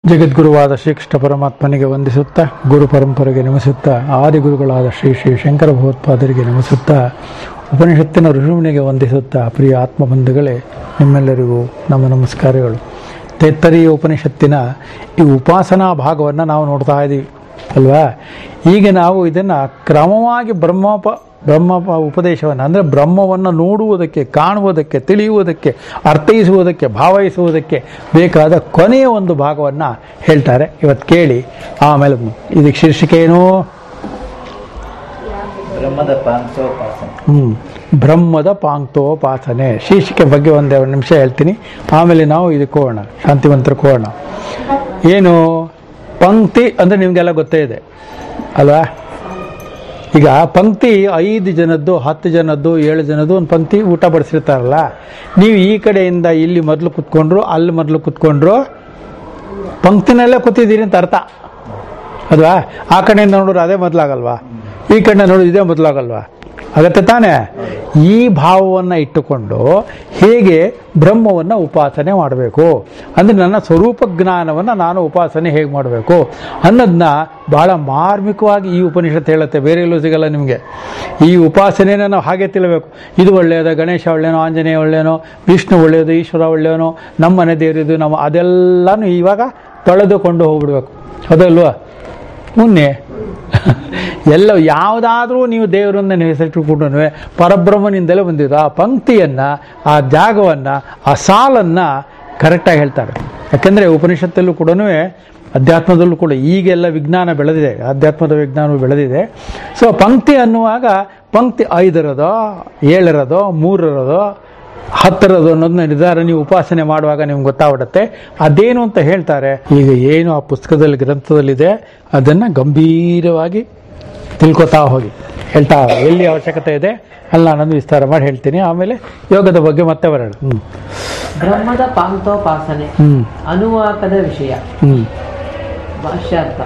ಜಗದ್ಗುರುವಾದ ಶ್ರೀಕೃಷ್ಣ ಪರಮಾತ್ಮನಿಗೆ ವಂದಿಸುತ್ತಾ ಗುರು ಪರಂಪರೆಗೆ ನಮಿಸುತ್ತಾ ಆದಿಗುರುಗಳಾದ ಶ್ರೀ ಶ್ರೀ ಶಂಕರ ಭಗವತ್ಪಾದರಿಗೆ ನಮಿಸುತ್ತಾ ಉಪನಿಷತ್ತಿನ ಋಷಿಮುನಿಗೆ ವಂದಿಸುತ್ತಾ ಪ್ರಿಯ ಆತ್ಮಬಂಧುಗಳೇ ನಿಮ್ಮೆಲ್ಲರಿಗೂ ನಮ್ಮ ನಮಸ್ಕಾರಗಳು ತೈತ್ತರೀಯ ಉಪನಿಷತ್ತಿನ ಈ ಉಪಾಸನಾ ಭಾಗವನ್ನು ನಾವು ನೋಡ್ತಾ ಇದ್ದೀವಿ ಅಲ್ವಾ ಈಗ ನಾವು ಇದನ್ನು ಕ್ರಮವಾಗಿ ಬ್ರಹ್ಮೋಪ ಬ್ರಹ್ಮ ಉಪದೇಶವನ್ನು ಅಂದರೆ ಬ್ರಹ್ಮವನ್ನು ನೋಡುವುದಕ್ಕೆ ಕಾಣುವುದಕ್ಕೆ ತಿಳಿಯುವುದಕ್ಕೆ ಅರ್ಥೈಸುವುದಕ್ಕೆ ಭಾವೈಸುವುದಕ್ಕೆ ಬೇಕಾದ ಕೊನೆಯ ಒಂದು ಭಾಗವನ್ನು ಹೇಳ್ತಾರೆ ಇವತ್ತು ಕೇಳಿ ಆಮೇಲೆ ಇದಕ್ಕೆ ಶೀರ್ಷಿಕೆ ಏನು ಬ್ರಹ್ಮದ ಪಾಂಚೋಪಾಸನೆ ಹ್ಮ್ ಬ್ರಹ್ಮದ ಪಾಂಕ್ತೋಪಾಸನೆ ಶೀರ್ಷಿಕೆ ಬಗ್ಗೆ ಒಂದೆರಡು ನಿಮಿಷ ಹೇಳ್ತೀನಿ ಆಮೇಲೆ ನಾವು ಇದಕ್ಕೆ ಹೋಗೋಣ ಶಾಂತಿವಂತರಕ್ಕೆ ಹೋಗೋಣ ಏನು ಪಂಕ್ತಿ ಅಂದರೆ ನಿಮಗೆಲ್ಲ ಗೊತ್ತೇ ಇದೆ ಅಲ್ವಾ ಈಗ ಪಂಕ್ತಿ ಐದು ಜನದ್ದು ಹತ್ತು ಜನದ್ದು ಏಳು ಜನದ್ದು ಒಂದು ಪಂಕ್ತಿ ಊಟ ಬಡಿಸಿರ್ತಾರಲ್ಲ ನೀವು ಈ ಕಡೆಯಿಂದ ಇಲ್ಲಿ ಮೊದಲು ಕುತ್ಕೊಂಡ್ರು ಅಲ್ಲಿ ಮೊದಲು ಕುತ್ಕೊಂಡ್ರು ಪಂಕ್ತಿನಲ್ಲೇ ಕೂತಿದ್ದೀರಿ ಅಂತ ಅರ್ಥ ಅಲ್ವಾ ಆ ಕಡೆಯಿಂದ ನೋಡಿದ್ರೆ ಅದೇ ಮೊದಲಾಗಲ್ವಾ ಈ ಕಡೆ ನೋಡಿದ್ರೆ ಇದೇ ಮೊದಲಾಗಲ್ವಾ ಆಗತ್ತೆ ತಾನೇ ಈ ಭಾವವನ್ನು ಇಟ್ಟುಕೊಂಡು ಹೇಗೆ ಬ್ರಹ್ಮವನ್ನು ಉಪಾಸನೆ ಮಾಡಬೇಕು ಅಂದರೆ ನನ್ನ ಸ್ವರೂಪ ಜ್ಞಾನವನ್ನು ನಾನು ಉಪಾಸನೆ ಹೇಗೆ ಮಾಡಬೇಕು ಅನ್ನೋದನ್ನ ಬಹಳ ಮಾರ್ಮಿಕವಾಗಿ ಈ ಉಪನಿಷತ್ತು ಹೇಳುತ್ತೆ ಬೇರೆ ಎಲ್ಲೂ ಸಿಗಲ್ಲ ನಿಮಗೆ ಈ ಉಪಾಸನೆನ ನಾವು ಹಾಗೆ ತಿಳಬೇಕು ಇದು ಒಳ್ಳೆಯದು ಗಣೇಶ ಒಳ್ಳೆಯನೋ ಆಂಜನೇಯ ಒಳ್ಳೆಯನೋ ವಿಷ್ಣು ಒಳ್ಳೆಯದು ಈಶ್ವರ ಒಳ್ಳೆಯವನೋ ನಮ್ಮ ಮನೆ ದೇವರಿದು ನಮ್ಮ ಅದೆಲ್ಲನೂ ಇವಾಗ ತೊಳೆದುಕೊಂಡು ಹೋಗ್ಬಿಡ್ಬೇಕು ಹೌದಲ್ವಾ ಮುನ್ನೆ ಎಲ್ಲ ಯಾವುದಾದ್ರೂ ನೀವು ದೇವರನ್ನ ನೀವು ಹೆಸರಿಟ್ಟುಕೊಂಡು ಪರಬ್ರಹ್ಮನಿಂದಲೇ ಬಂದಿದ್ದು ಆ ಪಂಕ್ತಿಯನ್ನು ಆ ಜಾಗವನ್ನು ಆ ಸಾಲನ್ನು ಕರೆಕ್ಟಾಗಿ ಹೇಳ್ತಾರೆ ಯಾಕೆಂದರೆ ಉಪನಿಷತ್ತಲ್ಲೂ ಕೂಡ ಅಧ್ಯಾತ್ಮದಲ್ಲೂ ಕೂಡ ಈಗೆಲ್ಲ ವಿಜ್ಞಾನ ಬೆಳೆದಿದೆ ಅಧ್ಯಾತ್ಮದ ವಿಜ್ಞಾನವು ಬೆಳೆದಿದೆ ಸೊ ಪಂಕ್ತಿ ಅನ್ನುವಾಗ ಪಂಕ್ತಿ ಐದರದೋ ಏಳರದೋ ಮೂರರದೋ ಹತ್ತರದು ಅನ್ನೋದನ್ನ ನಿರ್ಧಾರ ನೀವು ಉಪಾಸನೆ ಮಾಡುವಾಗ ನಿಮ್ಗೆ ಗೊತ್ತಾಗ್ಬಿಡುತ್ತೆ ಅದೇನು ಅಂತ ಹೇಳ್ತಾರೆ ಈಗ ಏನು ಆ ಪುಸ್ತಕದಲ್ಲಿ ಗ್ರಂಥದಲ್ಲಿದೆ ಅದನ್ನು ಗಂಭೀರವಾಗಿ ತಿಳ್ಕೊತಾ ಹೋಗಿ ಹೇಳ್ತಾ ಎಲ್ಲಿ ಅವಶ್ಯಕತೆ ಇದೆ ಅಲ್ಲಿ ನಾನೊಂದು ವಿಸ್ತಾರ ಮಾಡಿ ಹೇಳ್ತೀನಿ ಆಮೇಲೆ ಯೋಗದ ಬಗ್ಗೆ ಮತ್ತೆ ಬರೋಣ ಹ್ಞೂ ಬ್ರಹ್ಮದ ಪಾಂಕ್ತೋಪಾಸನೆ ಹ್ಞೂ ಅನುವಾಕದ ವಿಷಯ ಹ್ಞೂ ಭಾಷ್ಯಾರ್ಥ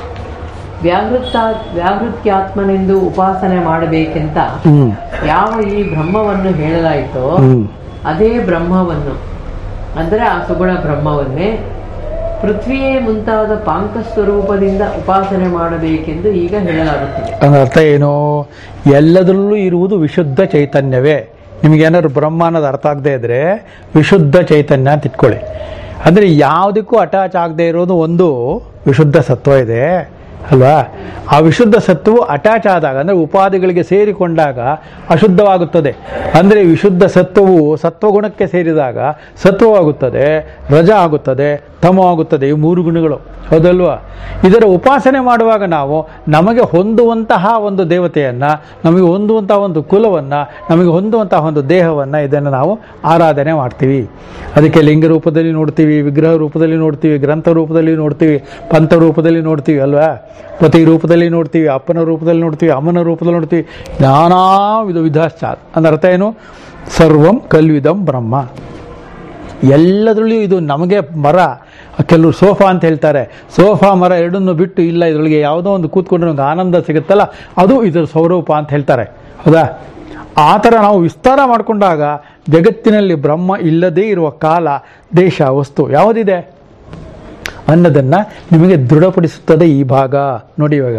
ವ್ಯಾವೃತ್ತ ವ್ಯಾವೃತ್ಯಾತ್ಮನೆಂದು ಉಪಾಸನೆ ಮಾಡಬೇಕೆಂತ ಹ್ಞೂ ಯಾವ ಈ ಬ್ರಹ್ಮವನ್ನು ಹೇಳಲಾಯಿತೋ ಹ್ಞೂ ಅದೇ ಬ್ರಹ್ಮವನ್ನು ಅಂದರೆ ಆ ಸುಗುಣ ಬ್ರಹ್ಮವನ್ನೇ ಪೃಥ್ವಿಯೇ ಮುಂತಾದ ಪಾಂಕ ಸ್ವರೂಪದಿಂದ ಉಪಾಸನೆ ಮಾಡಬೇಕೆಂದು ಈಗ ಹೇಳಲಾಗುತ್ತದೆ ಅದರ ಅರ್ಥ ಏನು ಎಲ್ಲದರಲ್ಲೂ ಇರುವುದು ವಿಶುದ್ಧ ಚೈತನ್ಯವೇ ನಿಮಗೇನಾದ್ರು ಬ್ರಹ್ಮ ಅನ್ನೋದು ಅರ್ಥ ಆಗದೆ ಇದ್ರೆ ವಿಶುದ್ಧ ಚೈತನ್ಯ ಅಂತ ಇಟ್ಕೊಳ್ಳಿ ಅಂದರೆ ಯಾವುದಕ್ಕೂ ಅಟ್ಯಾಚ್ ಆಗದೆ ಇರೋದು ಒಂದು ವಿಶುದ್ಧ ಸತ್ವ ಇದೆ ಅಲ್ವಾ ಆ ವಿಶುದ್ಧ ಸತ್ವವು ಅಟ್ಯಾಚ್ ಆದಾಗ ಅಂದರೆ ಉಪಾಧಿಗಳಿಗೆ ಸೇರಿಕೊಂಡಾಗ ಅಶುದ್ಧವಾಗುತ್ತದೆ ಅಂದರೆ ವಿಶುದ್ಧ ಸತ್ವವು ಸತ್ವಗುಣಕ್ಕೆ ಸೇರಿದಾಗ ಸತ್ವವಾಗುತ್ತದೆ ರಜ ಆಗುತ್ತದೆ ತಮ ಆಗುತ್ತದೆ ಈ ಮೂರು ಗುಣಗಳು ಹೌದಲ್ವಾ ಇದರ ಉಪಾಸನೆ ಮಾಡುವಾಗ ನಾವು ನಮಗೆ ಹೊಂದುವಂತಹ ಒಂದು ದೇವತೆಯನ್ನು ನಮಗೆ ಹೊಂದುವಂತಹ ಒಂದು ಕುಲವನ್ನು ನಮಗೆ ಹೊಂದುವಂತಹ ಒಂದು ದೇಹವನ್ನು ಇದನ್ನು ನಾವು ಆರಾಧನೆ ಮಾಡ್ತೀವಿ ಅದಕ್ಕೆ ಲಿಂಗ ರೂಪದಲ್ಲಿ ನೋಡ್ತೀವಿ ವಿಗ್ರಹ ರೂಪದಲ್ಲಿ ನೋಡ್ತೀವಿ ಗ್ರಂಥ ರೂಪದಲ್ಲಿ ನೋಡ್ತೀವಿ ಪಂಥ ರೂಪದಲ್ಲಿ ನೋಡ್ತೀವಿ ಅಲ್ವಾ ಪತಿ ರೂಪದಲ್ಲಿ ನೋಡ್ತೀವಿ ಅಪ್ಪನ ರೂಪದಲ್ಲಿ ನೋಡ್ತೀವಿ ಅಮ್ಮನ ರೂಪದಲ್ಲಿ ನೋಡ್ತೀವಿ ನಾನಾ ವಿಧ ವಿಧಾಶ್ಚಾತ್ ಅಂದ್ರೆ ಅರ್ಥ ಏನು ಸರ್ವಂ ಕಲ್ವಿದಂ ಬ್ರಹ್ಮ ಎಲ್ಲದರಲ್ಲೂ ಇದು ನಮಗೆ ಮರ ಕೆಲವರು ಸೋಫಾ ಅಂತ ಹೇಳ್ತಾರೆ ಸೋಫಾ ಮರ ಎರಡನ್ನು ಬಿಟ್ಟು ಇಲ್ಲ ಇದರೊಳಗೆ ಯಾವುದೋ ಒಂದು ಕೂತ್ಕೊಂಡ್ರೆ ನಮ್ಗೆ ಆನಂದ ಸಿಗುತ್ತಲ್ಲ ಅದು ಇದರ ಸ್ವರೂಪ ಅಂತ ಹೇಳ್ತಾರೆ ಹೌದಾ ಆ ಥರ ನಾವು ವಿಸ್ತಾರ ಮಾಡಿಕೊಂಡಾಗ ಜಗತ್ತಿನಲ್ಲಿ ಬ್ರಹ್ಮ ಇಲ್ಲದೇ ಇರುವ ಕಾಲ ದೇಶ ವಸ್ತು ಯಾವುದಿದೆ ಅನ್ನೋದನ್ನು ನಿಮಗೆ ದೃಢಪಡಿಸುತ್ತದೆ ಈ ಭಾಗ ನೋಡಿ ಇವಾಗ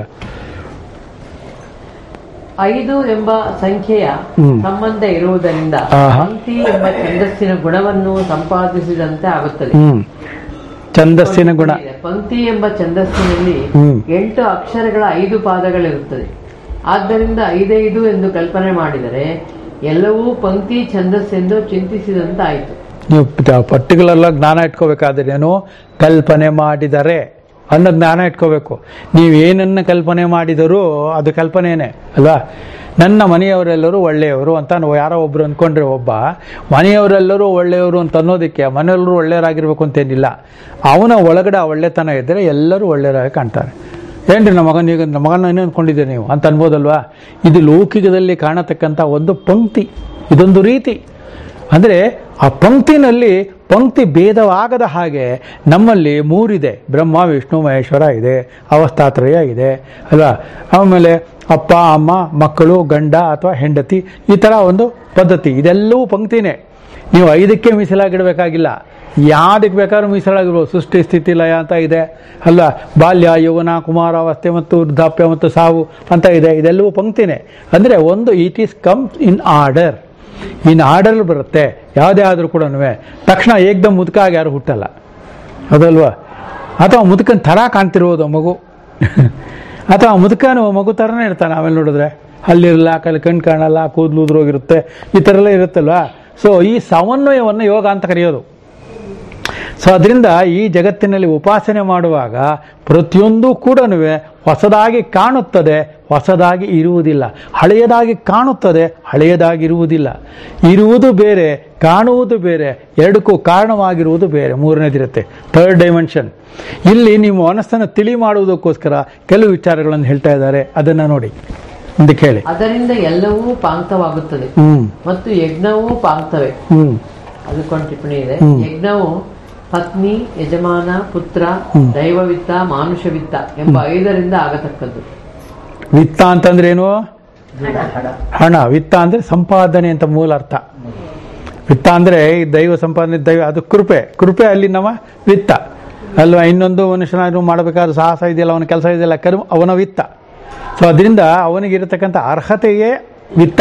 ಐದು ಎಂಬ ಸಂಖ್ಯೆಯ ಹ್ಮ್. ಸಂಬಂಧ ಇರುವುದರಿಂದ ಆಹಾ. ಪಂಕ್ತಿ ಎಂಬ ಛಂದಸ್ಸಿನ ಗುಣವನ್ನು ಸಂಪಾದಿಸಿದಂತೆ ಆಗುತ್ತದೆ ಹ್ಮ್ ಛಂದಸ್ಸಿನ ಗುಣ ಪಂಕ್ತಿ ಎಂಬ ಛಂದಸ್ಸಿನಲ್ಲಿ ಹ್ಮ್. ಎಂಟು ಅಕ್ಷರಗಳ ಐದು ಪಾದಗಳಿರುತ್ತದೆ ಆದ್ದರಿಂದ ಐದೈದು ಎಂದು ಕಲ್ಪನೆ ಮಾಡಿದರೆ ಎಲ್ಲವೂ ಪಂಕ್ತಿ ಛಂದಸ್ಸೆಂದು ಚಿಂತಿಸಿದಂತಾಯಿತು ನೀವು ಪರ್ಟಿಕ್ಯುಲರ್ ಜ್ಞಾನ ಇಟ್ಕೋಬೇಕಾದ್ರೆ ಏನು ಕಲ್ಪನೆ ಮಾಡಿದರೆ ಅನ್ನೋ ಜ್ಞಾನ ಇಟ್ಕೋಬೇಕು ನೀವು ಏನನ್ನ ಕಲ್ಪನೆ ಮಾಡಿದರೂ ಅದು ಕಲ್ಪನೆಯೇ ಅಲ್ವಾ ನನ್ನ ಮನೆಯವರೆಲ್ಲರೂ ಒಳ್ಳೆಯವರು ಅಂತ ನಾವು ಯಾರೋ ಒಬ್ರು ಅಂದ್ಕೊಂಡ್ರೆ ಒಬ್ಬ ಮನೆಯವರೆಲ್ಲರೂ ಒಳ್ಳೆಯವರು ಅಂತ ಅನ್ನೋದಕ್ಕೆ ಮನೆಯಲ್ಲರೂ ಒಳ್ಳೆಯವರಾಗಿರ್ಬೇಕು ಅಂತೇನಿಲ್ಲ ಅವನ ಒಳಗಡೆ ಆ ಒಳ್ಳೆತನ ಇದ್ದರೆ ಎಲ್ಲರೂ ಒಳ್ಳೆಯವರಾಗಿ ಕಾಣ್ತಾರೆ ಏನ್ರಿ ನಮ್ಮ ಮಗನ ಈಗ ನಮ್ಮ ಮಗನ ಏನು ಅಂದ್ಕೊಂಡಿದ್ದೀರಿ ನೀವು ಅಂತ ಅನ್ಬೋದಲ್ವಾ ಇದು ಲೌಕಿಕದಲ್ಲಿ ಕಾಣತಕ್ಕಂಥ ಒಂದು ಪಂಕ್ತಿ ಇದೊಂದು ರೀತಿ ಅಂದರೆ ಆ ಪಂಕ್ತಿನಲ್ಲಿ ಪಂಕ್ತಿ ಭೇದವಾಗದ ಹಾಗೆ ನಮ್ಮಲ್ಲಿ ಮೂರಿದೆ ಬ್ರಹ್ಮ ವಿಷ್ಣು ಮಹೇಶ್ವರ ಇದೆ ಅವಸ್ಥಾತ್ರಯ ಇದೆ ಅಲ್ವಾ ಆಮೇಲೆ ಅಪ್ಪ ಅಮ್ಮ ಮಕ್ಕಳು ಗಂಡ ಅಥವಾ ಹೆಂಡತಿ ಈ ಥರ ಒಂದು ಪದ್ಧತಿ ಇದೆಲ್ಲವೂ ಪಂಕ್ತಿನೇ ನೀವು ಐದಕ್ಕೆ ಮೀಸಲಾಗಿಡಬೇಕಾಗಿಲ್ಲ ಯಾವುದಕ್ಕೆ ಬೇಕಾದ್ರೂ ಮೀಸಲಾಗಿರ್ಬೋದು ಸೃಷ್ಟಿ ಸ್ಥಿತಿ ಲಯ ಅಂತ ಇದೆ ಅಲ್ಲ ಬಾಲ್ಯ ಯೌವನ ಕುಮಾರಾವಸ್ಥೆ ಮತ್ತು ವೃದ್ಧಾಪ್ಯ ಮತ್ತು ಸಾವು ಅಂತ ಇದೆ ಇದೆಲ್ಲವೂ ಪಂಕ್ತಿನೇ ಅಂದರೆ ಒಂದು it is come in order in order ಬರುತ್ತೆ ಯಾವುದೇ ಆದರೂ ಕೂಡ ತಕ್ಷಣ ಏಕ್ದಮ್ ಮುದುಕಾಗಿ ಯಾರು ಹುಟ್ಟಲ್ಲ ಅದಲ್ವಾ ಅಥವಾ ಮುದುಕನ ಥರ ಕಾಣ್ತಿರ್ಬೋದು ಆ ಮಗು ಅಥವಾ ಮುದುಕನು ಮಗು ಥರನೇ ಇರ್ತಾನೆ ಆಮೇಲೆ ನೋಡಿದ್ರೆ ಹಲ್ಲಿರಲ್ಲ ಕಲ್ ಕಣ್ಣು ಕಾಣಲ್ಲ ಕೂದಲು ಉದ್ರೋಗಿರುತ್ತೆ ಈ ಥರ ಎಲ್ಲ ಇರುತ್ತಲ್ವಾ ಸೊ ಈ ಸಮನ್ವಯವನ್ನು ಯೋಗ ಅಂತ ಕರೆಯೋದು ಸೊ ಅದರಿಂದ ಈ ಜಗತ್ತಿನಲ್ಲಿ ಉಪಾಸನೆ ಮಾಡುವಾಗ ಪ್ರತಿಯೊಂದು ಕೂಡ ಹೊಸದಾಗಿ ಕಾಣುತ್ತದೆ ಹೊಸದಾಗಿ ಇರುವುದಿಲ್ಲ ಹಳೆಯದಾಗಿ ಕಾಣುತ್ತದೆ ಹಳೆಯದಾಗಿ ಇರುವುದಿಲ್ಲ ಇರುವುದು ಬೇರೆ ಕಾಣುವುದು ಬೇರೆ ಎರಡಕ್ಕೂ ಕಾರಣವಾಗಿರುವುದು ಬೇರೆ ಮೂರನೇದಿರುತ್ತೆ ಥರ್ಡ್ ಡೈಮೆನ್ಷನ್ ಇಲ್ಲಿ ನಿಮ್ಮ ಮನಸ್ಸನ್ನು ತಿಳಿ ಮಾಡುವುದಕ್ಕೋಸ್ಕರ ಕೆಲವು ವಿಚಾರಗಳನ್ನು ಹೇಳ್ತಾ ಇದ್ದಾರೆ ಅದನ್ನು ನೋಡಿ ಮುಂದೆ ಕೇಳಿ ಅದರಿಂದ ಎಲ್ಲವೂ ಪಾಂಕ್ತವಾಗುತ್ತದೆ ಹ್ಮ್ ಮತ್ತು ಯಜ್ಞವೂ ಪಾಂಕ್ತವೇ ಹ್ಮ್ ಅದಕ್ಕೊಂದು ಟಿಪ್ಪಣಿ ಇದೆ ಹ್ಮ್. ಯಜ್ಞವು ಪತ್ನಿ ಯಜಮಾನ ಪುತ್ರ ಹ್ಮ್. ದೈವವಿತ್ತ ಮಾನುಷವಿತ್ತ ಎಂಬ ಐದರಿಂದ ಆಗತಕ್ಕದ್ದು ವಿತ್ತ ಅಂತಂದ್ರೆ ಏನು ಹಣ ಹಣ ವಿತ್ತ ಅಂದ್ರೆ ಸಂಪಾದನೆ ಅಂತ ಮೂಲ ಅರ್ಥ ವಿತ್ತ ಅಂದ್ರೆ ಈ ದೈವ ಸಂಪಾದನೆ ದೈವ ಅದು ಕೃಪೆ ಕೃಪೆ ಅಲ್ಲಿ ನಮ್ಮ ವಿತ್ತ ಅಲ್ವಾ ಇನ್ನೊಂದು ಮನುಷ್ಯನಾದ್ರು ಮಾಡಬೇಕಾದ್ರೆ ಸಾಹಸ ಇದೆಯಲ್ಲ ಅವನ ಕೆಲಸ ಇದೆಯಲ್ಲ ಕರ್ಮ ಅವನ ವಿತ್ತ ಸೊ ಅದರಿಂದ ಅವನಿಗಿರತಕ್ಕಂಥ ಅರ್ಹತೆಯೇ ವಿತ್ತ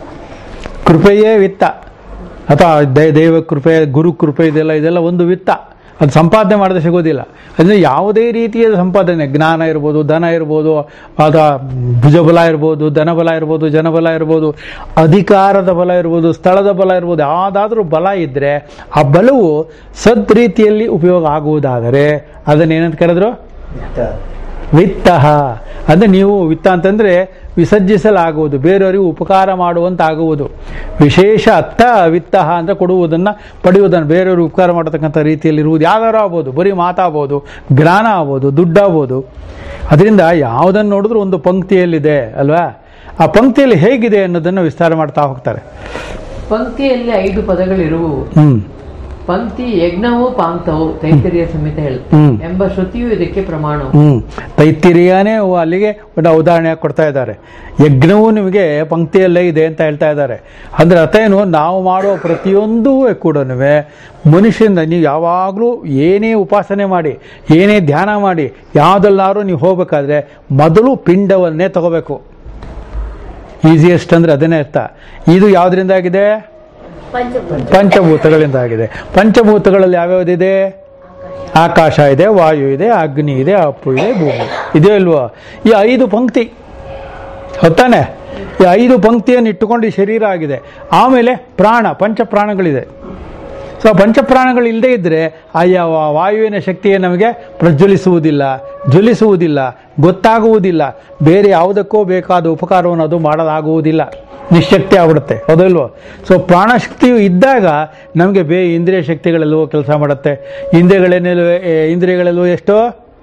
ಕೃಪೆಯೇ ವಿತ್ತ ಅಥವಾ ದೈ ದೈವ ಕೃಪೆ ಗುರು ಕೃಪೆ ಇದೆಲ್ಲ ಇದೆಲ್ಲ ಒಂದು ವಿತ್ತ ಅದು ಸಂಪಾದನೆ ಮಾಡದೆ ಸಿಗೋದಿಲ್ಲ ಅಂದರೆ ಯಾವುದೇ ರೀತಿಯ ಸಂಪಾದನೆ ಜ್ಞಾನ ಇರ್ಬೋದು ಧನ ಇರ್ಬೋದು ಅಥವಾ ಭುಜಬಲ ಇರ್ಬೋದು ಧನಬಲ ಇರ್ಬೋದು ಜನಬಲ ಇರ್ಬೋದು ಅಧಿಕಾರದ ಬಲ ಇರ್ಬೋದು ಸ್ಥಳದ ಬಲ ಇರ್ಬೋದು ಯಾವುದಾದ್ರೂ ಬಲ ಇದ್ದರೆ ಆ ಬಲವು ಸದ್ ರೀತಿಯಲ್ಲಿ ಉಪಯೋಗ ಆಗುವುದಾದರೆ ಅದನ್ನೇನಂತ ಕರೆದ್ರು ವಿತ್ತ ವಿತ್ತ ಅಂದರೆ ನೀವು ವಿತ್ತ ಅಂತಂದರೆ ವಿಸರ್ಜಿಸಲಾಗುವುದು ಬೇರೆಯವರಿಗೆ ಉಪಕಾರ ಮಾಡುವಂತಾಗುವುದು ವಿಶೇಷ ಅರ್ಥ ವಿತ್ತ ಅಂತ ಕೊಡುವುದನ್ನು ಪಡೆಯುವುದನ್ನು ಬೇರೆಯವರು ಉಪಕಾರ ಮಾಡತಕ್ಕಂಥ ರೀತಿಯಲ್ಲಿ ಇರುವುದು ಯಾವ್ದಾರು ಆಗ್ಬೋದು ಬರೀ ಮಾತಾಗ್ಬೋದು ಜ್ಞಾನ ಆಗ್ಬೋದು ದುಡ್ಡಾಗ್ಬೋದು ಅದರಿಂದ ಯಾವುದನ್ನು ನೋಡಿದ್ರೂ ಒಂದು ಪಂಕ್ತಿಯಲ್ಲಿದೆ ಅಲ್ವಾ ಆ ಪಂಕ್ತಿಯಲ್ಲಿ ಹೇಗಿದೆ ಅನ್ನೋದನ್ನು ವಿಸ್ತಾರ ಮಾಡ್ತಾ ಹೋಗ್ತಾರೆ ಪಂಕ್ತಿಯಲ್ಲಿ ಐದು ಪದಗಳಿರುವವು ಹ್ಮ್ ಪಂಕ್ತಿ ಯಜ್ಞವೂ ಪಾಂಕ್ತವು ತೈತರಿಯ ಸಂಹಿತೆ ಹೇಳುತ್ತೆ ಹ್ಮ್. ಎಂಬ ಶ್ರುತಿಯು ಇದಕ್ಕೆ ಪ್ರಮಾಣವು ಹ್ಮ್ ತೈತಿರಿಯಾನೇ ಅಲ್ಲಿಗೆ ಒಂದು ಉದಾಹರಣೆ ಕೊಡ್ತಾ ಇದ್ದಾರೆ ಯಜ್ಞವು ನಿಮಗೆ ಪಂಕ್ತಿಯಲ್ಲೇ ಇದೆ ಅಂತ ಹೇಳ್ತಾ ಇದ್ದಾರೆ ಅಂದ್ರೆ ಅರ್ಥ ಏನು ನಾವು ಮಾಡುವ ಪ್ರತಿಯೊಂದೂ ಕೂಡ ಮನುಷ್ಯನ ನೀವು ಯಾವಾಗಲೂ ಏನೇ ಉಪಾಸನೆ ಮಾಡಿ ಏನೇ ಧ್ಯಾನ ಮಾಡಿ ಯಾವುದಲ್ಲಾದ್ರೂ ನೀವು ಹೋಗ್ಬೇಕಾದ್ರೆ ಮೊದಲು ಪಿಂಡವನ್ನೇ ತಗೋಬೇಕು ಈಸಿಯೆಸ್ಟ್ ಅಂದ್ರೆ ಅದನ್ನೇ ಅರ್ಥ ಇದು ಯಾವುದರಿಂದ ಆಗಿದೆ ಪಂಚಭೂತಗಳಿಂದ ಆಗಿದೆ ಪಂಚಭೂತಗಳಲ್ಲಿ ಯಾವ್ಯಾವುದಿದೆ ಆಕಾಶ ಇದೆ ವಾಯು ಇದೆ ಅಗ್ನಿ ಇದೆ ಅಪ್ಪು ಇದೆ ಭೂಮಿ ಇದೆಯೋ ಇಲ್ವೋ ಈ ಐದು ಪಂಕ್ತಿ ಹೊತ್ತಾನೆ ಈ ಐದು ಪಂಕ್ತಿಯನ್ನು ಇಟ್ಟುಕೊಂಡು ಈ ಶರೀರ ಆಗಿದೆ ಆಮೇಲೆ ಪ್ರಾಣ ಪಂಚ ಪ್ರಾಣಗಳಿದೆ ಸೊ ಪಂಚಪ್ರಾಣಗಳು ಇಲ್ಲದೆ ಇದ್ದರೆ ಆಯಾ ವಾ- ವಾಯುವಿನ ಶಕ್ತಿಯೇ ನಮಗೆ ಪ್ರಜ್ವಲಿಸುವುದಿಲ್ಲ ಜ್ವಲಿಸುವುದಿಲ್ಲ ಗೊತ್ತಾಗುವುದಿಲ್ಲ ಬೇರೆ ಯಾವುದಕ್ಕೋ ಬೇಕಾದ ಉಪಕಾರವನ್ನು ಅದು ಮಾಡಲಾಗುವುದಿಲ್ಲ ನಿಶಕ್ತಿ ಆಗ್ಬಿಡುತ್ತೆ ಹೌದಲ್ವೋ ಸೊ ಪ್ರಾಣಶಕ್ತಿಯು ಇದ್ದಾಗ ನಮಗೆ ಬೇ ಇಂದ್ರಿಯ ಶಕ್ತಿಗಳೆಲ್ಲವೋ ಕೆಲಸ ಮಾಡುತ್ತೆ ಇಂದ್ರಿಯಗಳೇನೆಲ್ಲೋ ಇಂದ್ರಿಯಗಳೆಲ್ಲವೋ ಎಷ್ಟೋ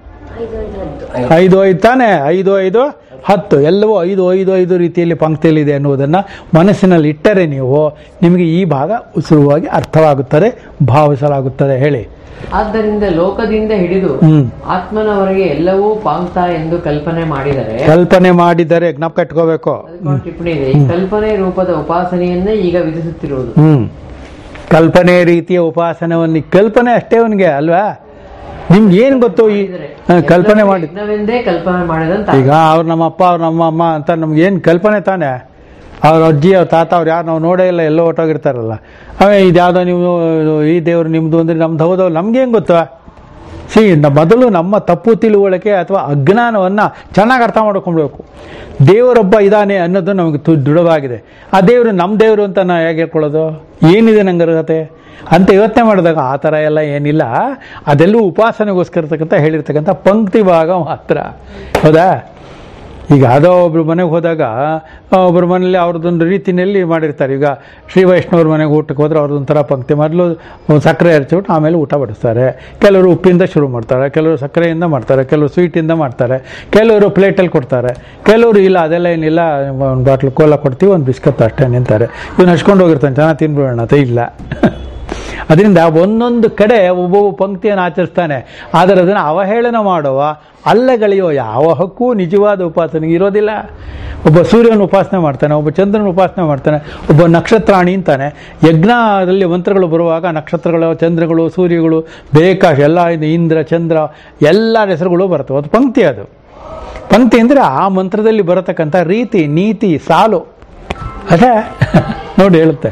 ಐದು ಐದು ತಾನೇ ಐದು ಐದು ಹತ್ತು ಎಲ್ಲವೂ ಐದು ಐದು ಐದು ರೀತಿಯಲ್ಲಿ ಪಂಕ್ತಿಯಲ್ಲಿದೆ ಅನ್ನುವುದನ್ನು ಮನಸ್ಸಿನಲ್ಲಿ ಇಟ್ಟರೆ ನೀವು ನಿಮಗೆ ಈ ಭಾಗ ಸುಲಭವಾಗಿ ಅರ್ಥವಾಗುತ್ತದೆ ಭಾವಿಸಲಾಗುತ್ತದೆ ಹೇಳಿ ಆದ್ದರಿಂದ ಲೋಕದಿಂದ ಹಿಡಿದು ಹ್ಮ್ ಆತ್ಮನವರೆಗೆ ಎಲ್ಲವೂ ಪಾಂಕ್ತ ಎಂದು ಕಲ್ಪನೆ ಮಾಡಿದರೆ ಕಲ್ಪನೆ ಮಾಡಿದರೆ ಜ್ಞಾಪಕ ಇಟ್ಕೋಬೇಕು ಅದಕ್ಕೊಂದು ಟಿಪ್ಪಣಿ ಇದೆ ಈ ಕಲ್ಪನೆ ರೂಪದ ಉಪಾಸನೆಯನ್ನೇ ಈಗ ವಿಧಿಸುತ್ತಿರುವುದು ಹ್ಮ್ ಕಲ್ಪನೆ ರೀತಿಯ ಉಪಾಸನವನ್ನು ಕಲ್ಪನೆ ಅಷ್ಟೇ ಅವನಿಗೆ ಅಲ್ವಾ ನಿಮ್ಗೆ ಏನು ಗೊತ್ತು ಈ ಹ, ಕಲ್ಪನೆ ಮಾಡಿ ಯಜ್ಞವೆಂದೇ ಕಲ್ಪನೆ ಮಾಡಿದಂತ ಈಗ ಅವ್ರು ನಮ್ಮ ಅಪ್ಪ ಅವ್ರು ನಮ್ಮ ಅಮ್ಮ ಅಂತ ನಮ್ಗೆ ಏನು ಕಲ್ಪನೆ ತಾನೆ ಅವ್ರ ಅಜ್ಜಿ ಅವ್ರ ತಾತ ಅವ್ರು ಯಾರು ನಾವು ನೋಡೇ ಇಲ್ಲ ಎಲ್ಲೋ ಹೊಟ್ಟೋಗಿರ್ತಾರಲ್ಲ ಅವೇ ಇದ್ಯಾವುದೋ ನೀವು ಈ ದೇವ್ರು ನಿಮ್ಮದು ಅಂದರೆ ನಮ್ದು ಹೌದೋ ನಮ್ಗೆ ಹೆಂಗೆ ಗೊತ್ತಾ ಸಿ ಮೊದಲು ನಮ್ಮ ತಪ್ಪು ತಿಳುವಳಿಕೆ ಅಥವಾ ಅಜ್ಞಾನವನ್ನು ಚೆನ್ನಾಗಿ ಅರ್ಥ ಮಾಡ್ಕೊಳ್ಬೇಕು ದೇವರೊಬ್ಬ ಇದ್ದಾನೆ ಅನ್ನೋದು ನಮಗೆ ತು ದೃಢವಾಗಿದೆ ಆ ದೇವರು ನಮ್ಮ ದೇವರು ಅಂತ ನಾವು ಹೇಗೆ ಹೇಳ್ಕೊಳ್ಳೋದು ಏನಿದೆ ನಂಗೆ ಅರ್ಹತೆ ಅಂತ ಯೋಚನೆ ಮಾಡಿದಾಗ ಆ ಥರ ಎಲ್ಲ ಏನಿಲ್ಲ ಅದೆಲ್ಲೂ ಉಪಾಸನೆಗೋಸ್ಕರ ಇರ್ತಕ್ಕಂಥ ಹೇಳಿರ್ತಕ್ಕಂಥ ಪಂಕ್ತಿ ಭಾಗ ಮಾತ್ರ ಹೌದಾ ಈಗ ಯಾವುದೋ ಒಬ್ರು ಮನೆಗೆ ಹೋದಾಗ ಆ, ಒಬ್ರ ಮನೇಲಿ ಅವ್ರದ್ದೊಂದು ರೀತಿಯಲ್ಲಿ ಮಾಡಿರ್ತಾರೆ ಈಗ ಶ್ರೀ ವೈಷ್ಣವ್ರ ಮನೆಗೆ ಊಟಕ್ಕೆ ಹೋದ್ರೆ ಅವ್ರದ್ದೊಂಥರ ಪಂಕ್ತಿ ಮೊದಲು ಸಕ್ಕರೆ ಹರಿಸ್ಬಿಟ್ಟು ಆಮೇಲೆ ಊಟ ಬಡಿಸ್ತಾರೆ ಕೆಲವರು ಉಪ್ಪಿಂದ ಶುರು ಮಾಡ್ತಾರೆ ಕೆಲವರು ಸಕ್ಕರೆಯಿಂದ ಮಾಡ್ತಾರೆ ಕೆಲವರು ಸ್ವೀಟಿಂದ ಮಾಡ್ತಾರೆ ಕೆಲವರು ಪ್ಲೇಟಲ್ಲಿ ಕೊಡ್ತಾರೆ ಕೆಲವರು ಇಲ್ಲ ಅದೆಲ್ಲ ಏನಿಲ್ಲ ಒಂದು ಬಾಟ್ಲು ಕೋಲ ಕೊಡ್ತೀವಿ ಒಂದು ಬಿಸ್ಕತ್ ಅಷ್ಟೇ ನಿಂತಾರೆ ಇವನು ಹಚ್ಕೊಂಡು ಹೋಗಿರ್ತಾನೆ ಚೆನ್ನಾಗಿ ತಿನ್ಬಿಡೋಣ ಅಂತ ಇಲ್ಲ ಅದರಿಂದ ಒಂದೊಂದು ಕಡೆ ಒಬ್ಬೊಬ್ಬ ಪಂಕ್ತಿಯನ್ನು ಆಚರಿಸ್ತಾನೆ ಆದರೆ ಅದನ್ನು ಅವಹೇಳನ ಮಾಡುವ ಅಲ್ಲಗಳೆಯೋ ಯಾವ ಹಕ್ಕೂ ನಿಜವಾದ ಉಪಾಸನೆಗೆ ಇರೋದಿಲ್ಲ ಒಬ್ಬ ಸೂರ್ಯನ ಉಪಾಸನೆ ಮಾಡ್ತಾನೆ ಒಬ್ಬ ಚಂದ್ರನ ಉಪಾಸನೆ ಮಾಡ್ತಾನೆ ಒಬ್ಬ ನಕ್ಷತ್ರಾಣಿ ಅಂತಾನೆ ಯಜ್ಞದಲ್ಲಿ ಮಂತ್ರಗಳು ಬರುವಾಗ ನಕ್ಷತ್ರಗಳು ಚಂದ್ರಗಳು ಸೂರ್ಯಗಳು ಬೇಕಾಶ ಎಲ್ಲ ಇದು ಇಂದ್ರ ಚಂದ್ರ ಎಲ್ಲ ಹೆಸರುಗಳು ಬರ್ತವೆ ಅದು ಪಂಕ್ತಿ ಅದು ಪಂಕ್ತಿ ಅಂದರೆ ಆ ಮಂತ್ರದಲ್ಲಿ ಬರತಕ್ಕಂಥ ರೀತಿ ನೀತಿ ಸಾಲು ಅದೇ ನೋಡಿ ಹೇಳುತ್ತೆ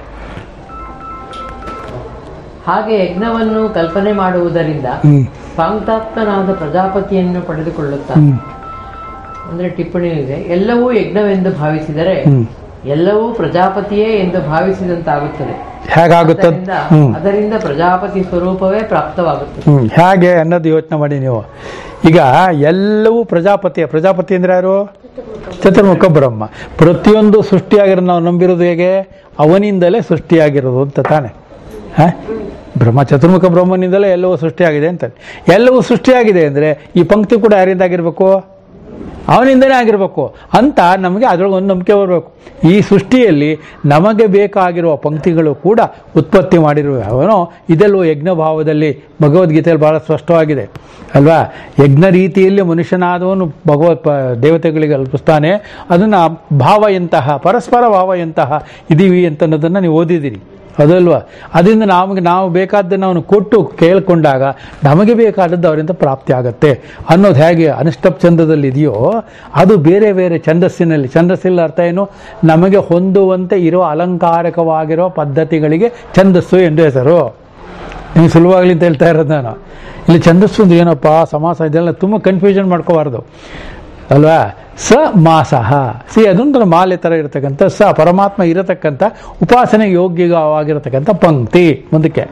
ಹಾಗೆ ಯಜ್ಞವನ್ನು ಕಲ್ಪನೆ ಮಾಡುವುದರಿಂದ ಹ್ಮ್ ಪಾಂಕ್ತಾತ್ಮನಾದ ಪ್ರಜಾಪತಿಯನ್ನು ಪಡೆದುಕೊಳ್ಳುತ್ತಾನೆ ಹ್ಮ್ ಅಂದ್ರೆ ಟಿಪ್ಪಣಿ ಇದೆ ಎಲ್ಲವೂ ಯಜ್ಞವೆಂದು ಭಾವಿಸಿದರೆ ಹ್ಮ್ ಎಲ್ಲವೂ ಪ್ರಜಾಪತಿಯೇ ಎಂದು ಭಾವಿಸಿದಂತಾಗುತ್ತದೆ ಹೇಗಾಗುತ್ತದೆ ಅದರಿಂದ ಹ್ಮ್ ಅದರಿಂದ ಪ್ರಜಾಪತಿ ಸ್ವರೂಪವೇ ಪ್ರಾಪ್ತವಾಗುತ್ತದೆ ಹ್ಮ್ ಹೇಗೆ ಅನ್ನೋದು ಯೋಚನೆ ಮಾಡಿ ನೀವು ಈಗ ಎಲ್ಲವೂ ಪ್ರಜಾಪತಿಯ ಪ್ರಜಾಪತಿ ಅಂದ್ರೆ ಯಾರು ಚತುರ್ಮುಖ ಬ್ರಹ್ಮ ಪ್ರತಿಯೊಂದು ಸೃಷ್ಟಿಯಾಗಿರೋದು ನಾವು ನಂಬಿರೋದು ಹೇಗೆ ಅವನಿಂದಲೇ ಸೃಷ್ಟಿಯಾಗಿರೋದು ಅಂತ ತಾನೆ ಹ? ಬ್ರಹ್ಮ ಚತುರ್ಮುಖ ಬ್ರಹ್ಮನಿಂದಲೇ ಎಲ್ಲವೂ ಸೃಷ್ಟಿಯಾಗಿದೆ ಅಂತ ಎಲ್ಲವೂ ಸೃಷ್ಟಿಯಾಗಿದೆ ಅಂದರೆ ಈ ಪಂಕ್ತಿ ಕೂಡ ಯಾರಿಂದ ಆಗಿರ್ಬೇಕು ಅವನಿಂದನೇ ಆಗಿರಬೇಕು ಅಂತ ನಮಗೆ ಅದರೊಳಗೆ ಒಂದು ನಂಬಿಕೆ ಬರಬೇಕು ಈ ಸೃಷ್ಟಿಯಲ್ಲಿ ನಮಗೆ ಬೇಕಾಗಿರುವ ಪಂಕ್ತಿಗಳು ಕೂಡ ಉತ್ಪತ್ತಿ ಮಾಡಿರುವ ಅವನು ಇದೆಲ್ಲೋ ಯಜ್ಞ ಭಾವದಲ್ಲಿ ಭಗವದ್ಗೀತೆಯಲ್ಲಿ ಬಹಳ ಸ್ಪಷ್ಟವಾಗಿದೆ ಅಲ್ವಾ ಯಜ್ಞ ರೀತಿಯಲ್ಲಿ ಮನುಷ್ಯನಾದವನು ಭಗವತ್ ಪ- ದೇವತೆಗಳಿಗೆ ಅಲ್ಪಿಸ್ತಾನೆ ಅದನ್ನು ಭಾವ ಎಂತಹ ಪರಸ್ಪರ ಭಾವ ಎಂತಹ ಇದೀವಿ ಅಂತ ಅನ್ನೋದನ್ನು ನೀವು ಓದಿದ್ದೀರಿ ಅದಲ್ವಾ ಅದರಿಂದ ನಮಗೆ ನಾವು ಬೇಕಾದ್ದನ್ನು ಅವನು ಕೊಟ್ಟು ಕೇಳಿಕೊಂಡಾಗ ನಮಗೆ ಬೇಕಾದದ್ದು ಅವರಿಂದ ಪ್ರಾಪ್ತಿ ಆಗತ್ತೆ ಅನ್ನೋದು ಹೇಗೆ ಅನುಷ್ಟಪ್ ಚಂದದಲ್ಲಿ ಇದೆಯೋ ಅದು ಬೇರೆ ಬೇರೆ ಛಂದಸ್ಸಿನಲ್ಲಿ ಛಂದಸ್ಸಿಲ್ಲ ಅರ್ಥ ಏನು ನಮಗೆ ಹೊಂದುವಂತೆ ಇರೋ ಅಲಂಕಾರಕವಾಗಿರೋ ಪದ್ಧತಿಗಳಿಗೆ ಛಂದಸ್ಸು ಎಂದು ಹೆಸರು ನೀವು ಸುಲಭವಾಗಲಿ ಅಂತ ಹೇಳ್ತಾ ಇರೋದು ನಾನು ಇಲ್ಲಿ ಛಂದಸ್ಸು ಅಂದ್ರೆ ಏನಪ್ಪ ಸಮಾಸ ಇದೆಲ್ಲ ತುಂಬ ಕನ್ಫ್ಯೂಷನ್ ಮಾಡ್ಕೋಬಾರ್ದು ಅಲ್ವಾ ಸ ಮಾಸಃ ಸಿ ಅದೊಂಥರ ಮಾಲೆ ಥರ ಇರತಕ್ಕಂಥ ಸ ಪರಮಾತ್ಮ ಇರತಕ್ಕಂಥ ಉಪಾಸನೆ ಯೋಗ್ಯವಾಗಿರತಕ್ಕಂಥ ಪಂಕ್ತಿ ಮುಂದಕ್ಕೆ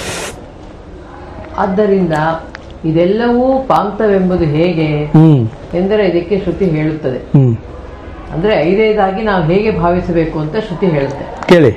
ಆದ್ದರಿಂದ ಇದೆಲ್ಲವೂ ಪಾಂಕ್ತವೆಂಬುದು ಹೇಗೆ ಹ್ಮ್ ಎಂದರೆ ಇದಕ್ಕೆ ಶ್ರುತಿ ಹೇಳುತ್ತದೆ ಹ್ಮ್ ಅಂದ್ರೆ ಐದೈದಾಗಿ ನಾವು ಹೇಗೆ ಭಾವಿಸಬೇಕು ಅಂತ ಶ್ರುತಿ ಹೇಳುತ್ತೆ ಕೇಳಿ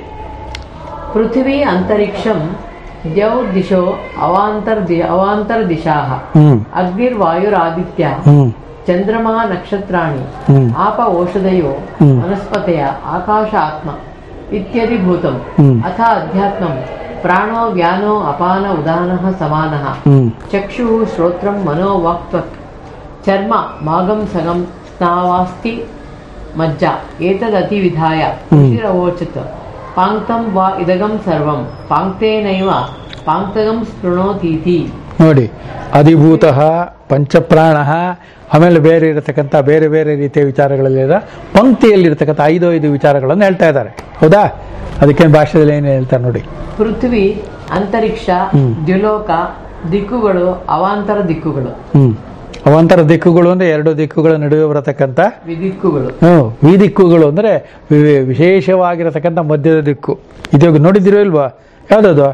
ಪೃಥ್ವಿ ಅಂತರಿಕ್ಷಂ ದ್ಯೌ ದಿಶೋ ಅವಾಂತರ ದಿ ಅವಾಂತರ ದಿಶಾಹ ಹ್ಮ್ ಅಗ್ನಿರ್ವಾಯುರಾದಿತ್ಯ ಹ್ಮ್ ಚಂದ್ರಮಾ ನಕ್ಷತ್ರಾಣಿ ಹ್ಮ್ ಆಪ ಔಷಧಯೋ ಹ್ಮ್. ವನಸ್ಪತೆಯ ಆಕಾಶ ಆತ್ಮ ಇತ್ಯದಿ ಭೂತಂ ಹ್ಮ್. ಅಥ ಅಧ್ಯಾತ್ಮಂ ಪ್ರಾಣೋ ವ್ಯಾನೋ ಅಪಾನ ಉದಾನಃ ಸಮಾನಃ ಹ್ಮ್ ಚಕ್ಷು ಶ್ರೋತ್ರಂ ಮನೋ ವಾಕ್ತ್ವಕ್ ಚರ್ಮ ಮಾಗಂ ಸಗಂ ಸ್ನಾವಾಸ್ತಿ ಮಜ್ಜ ಏತದತಿ ವಿಧಾಯ ಋಷಿರವೋಚತ್ ಪಾಂಕ್ತಂ ವಾ ಇದಗಂ ಸರ್ವಂ ಪಾಂಕ್ತೇನೈವ ಪಾಂಕ್ತಗಂ ಸ್ಪೃಣೋತೀತಿ ನೋಡಿ ಅಧಿಭೂತ ಪಂಚಪ್ರಾಣ ಆಮೇಲೆ ಬೇರೆ ಇರತಕ್ಕಂಥ ಬೇರೆ ಬೇರೆ ರೀತಿಯ ವಿಚಾರಗಳಲ್ಲಿರೋ ಪಂಕ್ತಿಯಲ್ಲಿರ್ತಕ್ಕಂಥ ಐದು ಐದು ವಿಚಾರಗಳನ್ನು ಹೇಳ್ತಾ ಇದ್ದಾರೆ ಹೌದಾ ಅದಕ್ಕೆ ಭಾಷೆದಲ್ಲಿ ಏನು ಹೇಳ್ತಾರೆ ನೋಡಿ ಪೃಥ್ವಿ ಅಂತರಿಕ್ಷ ಹ್ಮ್. ದ್ಯುಲೋಕ ದಿಕ್ಕುಗಳು ಅವಾಂತರ ದಿಕ್ಕುಗಳು ಹ್ಮ್ ಅವಾಂತರ ದಿಕ್ಕುಗಳು ಅಂದ್ರೆ ಎರಡು ದಿಕ್ಕುಗಳ ನಡುವೆ ಬರತಕ್ಕಂಥ ವಿದಿಕ್ಕುಗಳು ಹ್ಮ್ ಈ ದಿಕ್ಕುಗಳು ಅಂದ್ರೆ ವಿ- ವಿಶೇಷವಾಗಿರತಕ್ಕಂಥ ಮಧ್ಯದ ದಿಕ್ಕು ಇದು ನೋಡಿದಿರೋ ಇಲ್ವಾ ಯಾವ್ದದು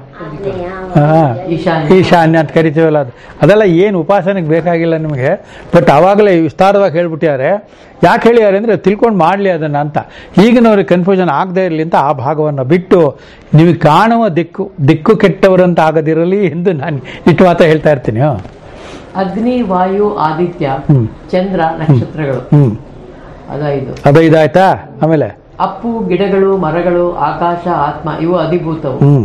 ಹಾ ಈಶಾನ್ಯ ಈಶಾನ್ಯ ಅಂತ ಕರಿತೀವಲ್ಲ ಅದು ಅದೆಲ್ಲ ಏನು ಉಪಾಸನೆಗೆ ಬೇಕಾಗಿಲ್ಲ ನಿಮಗೆ ಬಟ್ ಆವಾಗಲೇ ವಿಸ್ತಾರವಾಗಿ ಹೇಳ್ಬಿಟ್ಟಿದ್ದಾರೆ ಯಾಕೆ ಹೇಳಿದ್ದಾರೆ ಅಂದರೆ ತಿಳ್ಕೊಂಡು ಮಾಡಲಿ ಅದನ್ನು ಅಂತ ಈಗಿನವ್ರಿಗೆ ಕನ್ಫ್ಯೂಷನ್ ಆಗದೇ ಇರಲಿ ಅಂತ ಆ ಭಾಗವನ್ನು ಬಿಟ್ಟು ನಿಮಗೆ ಕಾಣುವ ದಿಕ್ಕು ದಿಕ್ಕು ಕೆಟ್ಟವರಂತ ಆಗದಿರಲಿ ಎಂದು ನಾನು ಇಟ್ಟು ಮಾತ್ರ ಹೇಳ್ತಾ ಇರ್ತೀನಿ ಹ್ಮ್. ಅಗ್ನಿ ವಾಯು ಆದಿತ್ಯ ಹ್ಮ್. ಚಂದ್ರ ನಕ್ಷತ್ರಗಳು ಹ್ಮ್ ಅದೈದು ಅದು ಇದಾಯ್ತಾ ಆಮೇಲೆ ಅಪ್ಪು ಗಿಡಗಳು ಮರಗಳು ಆಕಾಶ ಆತ್ಮ ಇವು ಅಧಿಭೂತವು ಹ್ಮ್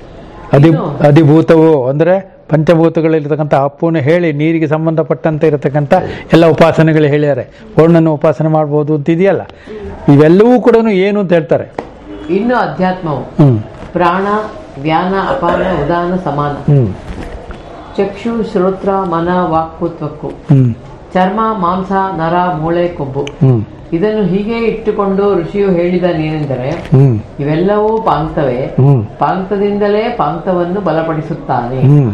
ಅಧಿ ಇನ್ನು? ಅಧಿಭೂತವು ಅಂದರೆ ಪಂಚಭೂತಗಳಿರ್ತಕ್ಕಂಥ ಅಪ್ಪುನ ಹೇಳಿ ನೀರಿಗೆ ಸಂಬಂಧಪಟ್ಟಂತೆ ಇರತಕ್ಕಂಥ ಎಲ್ಲ ಉಪಾಸನೆಗಳು ಹೇಳ್ಯಾರೆ ವರ್ಣನ ಉಪಾಸನೆ ಮಾಡ್ಬೋದು ಅಂತ ಇದೆಯಲ್ಲ ಇವೆಲ್ಲವೂ ಕೂಡ ಏನು ಅಂತ ಹೇಳ್ತಾರೆ ಇನ್ನು ಅಧ್ಯಾತ್ಮವು ಹ್ಮ್ ಪ್ರಾಣ ವ್ಯಾನ ಅಪಾನ ಉದಾನ ಸಮಾನ ಹ್ಮ್ ಚಕ್ಷು ಶ್ರೋತ್ರ ಮನ ವಾಕ್ಪುತ್ವಕ್ಕು ಹ್ಮ್ ಚರ್ಮ ಮಾಂಸ ನರ ಮೂಳೆ ಕೊಬ್ಬು ಹ್ಮ್ ಇದನ್ನು ಹೀಗೆ ಇಟ್ಟುಕೊಂಡು ಋಷಿಯು ಹೇಳಿದನೇನೆಂದರೆ ಹ್ಮ್ ಇವೆಲ್ಲವೂ ಪಾಂಕ್ತವೇ ಹ್ಮ್ ಪಾಂಕ್ತದಿಂದಲೇ ಪಾಂಕ್ತವನ್ನು ಬಲಪಡಿಸುತ್ತಾನೆ ಹ್ಮ್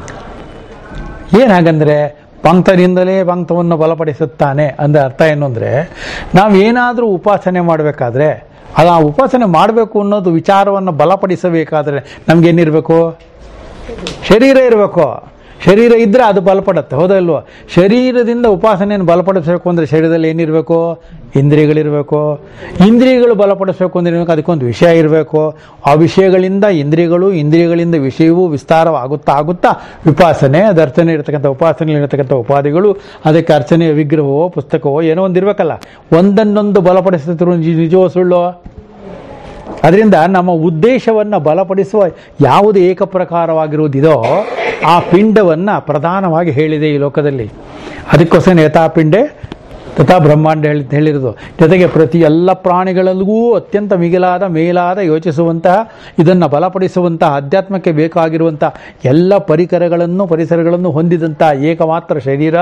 ಏನ್ ಹಾಗಂದ್ರೆ ಪಂಕ್ತದಿಂದಲೇ ಪಂಕ್ತವನ್ನು ಬಲಪಡಿಸುತ್ತಾನೆ ಅಂದ್ರೆ ಅರ್ಥ ಏನು ಅಂದ್ರೆ ನಾವು ಏನಾದರೂ ಉಪಾಸನೆ ಮಾಡಬೇಕಾದ್ರೆ ಅದು ಆ ಉಪಾಸನೆ ಮಾಡಬೇಕು ಅನ್ನೋದು ವಿಚಾರವನ್ನು ಬಲಪಡಿಸಬೇಕಾದ್ರೆ ನಮ್ಗೇನಿರಬೇಕು ಶರೀರ ಇರಬೇಕು ಶರೀರ ಇದ್ರೆ ಅದು ಬಲಪಡುತ್ತೆ ಹೌದಲ್ವೋ ಶರೀರದಿಂದ ಉಪಾಸನೆಯನ್ನು ಬಲಪಡಿಸಬೇಕು ಅಂದ್ರೆ ಶರೀರದಲ್ಲಿ ಏನಿರಬೇಕು ಇಂದ್ರಿಯಗಳಿರಬೇಕು ಇಂದ್ರಿಯಗಳು ಬಲಪಡಿಸಬೇಕು ಅಂದ್ರೆ ಏನಿರ್ಬೇಕು? ಅದಕ್ಕೊಂದು ವಿಷಯ ಇರಬೇಕು ಆ ವಿಷಯಗಳಿಂದ ಇಂದ್ರಿಯಗಳು ಇಂದ್ರಿಯಗಳಿಂದ ವಿಷಯವೂ ವಿಸ್ತಾರವಾಗುತ್ತಾ ಆಗುತ್ತಾ ವಿಪಾಸನೆ ಅದು ಅರ್ಚನೆ ಇರತಕ್ಕಂಥ ಉಪಾಸನೆಯಲ್ಲಿ ಇರತಕ್ಕಂಥ ಉಪಾಧಿಗಳು ಅದಕ್ಕೆ ಅರ್ಚನೆಯ ವಿಗ್ರಹವೋ ಪುಸ್ತಕವೋ ಏನೋ ಒಂದು ಇರಬೇಕಲ್ಲ ಒಂದನ್ನೊಂದು ಬಲಪಡಿಸುತ್ತಿರುವ ನಿಜವೋ ಸುಳ್ಳೋ ಅದರಿಂದ ನಮ್ಮ ಉದ್ದೇಶವನ್ನು ಬಲಪಡಿಸುವ ಯಾವುದು ಏಕಪ್ರಕಾರವಾಗಿರುವುದಿದೋ ಆ ಪಿಂಡವನ್ನು ಪ್ರಧಾನವಾಗಿ ಹೇಳಿದೆ ಈ ಲೋಕದಲ್ಲಿ ಅದಕ್ಕೋಸ್ಕರ ಯಥಾ ಪಿಂಡೆ ತಥಾ ಬ್ರಹ್ಮಾಂಡ ಹೇಳಿ ಹೇಳಿರೋದು ಜೊತೆಗೆ ಪ್ರತಿ ಎಲ್ಲ ಪ್ರಾಣಿಗಳಲ್ಲಿಗೂ ಅತ್ಯಂತ ಮಿಗಿಲಾದ ಮೇಲಾದ ಯೋಚಿಸುವಂತಹ ಇದನ್ನು ಬಲಪಡಿಸುವಂತಹ ಅಧ್ಯಾತ್ಮಕ್ಕೆ ಬೇಕಾಗಿರುವಂತಹ ಎಲ್ಲ ಪರಿಕರಗಳನ್ನು ಪರಿಸರಗಳನ್ನು ಹೊಂದಿದಂತಹ ಏಕಮಾತ್ರ ಶರೀರ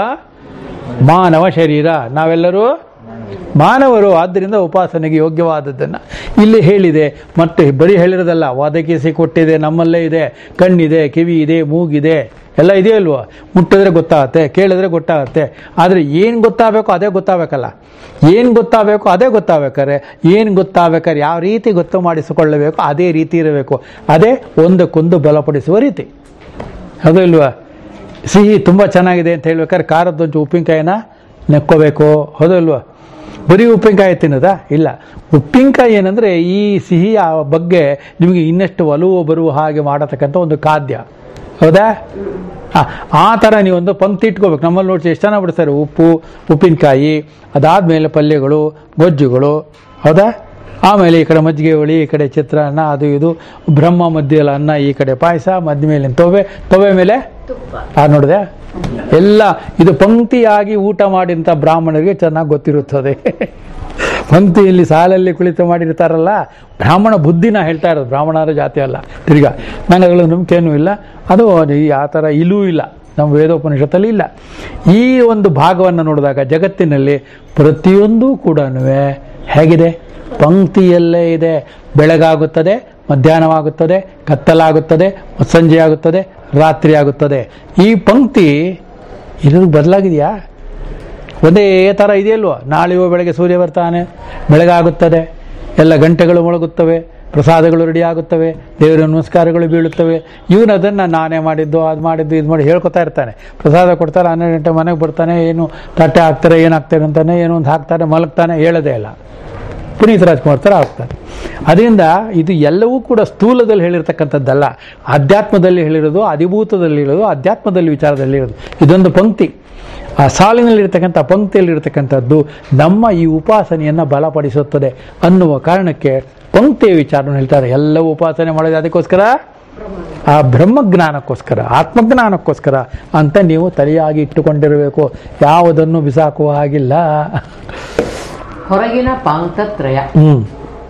ಮಾನವ ಶರೀರ ನಾವೆಲ್ಲರೂ ಮಾನವರು ಆದ್ದರಿಂದ ಉಪಾಸನೆಗೆ ಯೋಗ್ಯವಾದದ್ದನ್ನು ಇಲ್ಲಿ ಹೇಳಿದೆ ಮತ್ತೆ ಬರೀ ಹೇಳಿರೋದಲ್ಲ ಒದಗಿಸಿ ಕೊಟ್ಟಿದೆ ನಮ್ಮಲ್ಲೇ ಇದೆ ಕಣ್ಣಿದೆ ಕಿವಿ ಇದೆ ಮೂಗಿದೆ ಎಲ್ಲ ಇದೆಯಲ್ವ ಮುಟ್ಟಿದ್ರೆ ಗೊತ್ತಾಗತ್ತೆ ಕೇಳಿದ್ರೆ ಗೊತ್ತಾಗತ್ತೆ ಆದರೆ ಏನು ಗೊತ್ತಾಗಬೇಕು ಅದೇ ಗೊತ್ತಾಗಬೇಕಲ್ಲ ಏನು ಗೊತ್ತಾಗಬೇಕು ಅದೇ ಗೊತ್ತಾಗಬೇಕಾದ್ರೆ ಏನು ಗೊತ್ತಾಗಬೇಕಾದ್ರೆ ಯಾವ ರೀತಿ ಗೊತ್ತು ಮಾಡಿಸಿಕೊಳ್ಳಬೇಕು ಅದೇ ರೀತಿ ಇರಬೇಕು ಅದೇ ಒಂದಕ್ಕೊಂದು ಬಲಪಡಿಸುವ ರೀತಿ ಅದು ಇಲ್ವಾ ಸಿಹಿ ತುಂಬ ಚೆನ್ನಾಗಿದೆ ಅಂತ ಹೇಳ್ಬೇಕಾದ್ರೆ ಖಾರದ್ದೊಂಚು ಉಪ್ಪಿನಕಾಯಿನ ನೆಕ್ಕೋಬೇಕು ಹೌದು ಇಲ್ವಾ ಬರೀ ಉಪ್ಪಿನಕಾಯಿ ತಿನ್ನೋದಾ ಇಲ್ಲ ಉಪ್ಪಿನಕಾಯಿ ಏನಂದರೆ ಈ ಸಿಹಿಯ ಬಗ್ಗೆ ನಿಮಗೆ ಇನ್ನಷ್ಟು ಒಲವು ಬರುವ ಹಾಗೆ ಮಾಡತಕ್ಕಂಥ ಒಂದು ಖಾದ್ಯ ಹೌದಾ ಆ, ಆ ಥರ ನೀವೊಂದು ಪಂಕ್ತಿ ಇಟ್ಕೋಬೇಕು ನಮ್ಮಲ್ಲಿ ನೋಡಿ ಎಷ್ಟು ಚೆನ್ನಾಗಿ ಬಿಡ್ತಾರೆ ಉಪ್ಪು ಉಪ್ಪಿನಕಾಯಿ ಅದಾದಮೇಲೆ ಪಲ್ಯಗಳು ಗೊಜ್ಜುಗಳು ಹೌದಾ ಆಮೇಲೆ ಈ ಕಡೆ ಮಜ್ಜಿಗೆ ಹುಳಿ ಈ ಕಡೆ ಚಿತ್ರಾನ್ನ ಅದು ಇದು ಬ್ರಹ್ಮ ಮಧ್ಯೆಲ್ಲ ಅನ್ನ ಈ ಕಡೆ ಪಾಯಸ ಮಧ್ಯ ಮೇಲೆ ತೊವೆ ತೊವೆ ಮೇಲೆ ಆ ನೋಡಿದೆ ಎಲ್ಲ ಇದು ಪಂಕ್ತಿಯಾಗಿ ಊಟ ಮಾಡಿದಂಥ ಬ್ರಾಹ್ಮಣರಿಗೆ ಚೆನ್ನಾಗಿ ಗೊತ್ತಿರುತ್ತದೆ ಪಂಕ್ತಿಯಲ್ಲಿ ಸಾಲಲ್ಲಿ ಕುಳಿತು ಮಾಡಿರ್ತಾರಲ್ಲ ಬ್ರಾಹ್ಮಣ ಬುದ್ಧಿನ ಹೇಳ್ತಾ ಇರೋದು ಬ್ರಾಹ್ಮಣರ ಜಾತಿ ಅಲ್ಲ ತಿರ್ಗಾ ನಂಗೆ ಅದ್ರ ನಂಬಿಕೆನೂ ಇಲ್ಲ ಅದು ಈ ಆ ಥರ ಇಲ್ಲೂ ಇಲ್ಲ ನಮ್ಮ ವೇದೋಪನಿಷತ್ತಲ್ಲಿ ಇಲ್ಲ ಈ ಒಂದು ಭಾಗವನ್ನು ನೋಡಿದಾಗ ಜಗತ್ತಿನಲ್ಲಿ ಪ್ರತಿಯೊಂದೂ ಕೂಡ ಹೇಗಿದೆ ಪಂಕ್ತಿಯಲ್ಲೇ ಇದೆ ಬೆಳಗಾಗುತ್ತದೆ ಮಧ್ಯಾಹ್ನವಾಗುತ್ತದೆ ಕತ್ತಲಾಗುತ್ತದೆ ಸಂಜೆ ಆಗುತ್ತದೆ ರಾತ್ರಿ ಆಗುತ್ತದೆ ಈ ಪಂಕ್ತಿ ಇರೋದು ಬದಲಾಗಿದೆಯಾ ಒಂದೇ ಥರ ಇದೆಯಲ್ವ ನಾಳೆಯೋ ಬೆಳಗ್ಗೆ ಸೂರ್ಯ ಬರ್ತಾನೆ ಬೆಳಗಾಗುತ್ತದೆ ಎಲ್ಲ ಗಂಟೆಗಳು ಮೊಳಗುತ್ತವೆ ಪ್ರಸಾದಗಳು ರೆಡಿ ಆಗುತ್ತವೆ ದೇವರ ನಮಸ್ಕಾರಗಳು ಬೀಳುತ್ತವೆ ಇವನು ಅದನ್ನು ನಾನೇ ಮಾಡಿದ್ದು ಅದು ಮಾಡಿದ್ದು ಇದು ಮಾಡಿ ಹೇಳ್ಕೊತಾ ಇರ್ತಾನೆ ಪ್ರಸಾದ ಕೊಡ್ತಾರೆ ಹನ್ನೆರಡು ಗಂಟೆ ಮನೆಗೆ ಬರ್ತಾನೆ ಏನು ತಟ್ಟೆ ಹಾಕ್ತಾರೆ ಏನು ಹಾಕ್ತಾರೆ ಅಂತಾನೆ ಏನೋ ಒಂದು ಹಾಕ್ತಾರೆ ಮಲಗ್ತಾನೆ ಹೇಳೋದೇ ಇಲ್ಲ ಪುನೀತ್ ರಾಜ್ಕುಮಾರ್ ಥರ ಆಗ್ತಾರೆ ಅದರಿಂದ ಇದು ಎಲ್ಲವೂ ಕೂಡ ಸ್ಥೂಲದಲ್ಲಿ ಹೇಳಿರ್ತಕ್ಕಂಥದ್ದಲ್ಲ ಅಧ್ಯಾತ್ಮದಲ್ಲಿ ಹೇಳಿರೋದು ಅಧಿಭೂತದಲ್ಲಿ ಹೇಳೋದು ಅಧ್ಯಾತ್ಮದಲ್ಲಿ ವಿಚಾರದಲ್ಲಿ ಹೇಳೋದು ಇದೊಂದು ಪಂಕ್ತಿ ಆ ಸಾಲಿನಲ್ಲಿರ್ತಕ್ಕಂಥ ಪಂಕ್ತಿಯಲ್ಲಿರ್ತಕ್ಕಂಥದ್ದು ನಮ್ಮ ಈ ಉಪಾಸನೆಯನ್ನು ಬಲಪಡಿಸುತ್ತದೆ ಅನ್ನುವ ಕಾರಣಕ್ಕೆ ಪಂಕ್ತಿಯ ವಿಚಾರವನ್ನು ಹೇಳ್ತಾರೆ ಎಲ್ಲವೂ ಉಪಾಸನೆ ಮಾಡೋದು ಅದಕ್ಕೋಸ್ಕರ ಆ ಬ್ರಹ್ಮಜ್ಞಾನಕ್ಕೋಸ್ಕರ ಆತ್ಮಜ್ಞಾನಕ್ಕೋಸ್ಕರ ಅಂತ ನೀವು ತಲೆಯಾಗಿ ಇಟ್ಟುಕೊಂಡಿರಬೇಕು ಯಾವುದನ್ನು ಬಿಸಾಕುವ ಹಾಗಿಲ್ಲ ಹೊರಗಿನ ಪಾಂಕ್ತತ್ರಯ ಹ್ಮ್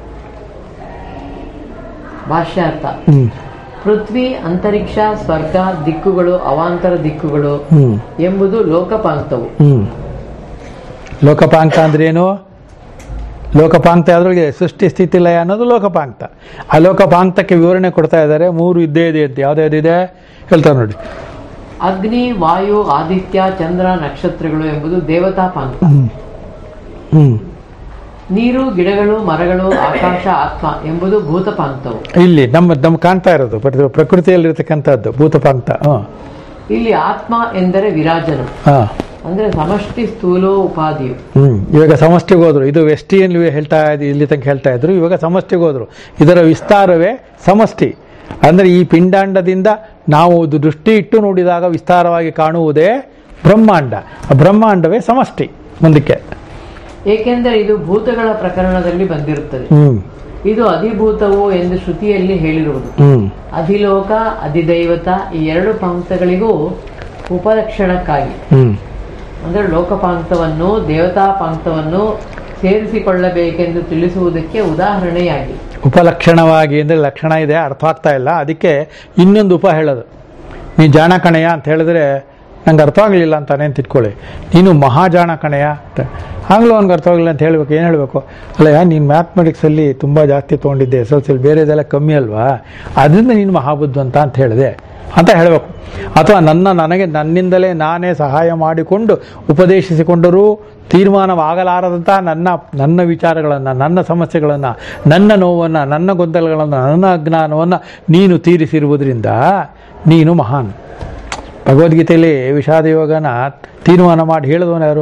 ಭಾಷ್ಯಾರ್ಥ ಹ್ಮ್ ಪೃಥ್ವಿ ಅಂತರಿಕ್ಷ ಸ್ವರ್ಗ ದಿಕ್ಕುಗಳು ಅವಾಂತರ ದಿಕ್ಕುಗಳು ಹ್ಮ್ ಎಂಬುದು ಲೋಕಪಾಂಕ್ತವು ಹ್ಮ್ ಲೋಕಪಾಂಕ್ತ ಅಂದ್ರೆ ಏನು ಲೋಕಪಾಂಕ್ತ ಅದ್ರೊಳಗೆ ಸೃಷ್ಟಿ ಸ್ಥಿತಿ ಲಯ ಅನ್ನೋದು ಲೋಕಪಾಂಕ್ತ ಆ ಲೋಕಪಾಂಕ್ತಕ್ಕೆ ವಿವರಣೆ ಕೊಡ್ತಾ ಇದ್ದಾರೆ ಮೂರು ಇದ್ದೇ ಇದೆ ಅಂತ ಯಾವ್ದ್ಯಾವ್ದಿದೆ ಹೇಳ್ತಾರೆ ನೋಡಿ ಅಗ್ನಿ ವಾಯು ಆದಿತ್ಯ ಚಂದ್ರ ನಕ್ಷತ್ರಗಳು ಎಂಬುದು ದೇವತಾ ಪಾಂಕ್ತ ಹ್ಮ್ ಹ್ಮ್ ನೀರು ಗಿಡಗಳು ಮರಗಳು ಆಕಾಶ ಆತ್ಮ ಎಂಬುದು ಭೂತಪಾಂಕ್ತವು ಇಲ್ಲಿ ನಮ್ಮ ನಮ್ಮ ಕಾಣ್ತಾ ಇರೋದು ಪ್ರತಿ- ಪ್ರಕೃತಿಯಲ್ಲಿರ್ತಕ್ಕಂಥದ್ದು ಭೂತಪಾಂಕ್ತ ಹಾಂ ಇಲ್ಲಿ ಆತ್ಮ ಎಂದರೆ ವಿರಾಜನ ಹಾಂ ಅಂದ್ರೆ ಸಮಷ್ಟಿ ಸ್ಥೂಲೋ ಉಪಾಧಿಯು ಹ್ಮ್ ಇವಾಗ ಸಮಷ್ಟಿಗೆ ಹೋದ್ರು ಇದು ವೆಸ್ಟಿಯಲ್ಲಿ ಹೇಳ್ತಾ ಇದ್ ಇಲ್ಲಿ ತನಕ ಹೇಳ್ತಾ ಇದ್ರು ಇವಾಗ ಸಮಷ್ಟಿಗೆ ಹೋದ್ರು ಇದರ ವಿಸ್ತಾರವೇ ಸಮಷ್ಟಿ ಅಂದ್ರೆ ಈ ಪಿಂಡಾಂಡದಿಂದ ನಾವು ಇದು ದೃಷ್ಟಿ ಇಟ್ಟು ನೋಡಿದಾಗ ವಿಸ್ತಾರವಾಗಿ ಕಾಣುವುದೇ ಬ್ರಹ್ಮಾಂಡ ಆ ಬ್ರಹ್ಮಾಂಡವೇ ಸಮಷ್ಟಿ ಮುಂದಕ್ಕೆ ಏಕೆಂದರೆ ಇದು ಭೂತಗಳ ಪ್ರಕರಣದಲ್ಲಿ ಬಂದಿರುತ್ತದೆ ಹ್ಮ್ ಇದು ಅಧಿಭೂತವು ಎಂದು ಶ್ರುತಿಯಲ್ಲಿ ಹೇಳಿರುವುದು ಹ್ಮ್ ಅಧಿಲೋಕ ಅಧಿದೈವತ ಈ ಎರಡು ಪಾಂಕ್ತಗಳಿಗೂ ಉಪಲಕ್ಷಣಕ್ಕಾಗಿ ಹ್ಮ್ ಅಂದ್ರೆ ಲೋಕಪಾಂಕ್ತವನ್ನು ದೇವತಾ ಪಾಂಕ್ತವನ್ನು ಸೇರಿಸಿಕೊಳ್ಳಬೇಕೆಂದು ತಿಳಿಸುವುದಕ್ಕೆ ಉದಾಹರಣೆಯಾಗಿ ಉಪಲಕ್ಷಣವಾಗಿ ಅಂದರೆ ಲಕ್ಷಣ ಇದೆ ಅರ್ಥ ಆಗ್ತಾ ಇಲ್ಲ ಅದಕ್ಕೆ ಇನ್ನೊಂದು ಉಪ ಹೇಳೋದು ನೀ ಜಾಣ ಕಣೆಯ ಅಂತ ಹೇಳಿದ್ರೆ ನಂಗೆ ಅರ್ಥ ಆಗಲಿಲ್ಲ ಅಂತಾನೆ ಅಂತ ಇಟ್ಕೊಳ್ಳಿ ನೀನು ಮಹಾಜಾಣ ಕಣೆಯ ಅಂತ ಆಗಲೂ ಅವ್ನಿಗೆ ಅರ್ಥ ಆಗಲಿಲ್ಲ ಅಂತ ಹೇಳಬೇಕು ಏನು ಹೇಳಬೇಕು ಅಲ್ಲ ನೀನು ಮ್ಯಾಥಮೆಟಿಕ್ಸಲ್ಲಿ ತುಂಬ ಜಾಸ್ತಿ ತೊಗೊಂಡಿದ್ದೆ ಎಸ್ ಎಲ್ ಸಿಲಿ ಬೇರೆದೆಲ್ಲ ಕಮ್ಮಿ ಅಲ್ವಾ ಅದರಿಂದ ನೀನು ಮಹಾಬುದ್ಧವಂತ ಅಂತ ಹೇಳಿದೆ ಅಂತ ಹೇಳಬೇಕು ಅಥವಾ ನನ್ನ ನನಗೆ ನನ್ನಿಂದಲೇ ನಾನೇ ಸಹಾಯ ಮಾಡಿಕೊಂಡು ಉಪದೇಶಿಸಿಕೊಂಡರೂ ತೀರ್ಮಾನವಾಗಲಾರದಂಥ ನನ್ನ ನನ್ನ ವಿಚಾರಗಳನ್ನು ನನ್ನ ಸಮಸ್ಯೆಗಳನ್ನು ನನ್ನ ನೋವನ್ನು ನನ್ನ ಗೊಂದಲಗಳನ್ನು ನನ್ನ ಅಜ್ಞಾನವನ್ನು ನೀನು ತೀರಿಸಿರುವುದರಿಂದ ನೀನು ಮಹಾನ್ ಭಗವದ್ಗೀತೆಯಲ್ಲಿ ವಿಷಾದ ಯೋಗನ ತೀರ್ಮಾನ ಮಾಡಿ ಹೇಳಿದವನು ಯಾರು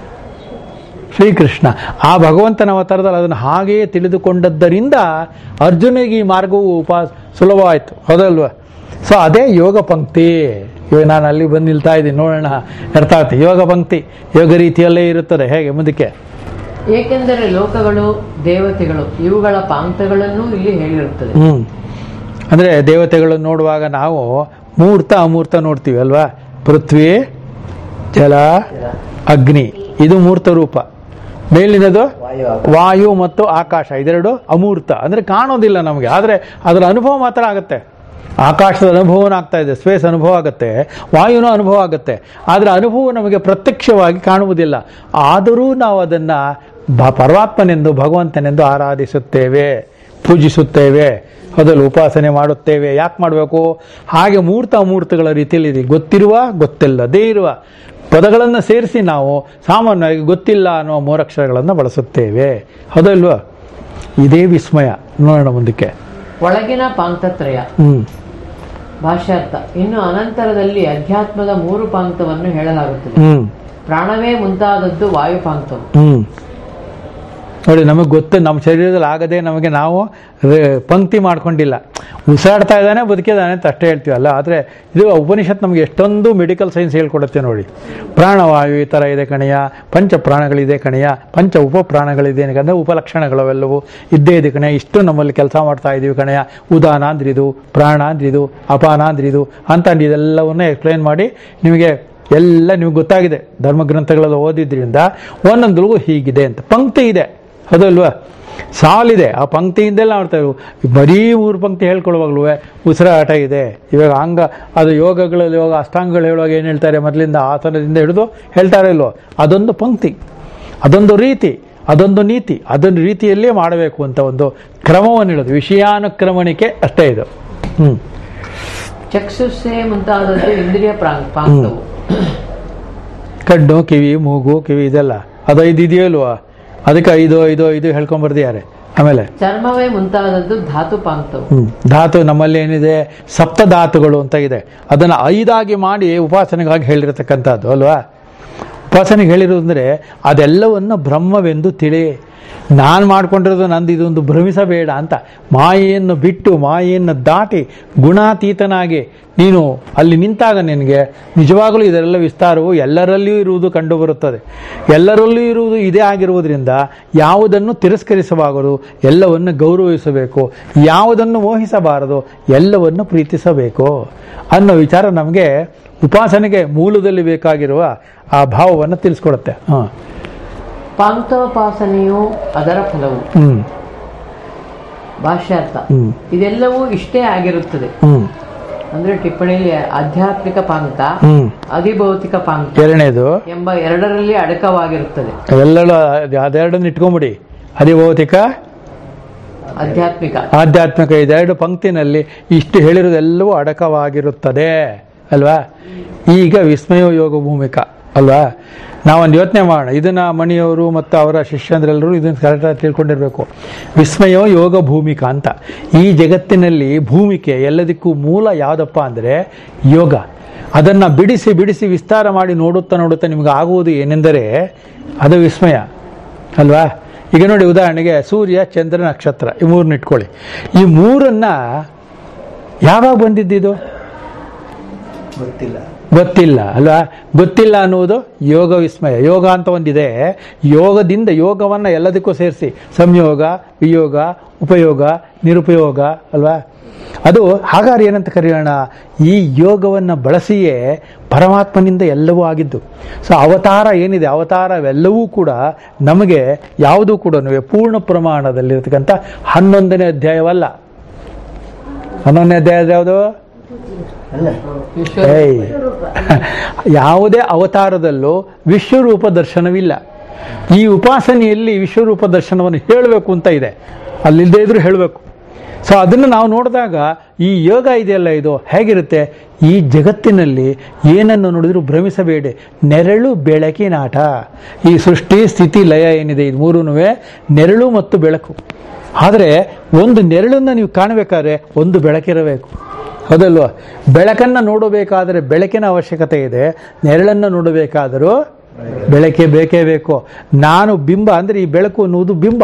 ಶ್ರೀಕೃಷ್ಣ ಆ ಭಗವಂತನ ಅವತಾರದಲ್ಲಿ ಅದನ್ನು ಹಾಗೆಯೇ ತಿಳಿದುಕೊಂಡದ್ದರಿಂದ ಅರ್ಜುನಿಗೆ ಈ ಮಾರ್ಗವು ಉಪ ಸುಲಭವಾಯಿತು ಹೌದಲ್ವ ಸೊ ಅದೇ ಯೋಗ ಪಂಕ್ತಿ ಇವಾಗ ನಾನು ಅಲ್ಲಿ ಬಂದು ನಿಲ್ತಾ ಇದ್ದೀನಿ ನೋಡೋಣ ಅರ್ಥ ಆಗುತ್ತೆ ಯೋಗ ಪಂಕ್ತಿ ಯೋಗ ರೀತಿಯಲ್ಲೇ ಇರುತ್ತದೆ ಹೇಗೆ ಮುಂದಕ್ಕೆ ಏಕೆಂದರೆ ಲೋಕಗಳು ದೇವತೆಗಳು ಇವುಗಳ ಪಾಂಕ್ತಗಳನ್ನು ಇಲ್ಲಿ ಹೇಳಿರುತ್ತದೆ ಹ್ಮ್ ಅಂದ್ರೆ ದೇವತೆಗಳನ್ನು ನೋಡುವಾಗ ನಾವು ಮೂರ್ತ ಅಮೂರ್ತ ನೋಡ್ತೀವಿ ಅಲ್ವಾ ಪೃಥ್ವಿ ಜಲ ಅಗ್ನಿ ಇದು ಮೂರ್ತ ರೂಪ ಮೇಲಿನದು ವಾಯು ವಾಯು ಮತ್ತು ಆಕಾಶ ಇದೆರಡು ಅಮೂರ್ತ ಅಂದರೆ ಕಾಣೋದಿಲ್ಲ ನಮಗೆ ಆದರೆ ಅದರ ಅನುಭವ ಮಾತ್ರ ಆಗುತ್ತೆ ಆಕಾಶದ ಅನುಭವನ ಆಗ್ತಾ ಇದೆ ಸ್ಪೇಸ್ ಅನುಭವ ಆಗುತ್ತೆ ವಾಯುನ ಅನುಭವ ಆಗುತ್ತೆ ಆದರೆ ಅನುಭವ ನಮಗೆ ಪ್ರತ್ಯಕ್ಷವಾಗಿ ಕಾಣುವುದಿಲ್ಲ ಆದರೂ ನಾವು ಅದನ್ನು ಬ ಪರಮಾತ್ಮನೆಂದು ಭಗವಂತನೆಂದು ಆರಾಧಿಸುತ್ತೇವೆ ಪೂಜಿಸುತ್ತೇವೆ ಅದನ್ನು ಉಪಾಸನೆ ಮಾಡುತ್ತೇವೆ ಯಾಕೆ ಮಾಡಬೇಕು ಹಾಗೆ ಮೂರ್ತ ಅಮೂರ್ತಗಳ ರೀತಿಯಲ್ಲಿ ಇದೆ ಗೊತ್ತಿರುವ ಗೊತ್ತಿಲ್ಲದೇ ಇರುವ ಪದಗಳನ್ನು ಸೇರಿಸಿ ನಾವು ಸಾಮಾನ್ಯವಾಗಿ ಗೊತ್ತಿಲ್ಲ ಅನ್ನುವ ಮೂರಕ್ಷರಗಳನ್ನು ಬಳಸುತ್ತೇವೆ ಹೌದಲ್ವಾ ಇದೇ ವಿಸ್ಮಯ ನೋಡೋಣ ಮುಂದಕ್ಕೆ ಒಳಗಿನ ಪಾಂಕ್ತತ್ರಯ ಹ್ಮ್ ಭಾಷ್ಯಾರ್ಥ ಇನ್ನು ಅನಂತರದಲ್ಲಿ ಅಧ್ಯಾತ್ಮದ ಮೂರು ಪಾಂಕ್ತವನ್ನು ಹೇಳಲಾಗುತ್ತದೆ ಹ್ಮ್ ಪ್ರಾಣವೇ ಮುಂತಾದದ್ದು ವಾಯು ಪಾಂಕ್ತವು ಹ್ಮ್ ನೋಡಿ ನಮಗೆ ಗೊತ್ತು ನಮ್ಮ ಶರೀರದಲ್ಲಿ ಆಗದೆ ನಮಗೆ ನಾವು ರೇ- ಪಂಕ್ತಿ ಮಾಡ್ಕೊಂಡಿಲ್ಲ ಉಸಿರಾಡ್ತಾ ಇದ್ದಾನೆ ಬದುಕಿದ್ದಾನೆ ಅಂತ ಅಷ್ಟೇ ಹೇಳ್ತೀವಲ್ಲ ಆದರೆ ಇದು ಉಪನಿಷತ್ ನಮಗೆ ಎಷ್ಟೊಂದು ಮೆಡಿಕಲ್ ಸೈನ್ಸ್ ಹೇಳ್ಕೊಡುತ್ತೆ ನೋಡಿ ಪ್ರಾಣವಾಯು ಈ ಥರ ಇದೆ ಕಣೆಯ ಪಂಚ ಪ್ರಾಣಗಳಿದೆ ಕಣೆಯ ಪಂಚ ಉಪ ಪ್ರಾಣಗಳಿದೆ ಅಂದರೆ ಉಪಲಕ್ಷಣಗಳು ಅವೆಲ್ಲವೂ ಇದ್ದೇ ಇದೆ ಕಣೆ ಇಷ್ಟು ನಮ್ಮಲ್ಲಿ ಕೆಲಸ ಮಾಡ್ತಾ ಇದೀವಿ ಕಣೆಯ ಉದಾನ ಅಂದ್ರಿದು ಪ್ರಾಣ ಅಂದ್ರಿದು ಅಪಾನ ಅಂದ್ರಿದು ಅಂತ ಇದೆಲ್ಲವನ್ನ ಎಕ್ಸ್ಪ್ಲೈನ್ ಮಾಡಿ ನಿಮಗೆ ಎಲ್ಲ ನಿಮ್ಗೆ ಗೊತ್ತಾಗಿದೆ ಧರ್ಮಗ್ರಂಥಗಳೆಲ್ಲ ಓದಿದ್ರಿಂದ ಒಂದೊಂದ್ರಿಗೂ ಹೀಗಿದೆ ಅಂತ ಪಂಕ್ತಿ ಇದೆ ಹೌದಲ್ವಾ ಸಾಲಿದೆ ಆ ಪಂಕ್ತಿಯಿಂದೆಲ್ಲ ಮಾಡ್ತಾ ಇರು ಬರೀ ಮೂರು ಪಂಕ್ತಿ ಹೇಳ್ಕೊಳ್ಳುವಾಗ್ಲೂ ಉಸಿರಾಟ ಇದೆ ಇವಾಗ ಅಂಗ ಅದು ಯೋಗಗಳಲ್ಲಿ ಯೋಗ ಅಷ್ಟಾಂಗಗಳು ಹೇಳುವಾಗ ಏನು ಹೇಳ್ತಾರೆ ಮೊದಲಿಂದ ಆಸನದಿಂದ ಹಿಡಿದು ಹೇಳ್ತಾರೆ ಇಲ್ವೋ ಅದೊಂದು ಪಂಕ್ತಿ ಅದೊಂದು ರೀತಿ ಅದೊಂದು ನೀತಿ ಅದೊಂದು ರೀತಿಯಲ್ಲೇ ಮಾಡಬೇಕು ಅಂತ ಒಂದು ಕ್ರಮವನ್ನು ಹೇಳೋದು ವಿಷಯಾನುಕ್ರಮಣಿಕೆ ಅಷ್ಟೇ ಇದು ಹ್ಞೂ ಚಕ್ಷುಸ್ಸೆ ಮುಂತಾದದ್ದು ಇಂದ್ರಿಯ ಪ್ರಾಂಕ್ ಪಾಂಕ್ತವು ಕಣ್ಣು ಕಿವಿ ಮೂಗು ಕಿವಿ ಇದೆಲ್ಲ ಅದು ಐದು ಇದೆಯಲ್ವಾ ಅದಕ್ಕೆ ಐದು ಐದು ಐದು ಹೇಳ್ಕೊಂಬರ್ದಿದ್ದಾರೆ ಆಮೇಲೆ ಚರ್ಮವೇ ಮುಂತಾದದ್ದು ಧಾತು ಪಾಂಕ್ತವು ಹ್ಮ್ ಧಾತು ನಮ್ಮಲ್ಲಿ ಏನಿದೆ ಸಪ್ತ ಧಾತುಗಳು ಅಂತ ಇದೆ ಅದನ್ನು ಐದಾಗಿ ಮಾಡಿ ಉಪಾಸನೆಗಾಗಿ ಹೇಳಿರತಕ್ಕಂಥದ್ದು ಅಲ್ವಾ ಉಪಾಸನೆಗೆ ಹೇಳಿರೋದು ಅಂದರೆ ಅದೆಲ್ಲವನ್ನು ಬ್ರಹ್ಮವೆಂದು ತಿಳಿ ನಾನು ಮಾಡ್ಕೊಂಡಿರೋದು ನಂದು ಇದೊಂದು ಭ್ರಮಿಸಬೇಡ ಅಂತ ಮಾಯೆಯನ್ನು ಬಿಟ್ಟು ಮಾಯೆಯನ್ನು ದಾಟಿ ಗುಣಾತೀತನಾಗಿ ನೀನು ಅಲ್ಲಿ ನಿಂತಾಗ ನಿನಗೆ ನಿಜವಾಗಲೂ ಇದರೆಲ್ಲ ವಿಸ್ತಾರವು ಎಲ್ಲರಲ್ಲಿಯೂ ಇರುವುದು ಕಂಡುಬರುತ್ತದೆ ಎಲ್ಲರಲ್ಲೂ ಇರುವುದು ಇದೇ ಆಗಿರುವುದರಿಂದ ಯಾವುದನ್ನು ತಿರಸ್ಕರಿಸಬಾರದು ಎಲ್ಲವನ್ನು ಗೌರವಿಸಬೇಕು ಯಾವುದನ್ನು ಮೋಹಿಸಬಾರದು ಎಲ್ಲವನ್ನು ಪ್ರೀತಿಸಬೇಕು ಅನ್ನೋ ವಿಚಾರ ನಮಗೆ ಉಪಾಸನೆಗೆ ಮೂಲದಲ್ಲಿ ಬೇಕಾಗಿರುವ ಆ ಭಾವವನ್ನು ತಿಳಿಸ್ಕೊಡುತ್ತೆ ಹಾಂ ಪಾಂಕ್ತೋಪಾಸನೆಯು ಅದರ ಫಲವು ಹ್ಞೂ ಭಾಷ್ಯಾರ್ಥ ಹ್ಞೂ ಇದೆಲ್ಲವೂ ಇಷ್ಟೇ ಆಗಿರುತ್ತದೆ ಹ್ಞೂ ಅಂದ್ರೆ ಟಿಪ್ಪಣಿಯಲ್ಲಿ ಆಧ್ಯಾತ್ಮಿಕ ಪಾಂಕ್ತ ಹ್ಞೂ ಅಧಿಭೌತಿಕ ಪಾಂಕ್ತ ಎರಡನೇದು ಎಂಬ ಎರಡರಲ್ಲಿ ಅಡಕವಾಗಿರುತ್ತದೆ ಎಲ್ಲೆಲ್ಲ ಅದೆರಡನ್ನು ಇಟ್ಕೊಂಬಿಡಿ ಅಧಿಭೌತಿಕ ಆಧ್ಯಾತ್ಮಿಕ ಆಧ್ಯಾತ್ಮಿಕ ಇದೆರಡು ಪಂಕ್ತಿನಲ್ಲಿ ಇಷ್ಟು ಹೇಳಿರೋದೆಲ್ಲವೂ ಅಡಕವಾಗಿರುತ್ತದೆ ಅಲ್ವಾ ಈಗ ವಿಸ್ಮಯ ಯೋಗ ಭೂಮಿಕ ಅಲ್ವಾ ನಾವೊಂದು ಯೋಚನೆ ಮಾಡೋಣ ಇದನ್ನ ಮಣಿಯವರು ಮತ್ತು ಅವರ ಶಿಷ್ಯಂದ್ರೆಲ್ಲರೂ ಇದನ್ನು ಕರೆಕ್ಟಾಗಿ ತಿಳ್ಕೊಂಡಿರ್ಬೇಕು ವಿಸ್ಮಯ ಯೋಗ ಭೂಮಿಕ ಅಂತ ಈ ಜಗತ್ತಿನಲ್ಲಿ ಭೂಮಿಕೆ ಎಲ್ಲದಕ್ಕೂ ಮೂಲ ಯಾವುದಪ್ಪ ಅಂದರೆ ಯೋಗ ಅದನ್ನು ಬಿಡಿಸಿ ಬಿಡಿಸಿ ವಿಸ್ತಾರ ಮಾಡಿ ನೋಡುತ್ತಾ ನೋಡುತ್ತಾ ನಿಮಗೆ ಆಗುವುದು ಏನೆಂದರೆ ಅದು ವಿಸ್ಮಯ ಅಲ್ವಾ ಈಗ ನೋಡಿ ಉದಾಹರಣೆಗೆ ಸೂರ್ಯ ಚಂದ್ರ ನಕ್ಷತ್ರ ಈ ಮೂರನ್ನ ಇಟ್ಕೊಳ್ಳಿ ಈ ಮೂರನ್ನ ಯಾವಾಗ ಬಂದಿದ್ದಿದು ಗೊತ್ತಿಲ್ಲ ಗೊತ್ತಿಲ್ಲ ಅಲ್ವಾ ಗೊತ್ತಿಲ್ಲ ಅನ್ನುವುದು ಯೋಗ ವಿಸ್ಮಯ ಯೋಗ ಅಂತ ಒಂದಿದೆ ಯೋಗದಿಂದ ಯೋಗವನ್ನು ಎಲ್ಲದಕ್ಕೂ ಸೇರಿಸಿ ಸಂಯೋಗ ವಿಯೋಗ ಉಪಯೋಗ ನಿರುಪಯೋಗ ಅಲ್ವಾ ಅದು ಹಾಗಾದ್ರೆ ಏನಂತ ಕರೆಯೋಣ ಈ ಯೋಗವನ್ನು ಬಳಸಿಯೇ ಪರಮಾತ್ಮನಿಂದ ಎಲ್ಲವೂ ಆಗಿದ್ದು ಸೊ ಅವತಾರ ಏನಿದೆ ಅವತಾರವೆಲ್ಲವೂ ಕೂಡ ನಮಗೆ ಯಾವುದೂ ಕೂಡ ಪೂರ್ಣ ಪ್ರಮಾಣದಲ್ಲಿರ್ತಕ್ಕಂಥ ಹನ್ನೊಂದನೇ ಅಧ್ಯಾಯವಲ್ಲ ಹನ್ನೊಂದನೇ ಅಧ್ಯಾಯ ಯಾವುದು ಅಲ್ಲ ವಿಶ್ವ ಏಯ್ ಯಾವುದೇ ಅವತಾರದಲ್ಲೂ ವಿಶ್ವರೂಪ ದರ್ಶನವಿಲ್ಲ ಈ ಉಪಾಸನೆಯಲ್ಲಿ ವಿಶ್ವರೂಪ ದರ್ಶನವನ್ನು ಹೇಳಬೇಕು ಅಂತ ಇದೆ ಅಲ್ಲಿಲ್ಲದೆ ಇದ್ರೂ ಹೇಳಬೇಕು ಸೊ ಅದನ್ನು ನಾವು ನೋಡಿದಾಗ ಈ ಯೋಗ ಇದೆಯಲ್ಲ ಇದು ಹೇಗಿರುತ್ತೆ ಈ ಜಗತ್ತಿನಲ್ಲಿ ಏನನ್ನು ನೋಡಿದ್ರು ಭ್ರಮಿಸಬೇಡಿ ನೆರಳು ಬೆಳಕಿನಾಟ ಈ ಸೃಷ್ಟಿ ಸ್ಥಿತಿ ಲಯ ಏನಿದೆ ಇದು ಮೂರೂ ನೆರಳು ಮತ್ತು ಬೆಳಕು ಆದರೆ ಒಂದು ನೆರಳನ್ನು ನೀವು ಕಾಣಬೇಕಾದ್ರೆ ಒಂದು ಬೆಳಕಿರಬೇಕು ಹೌದಲ್ವಾ ಬೆಳಕನ್ನು ನೋಡಬೇಕಾದರೆ ಬೆಳಕಿನ ಅವಶ್ಯಕತೆ ಇದೆ ನೆರಳನ್ನು ನೋಡಬೇಕಾದರೂ ಬೆಳಕೆ ಬೇಕೇ ಬೇಕು ನಾನು ಬಿಂಬ ಅಂದರೆ ಈ ಬೆಳಕು ಅನ್ನುವುದು ಬಿಂಬ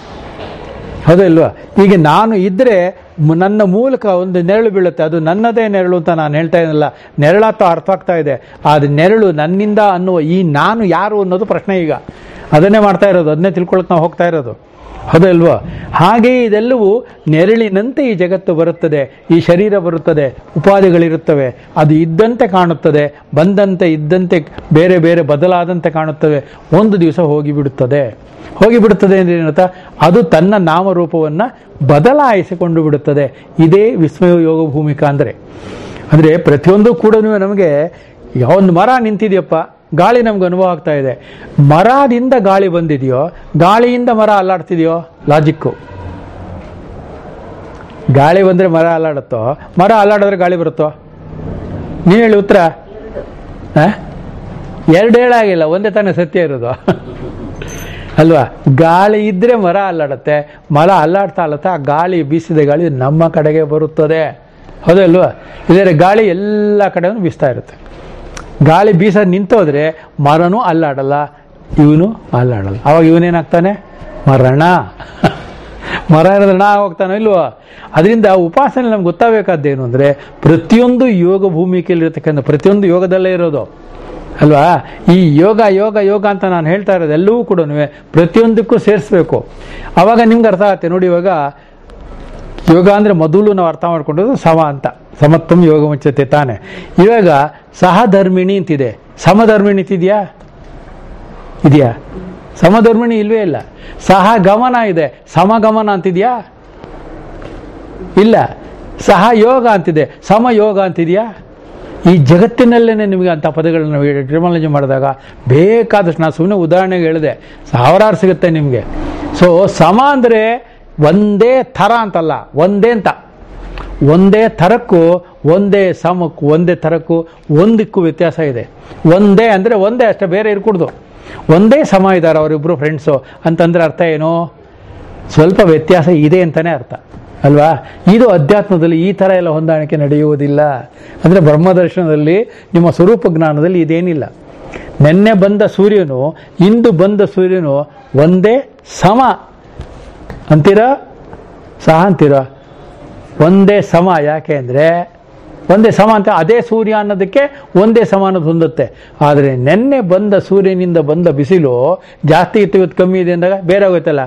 ಹೌದಲ್ವಾ ಈಗ ನಾನು ಇದ್ದರೆ ಮ್- ನನ್ನ ಮೂಲಕ ಒಂದು ನೆರಳು ಬೀಳುತ್ತೆ ಅದು ನನ್ನದೇ ನೆರಳು ಅಂತ ನಾನು ಹೇಳ್ತಾ ಇದ್ದೀನಲ್ಲ ನೆರಳಾತ ಅರ್ಥ ಆಗ್ತಾ ಇದೆ ಅದು ನೆರಳು ನನ್ನಿಂದ ಅನ್ನುವ ಈ ನಾನು ಯಾರು ಅನ್ನೋದು ಪ್ರಶ್ನೆ ಈಗ ಅದನ್ನೇ ಮಾಡ್ತಾ ಇರೋದು ಅದನ್ನೇ ತಿಳ್ಕೊಳಕ್ಕೆ ನಾವು ಹೋಗ್ತಾ ಇರೋದು ಹೌದಲ್ವಾ ಹಾಗೆ ಇದೆಲ್ಲವೂ ನೆರಳಿನಂತೆ ಈ ಜಗತ್ತು ಬರುತ್ತದೆ ಈ ಶರೀರ ಬರುತ್ತದೆ ಉಪಾಧಿಗಳಿರುತ್ತವೆ ಅದು ಇದ್ದಂತೆ ಕಾಣುತ್ತದೆ ಬಂದಂತೆ ಇದ್ದಂತೆ ಬೇರೆ ಬೇರೆ ಬದಲಾದಂತೆ ಕಾಣುತ್ತವೆ ಒಂದು ದಿವಸ ಹೋಗಿಬಿಡುತ್ತದೆ ಹೋಗಿಬಿಡುತ್ತದೆ ಅಂದ್ರೆ ಏನರ್ಥ ಅದು ತನ್ನ ನಾಮರೂಪವನ್ನು ಬದಲಾಯಿಸಿಕೊಂಡು ಬಿಡುತ್ತದೆ ಇದೇ ವಿಸ್ಮಯ ಯೋಗ ಭೂಮಿಕಾ ಅಂದರೆ ಅಂದರೆ ಪ್ರತಿಯೊಂದು ಕೂಡ ನಮಗೆ ಈಗ ಒಂದು ಮರ ನಿಂತಿದೆಯಪ್ಪ ಗಾಳಿ ನಮ್ಗೆ ಅನುಭವ ಆಗ್ತಾ ಇದೆ ಮರದಿಂದ ಗಾಳಿ ಬಂದಿದೆಯೋ ಗಾಳಿಯಿಂದ ಮರ ಅಲ್ಲಾಡ್ತಿದೆಯೋ ಲಾಜಿಕ್ಕು ಗಾಳಿ ಬಂದರೆ ಮರ ಅಲ್ಲಾಡುತ್ತೋ ಮರ ಅಲ್ಲಾಡಿದ್ರೆ ಗಾಳಿ ಬರುತ್ತೋ ನೀವು ಹೇಳಿ ಉತ್ತರ ಆ? ಎರಡು ಹೇಳಾಗಿಲ್ಲ ಒಂದೇ ತಾನೇ ಸತ್ಯ ಇರೋದು ಅಲ್ವಾ ಗಾಳಿ ಇದ್ರೆ ಮರ ಅಲ್ಲಾಡುತ್ತೆ ಮರ ಅಲ್ಲಾಡ್ತಾ ಅಲ್ಲತ್ತ ಆ ಗಾಳಿ ಬೀಸಿದ ಗಾಳಿ ನಮ್ಮ ಕಡೆಗೆ ಬರುತ್ತದೆ ಹೌದಲ್ವಾ ಇದೇ ಗಾಳಿ ಎಲ್ಲ ಕಡೆನೂ ಬೀಸ್ತಾ ಇರುತ್ತೆ ಗಾಳಿ ಬೀಸೋದು ನಿಂತೋದ್ರೆ ಮರನೂ ಅಲ್ಲಾಡಲ್ಲ ಇವನು ಅಲ್ಲಾಡಲ್ಲ ಅವಾಗ ಇವನೇನಾಗ್ತಾನೆ ಮರಣ ಮರ ಇರೋದ್ರಣ ಹೋಗ್ತಾನೋ ಇಲ್ವೋ ಅದರಿಂದ ಉಪಾಸನೆ ನಮ್ಗೆ ಗೊತ್ತಾಗಬೇಕಾದ್ದೇನು ಅಂದರೆ ಪ್ರತಿಯೊಂದು ಯೋಗ ಭೂಮಿಕೆಯಲ್ಲಿರ್ತಕ್ಕಂಥ ಪ್ರತಿಯೊಂದು ಯೋಗದಲ್ಲೇ ಇರೋದು ಅಲ್ವಾ ಈ ಯೋಗ ಯೋಗ ಯೋಗ ಅಂತ ನಾನು ಹೇಳ್ತಾ ಇರೋದು ಎಲ್ಲವೂ ಕೂಡ ಪ್ರತಿಯೊಂದಕ್ಕೂ ಸೇರಿಸ್ಬೇಕು ಆವಾಗ ನಿಮ್ಗೆ ಅರ್ಥ ಆಗುತ್ತೆ ನೋಡಿ ಇವಾಗ ಯೋಗ ಅಂದರೆ ಮೊದಲು ನಾವು ಅರ್ಥ ಮಾಡ್ಕೊಂಡದ್ದು ಸಮ ಅಂತ ಸಮತ್ವಂ ಯೋಗ ಮುಚ್ಚತೆ ತಾನೆ ಇವಾಗ ಸಹಧರ್ಮಿಣಿ ಅಂತಿದೆ ಸಮಧರ್ಮಿಣಿ ಅಂತಿದೆಯಾ ಇದೆಯಾ ಸಮಧರ್ಮಿಣಿ ಇಲ್ವೇ ಇಲ್ಲ ಸಹಗಮನ ಇದೆ ಸಮಗಮನ ಅಂತಿದೆಯಾ ಇಲ್ಲ ಸಹಯೋಗ ಅಂತಿದೆ ಸಮಯೋಗ ಅಂತಿದೆಯಾ ಈ ಜಗತ್ತಿನಲ್ಲೇ ನಿಮಗೆ ಅಂಥ ಪದಗಳನ್ನ ಟ್ರಿಮಾಲಜಿ ಮಾಡಿದಾಗ ಬೇಕಾದಷ್ಟು ನಾನು ಸುಮ್ಮನೆ ಉದಾಹರಣೆಗೆ ಹೇಳಿದೆ ಸಾವಿರಾರು ಸಿಗುತ್ತೆ ನಿಮಗೆ ಸೊ ಸಮ ಅಂದರೆ ಒಂದೇ ಥರ ಅಂತಲ್ಲ ಒಂದೇ ಅಂತ ಒಂದೇ ಥರಕ್ಕೂ ಒಂದೇ ಸಮಕ್ಕೂ ಒಂದೇ ಥರಕ್ಕೂ ಒಂದಕ್ಕೂ ವ್ಯತ್ಯಾಸ ಇದೆ ಒಂದೇ ಅಂದರೆ ಒಂದೇ ಅಷ್ಟೇ ಬೇರೆ ಇರ್ಕೂಡ್ದು ಒಂದೇ ಸಮ ಇದ್ದಾರೆ ಅವರಿಬ್ಬರು ಫ್ರೆಂಡ್ಸು ಅಂತಂದ್ರೆ ಅರ್ಥ ಏನು ಸ್ವಲ್ಪ ವ್ಯತ್ಯಾಸ ಇದೆ ಅಂತಲೇ ಅರ್ಥ ಅಲ್ವಾ ಇದು ಅಧ್ಯಾತ್ಮದಲ್ಲಿ ಈ ಥರ ಎಲ್ಲ ಹೊಂದಾಣಿಕೆ ನಡೆಯುವುದಿಲ್ಲ ಅಂದರೆ ಬ್ರಹ್ಮದರ್ಶನದಲ್ಲಿ ನಿಮ್ಮ ಸ್ವರೂಪ ಜ್ಞಾನದಲ್ಲಿ ಇದೇನಿಲ್ಲ ನಿನ್ನೆ ಬಂದ ಸೂರ್ಯನು ಇಂದು ಬಂದ ಸೂರ್ಯನು ಒಂದೇ ಸಮ ಅಂತೀರಾ ಸಹ ಅಂತೀರಾ ಒಂದೇ ಸಮ ಯಾಕೆ ಅಂದರೆ ಒಂದೇ ಸಮ ಅಂತ ಅದೇ ಸೂರ್ಯ ಅನ್ನೋದಕ್ಕೆ ಒಂದೇ ಸಮ ಅನ್ನೋದು ಹೊಂದುತ್ತೆ ಆದರೆ ನಿನ್ನೆ ಬಂದ ಸೂರ್ಯನಿಂದ ಬಂದ ಬಿಸಿಲು ಜಾಸ್ತಿ ಇತ್ತು ಇವತ್ತು ಕಮ್ಮಿ ಇದೆ ಅಂದಾಗ ಬೇರೆ ಆಗೋಯ್ತಲ್ಲ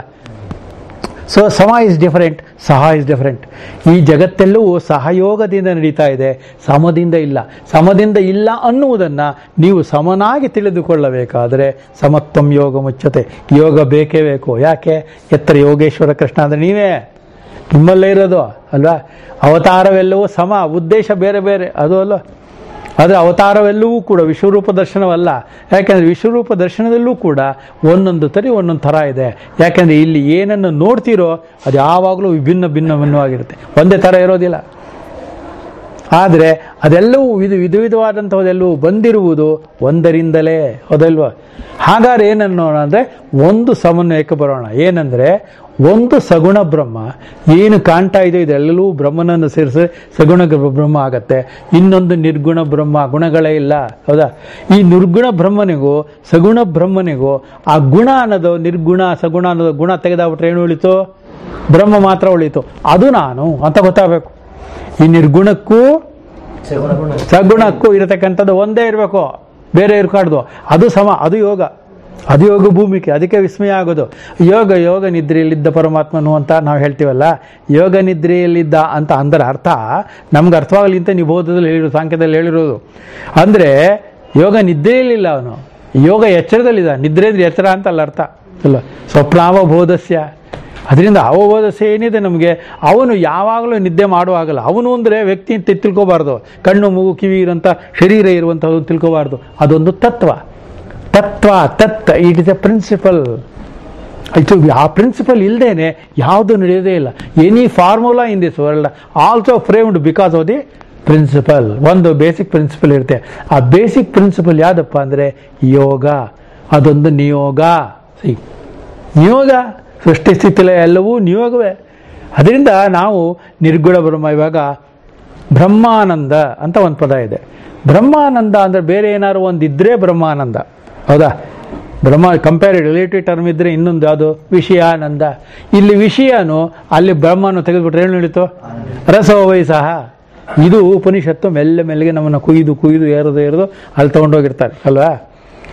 ಸೊ ಸಮ ಇಸ್ ಡಿಫರೆಂಟ್ ಸಹ ಇಸ್ ಡಿಫರೆಂಟ್ ಈ ಜಗತ್ತೆಲ್ಲವೂ ಸಹಯೋಗದಿಂದ ನಡೀತಾ ಇದೆ ಸಮದಿಂದ ಇಲ್ಲ ಸಮದಿಂದ ಇಲ್ಲ ಅನ್ನುವುದನ್ನು ನೀವು ಸಮನಾಗಿ ತಿಳಿದುಕೊಳ್ಳಬೇಕಾದರೆ ಸಮತ್ವಂ ಯೋಗ ಮುಚ್ಚತೆ ಯೋಗ ಬೇಕೇ ಬೇಕು ಯಾಕೆ ಎತ್ತರ ಯೋಗೇಶ್ವರ ಕೃಷ್ಣ ಅಂದರೆ ನೀವೇ ನಿಮ್ಮಲ್ಲೇ ಇರೋದು ಅಲ್ವಾ ಅವತಾರವೆಲ್ಲವೂ ಸಮ ಉದ್ದೇಶ ಬೇರೆ ಬೇರೆ ಅದು ಅಲ್ಲ ಆದರೆ ಅವತಾರವೆಲ್ಲವೂ ಕೂಡ ವಿಶ್ವರೂಪ ದರ್ಶನವಲ್ಲ ಯಾಕೆಂದರೆ ವಿಶ್ವರೂಪ ದರ್ಶನದಲ್ಲೂ ಕೂಡ ಒಂದೊಂದು ತರಿ ಒಂದೊಂದು ಥರ ಇದೆ ಯಾಕೆಂದರೆ ಇಲ್ಲಿ ಏನನ್ನು ನೋಡ್ತೀರೋ ಅದು ಯಾವಾಗಲೂ ವಿಭಿನ್ನ ಭಿನ್ನ ಭಿನ್ನವಾಗಿರುತ್ತೆ ಒಂದೇ ಥರ ಇರೋದಿಲ್ಲ ಆದರೆ ಅದೆಲ್ಲವೂ ವಿಧ ವಿಧ ವಿಧವಾದಂಥದ್ದೆಲ್ಲವೂ ಬಂದಿರುವುದು ಒಂದರಿಂದಲೇ ಹೌದಲ್ವಾ ಹಾಗಾದ್ರೆ ಏನನ್ನೋಣ ಅಂದರೆ ಒಂದು ಸಮನ್ವಯಕ್ಕೆ ಬರೋಣ ಏನಂದರೆ ಒಂದು ಸಗುಣ ಬ್ರಹ್ಮ ಏನು ಕಾಣ್ತಾ ಇದೆಯೋ ಇದೆಲ್ಲವೂ ಬ್ರಹ್ಮನನ್ನು ಸೇರಿಸಿ ಸಗುಣ ಗ- ಬ್ರಹ್ಮ ಆಗತ್ತೆ ಇನ್ನೊಂದು ನಿರ್ಗುಣ ಬ್ರಹ್ಮ ಗುಣಗಳೇ ಇಲ್ಲ ಹೌದಾ ಈ ನಿರ್ಗುಣ ಬ್ರಹ್ಮನಿಗೂ ಸಗುಣ ಬ್ರಹ್ಮನಿಗೂ ಆ ಗುಣ ಅನ್ನೋದು ನಿರ್ಗುಣ ಸಗುಣ ಅನ್ನೋದು ಗುಣ ತೆಗೆದಾಬಿಟ್ರೆ ಏನು ಉಳಿತು ಬ್ರಹ್ಮ ಮಾತ್ರ ಉಳಿತು ಅದು ನಾನು ಅಂತ ಗೊತ್ತಾಗಬೇಕು ಈ ನಿರ್ಗುಣಕ್ಕೂ ಸಗುಣಕ್ಕೂ ಇರತಕ್ಕಂಥದ್ದು ಒಂದೇ ಇರಬೇಕು ಬೇರೆ ಇರ್ಕಾಡ್ದು ಅದು ಸಮ ಅದು ಯೋಗ ಅದು ಯೋಗ ಭೂಮಿಕೆ ಅದಕ್ಕೆ ವಿಸ್ಮಯ ಆಗೋದು ಯೋಗ ಯೋಗ ನಿದ್ರೆಯಲ್ಲಿದ್ದ ಪರಮಾತ್ಮನು ಅಂತ ನಾವು ಹೇಳ್ತೀವಲ್ಲ ಯೋಗ ನಿದ್ರೆಯಲ್ಲಿದ್ದ ಅಂತ ಅಂದ್ರೆ ಅರ್ಥ ನಮ್ಗೆ ಅರ್ಥವಾಗಲಿ ಅಂತ ನಿಬೋಧದಲ್ಲಿ ಹೇಳಿರೋದು ಸಾಂಖ್ಯದಲ್ಲಿ ಹೇಳಿರೋದು ಅಂದರೆ ಯೋಗ ನಿದ್ರೆಯಲ್ಲಿಲ್ಲ ಅವನು ಯೋಗ ಎಚ್ಚರದಲ್ಲಿದ್ದ ನಿದ್ರೆ ಅಂದ್ರೆ ಎಚ್ಚರ ಅಂತಲ್ಲ ಅರ್ಥ ಅಲ್ಲ ಸ್ವಪ್ನಾವಬೋಧಸ್ಯ ಅದರಿಂದ ಅವಬೋಧಸ್ಯ ಏನಿದೆ ನಮಗೆ ಅವನು ಯಾವಾಗಲೂ ನಿದ್ದೆ ಮಾಡುವಾಗಲ್ಲ ಅವನು ಅಂದರೆ ವ್ಯಕ್ತಿ ಅಂತ ತಿಳ್ಕೋಬಾರ್ದು ಕಣ್ಣು ಮೂಗು ಕಿವಿ ಇರೋಂಥ ಶರೀರ ಇರುವಂಥದ್ದು ತಿಳ್ಕೋಬಾರ್ದು ಅದೊಂದು ತತ್ವ ತತ್ವ ತತ್ ಇಟ್ ಇಸ್ ಎ ಪ್ರಿನ್ಸಿಪಲ್ ಇದು ಆ ಪ್ರಿನ್ಸಿಪಲ್ ಇಲ್ಲದೇನೆ ಯಾವುದು ನಡೆಯೋದೇ ಇಲ್ಲ any formula in this world also framed because of the principle ಒಂದು ಬೇಸಿಕ್ ಪ್ರಿನ್ಸಿಪಲ್ ಇರುತ್ತೆ ಆ ಬೇಸಿಕ್ ಪ್ರಿನ್ಸಿಪಲ್ ಯಾವುದಪ್ಪ ಅಂದರೆ ಯೋಗ ಅದೊಂದು ನಿಯೋಗ ಸಿ ನಿಯೋಗ ಸೃಷ್ಟಿ ಸ್ಥಿತಿಲ ಎಲ್ಲವೂ ನಿಯೋಗವೇ ಅದರಿಂದ ನಾವು ನಿರ್ಗುಣ ಬ್ರಹ್ಮ ಇವಾಗ ಬ್ರಹ್ಮಾನಂದ ಅಂತ ಒಂದು ಪದ ಇದೆ ಬ್ರಹ್ಮಾನಂದ ಅಂದರೆ ಬೇರೆ ಏನಾದ್ರು ಒಂದು ಇದ್ದರೆ ಬ್ರಹ್ಮಾನಂದ ಹೌದಾ ಬ್ರಹ್ಮ ಕಂಪೇರ್ ರಿಲೇಟಿವ್ ಟರ್ಮ್ ಇದ್ದರೆ ಇನ್ನೊಂದು ಯಾವುದು ವಿಷಯಾನಂದ ಇಲ್ಲಿ ವಿಷಯನು ಅಲ್ಲಿ ಬ್ರಹ್ಮನು ತೆಗೆದುಬಿಟ್ರೆ ಏನು ನಡೀತು ರಸೋವೈ ಸಹ ಇದು ಉಪನಿಷತ್ತು ಮೆಲ್ಲ ಮೆಲ್ಲಗೆ ನಮ್ಮನ್ನು ಕುಯ್ದು ಕುಯ್ದು ಏರೋದು ಏರೋದು ಅಲ್ಲಿ ತೊಗೊಂಡೋಗಿರ್ತಾರೆ ಅಲ್ವಾ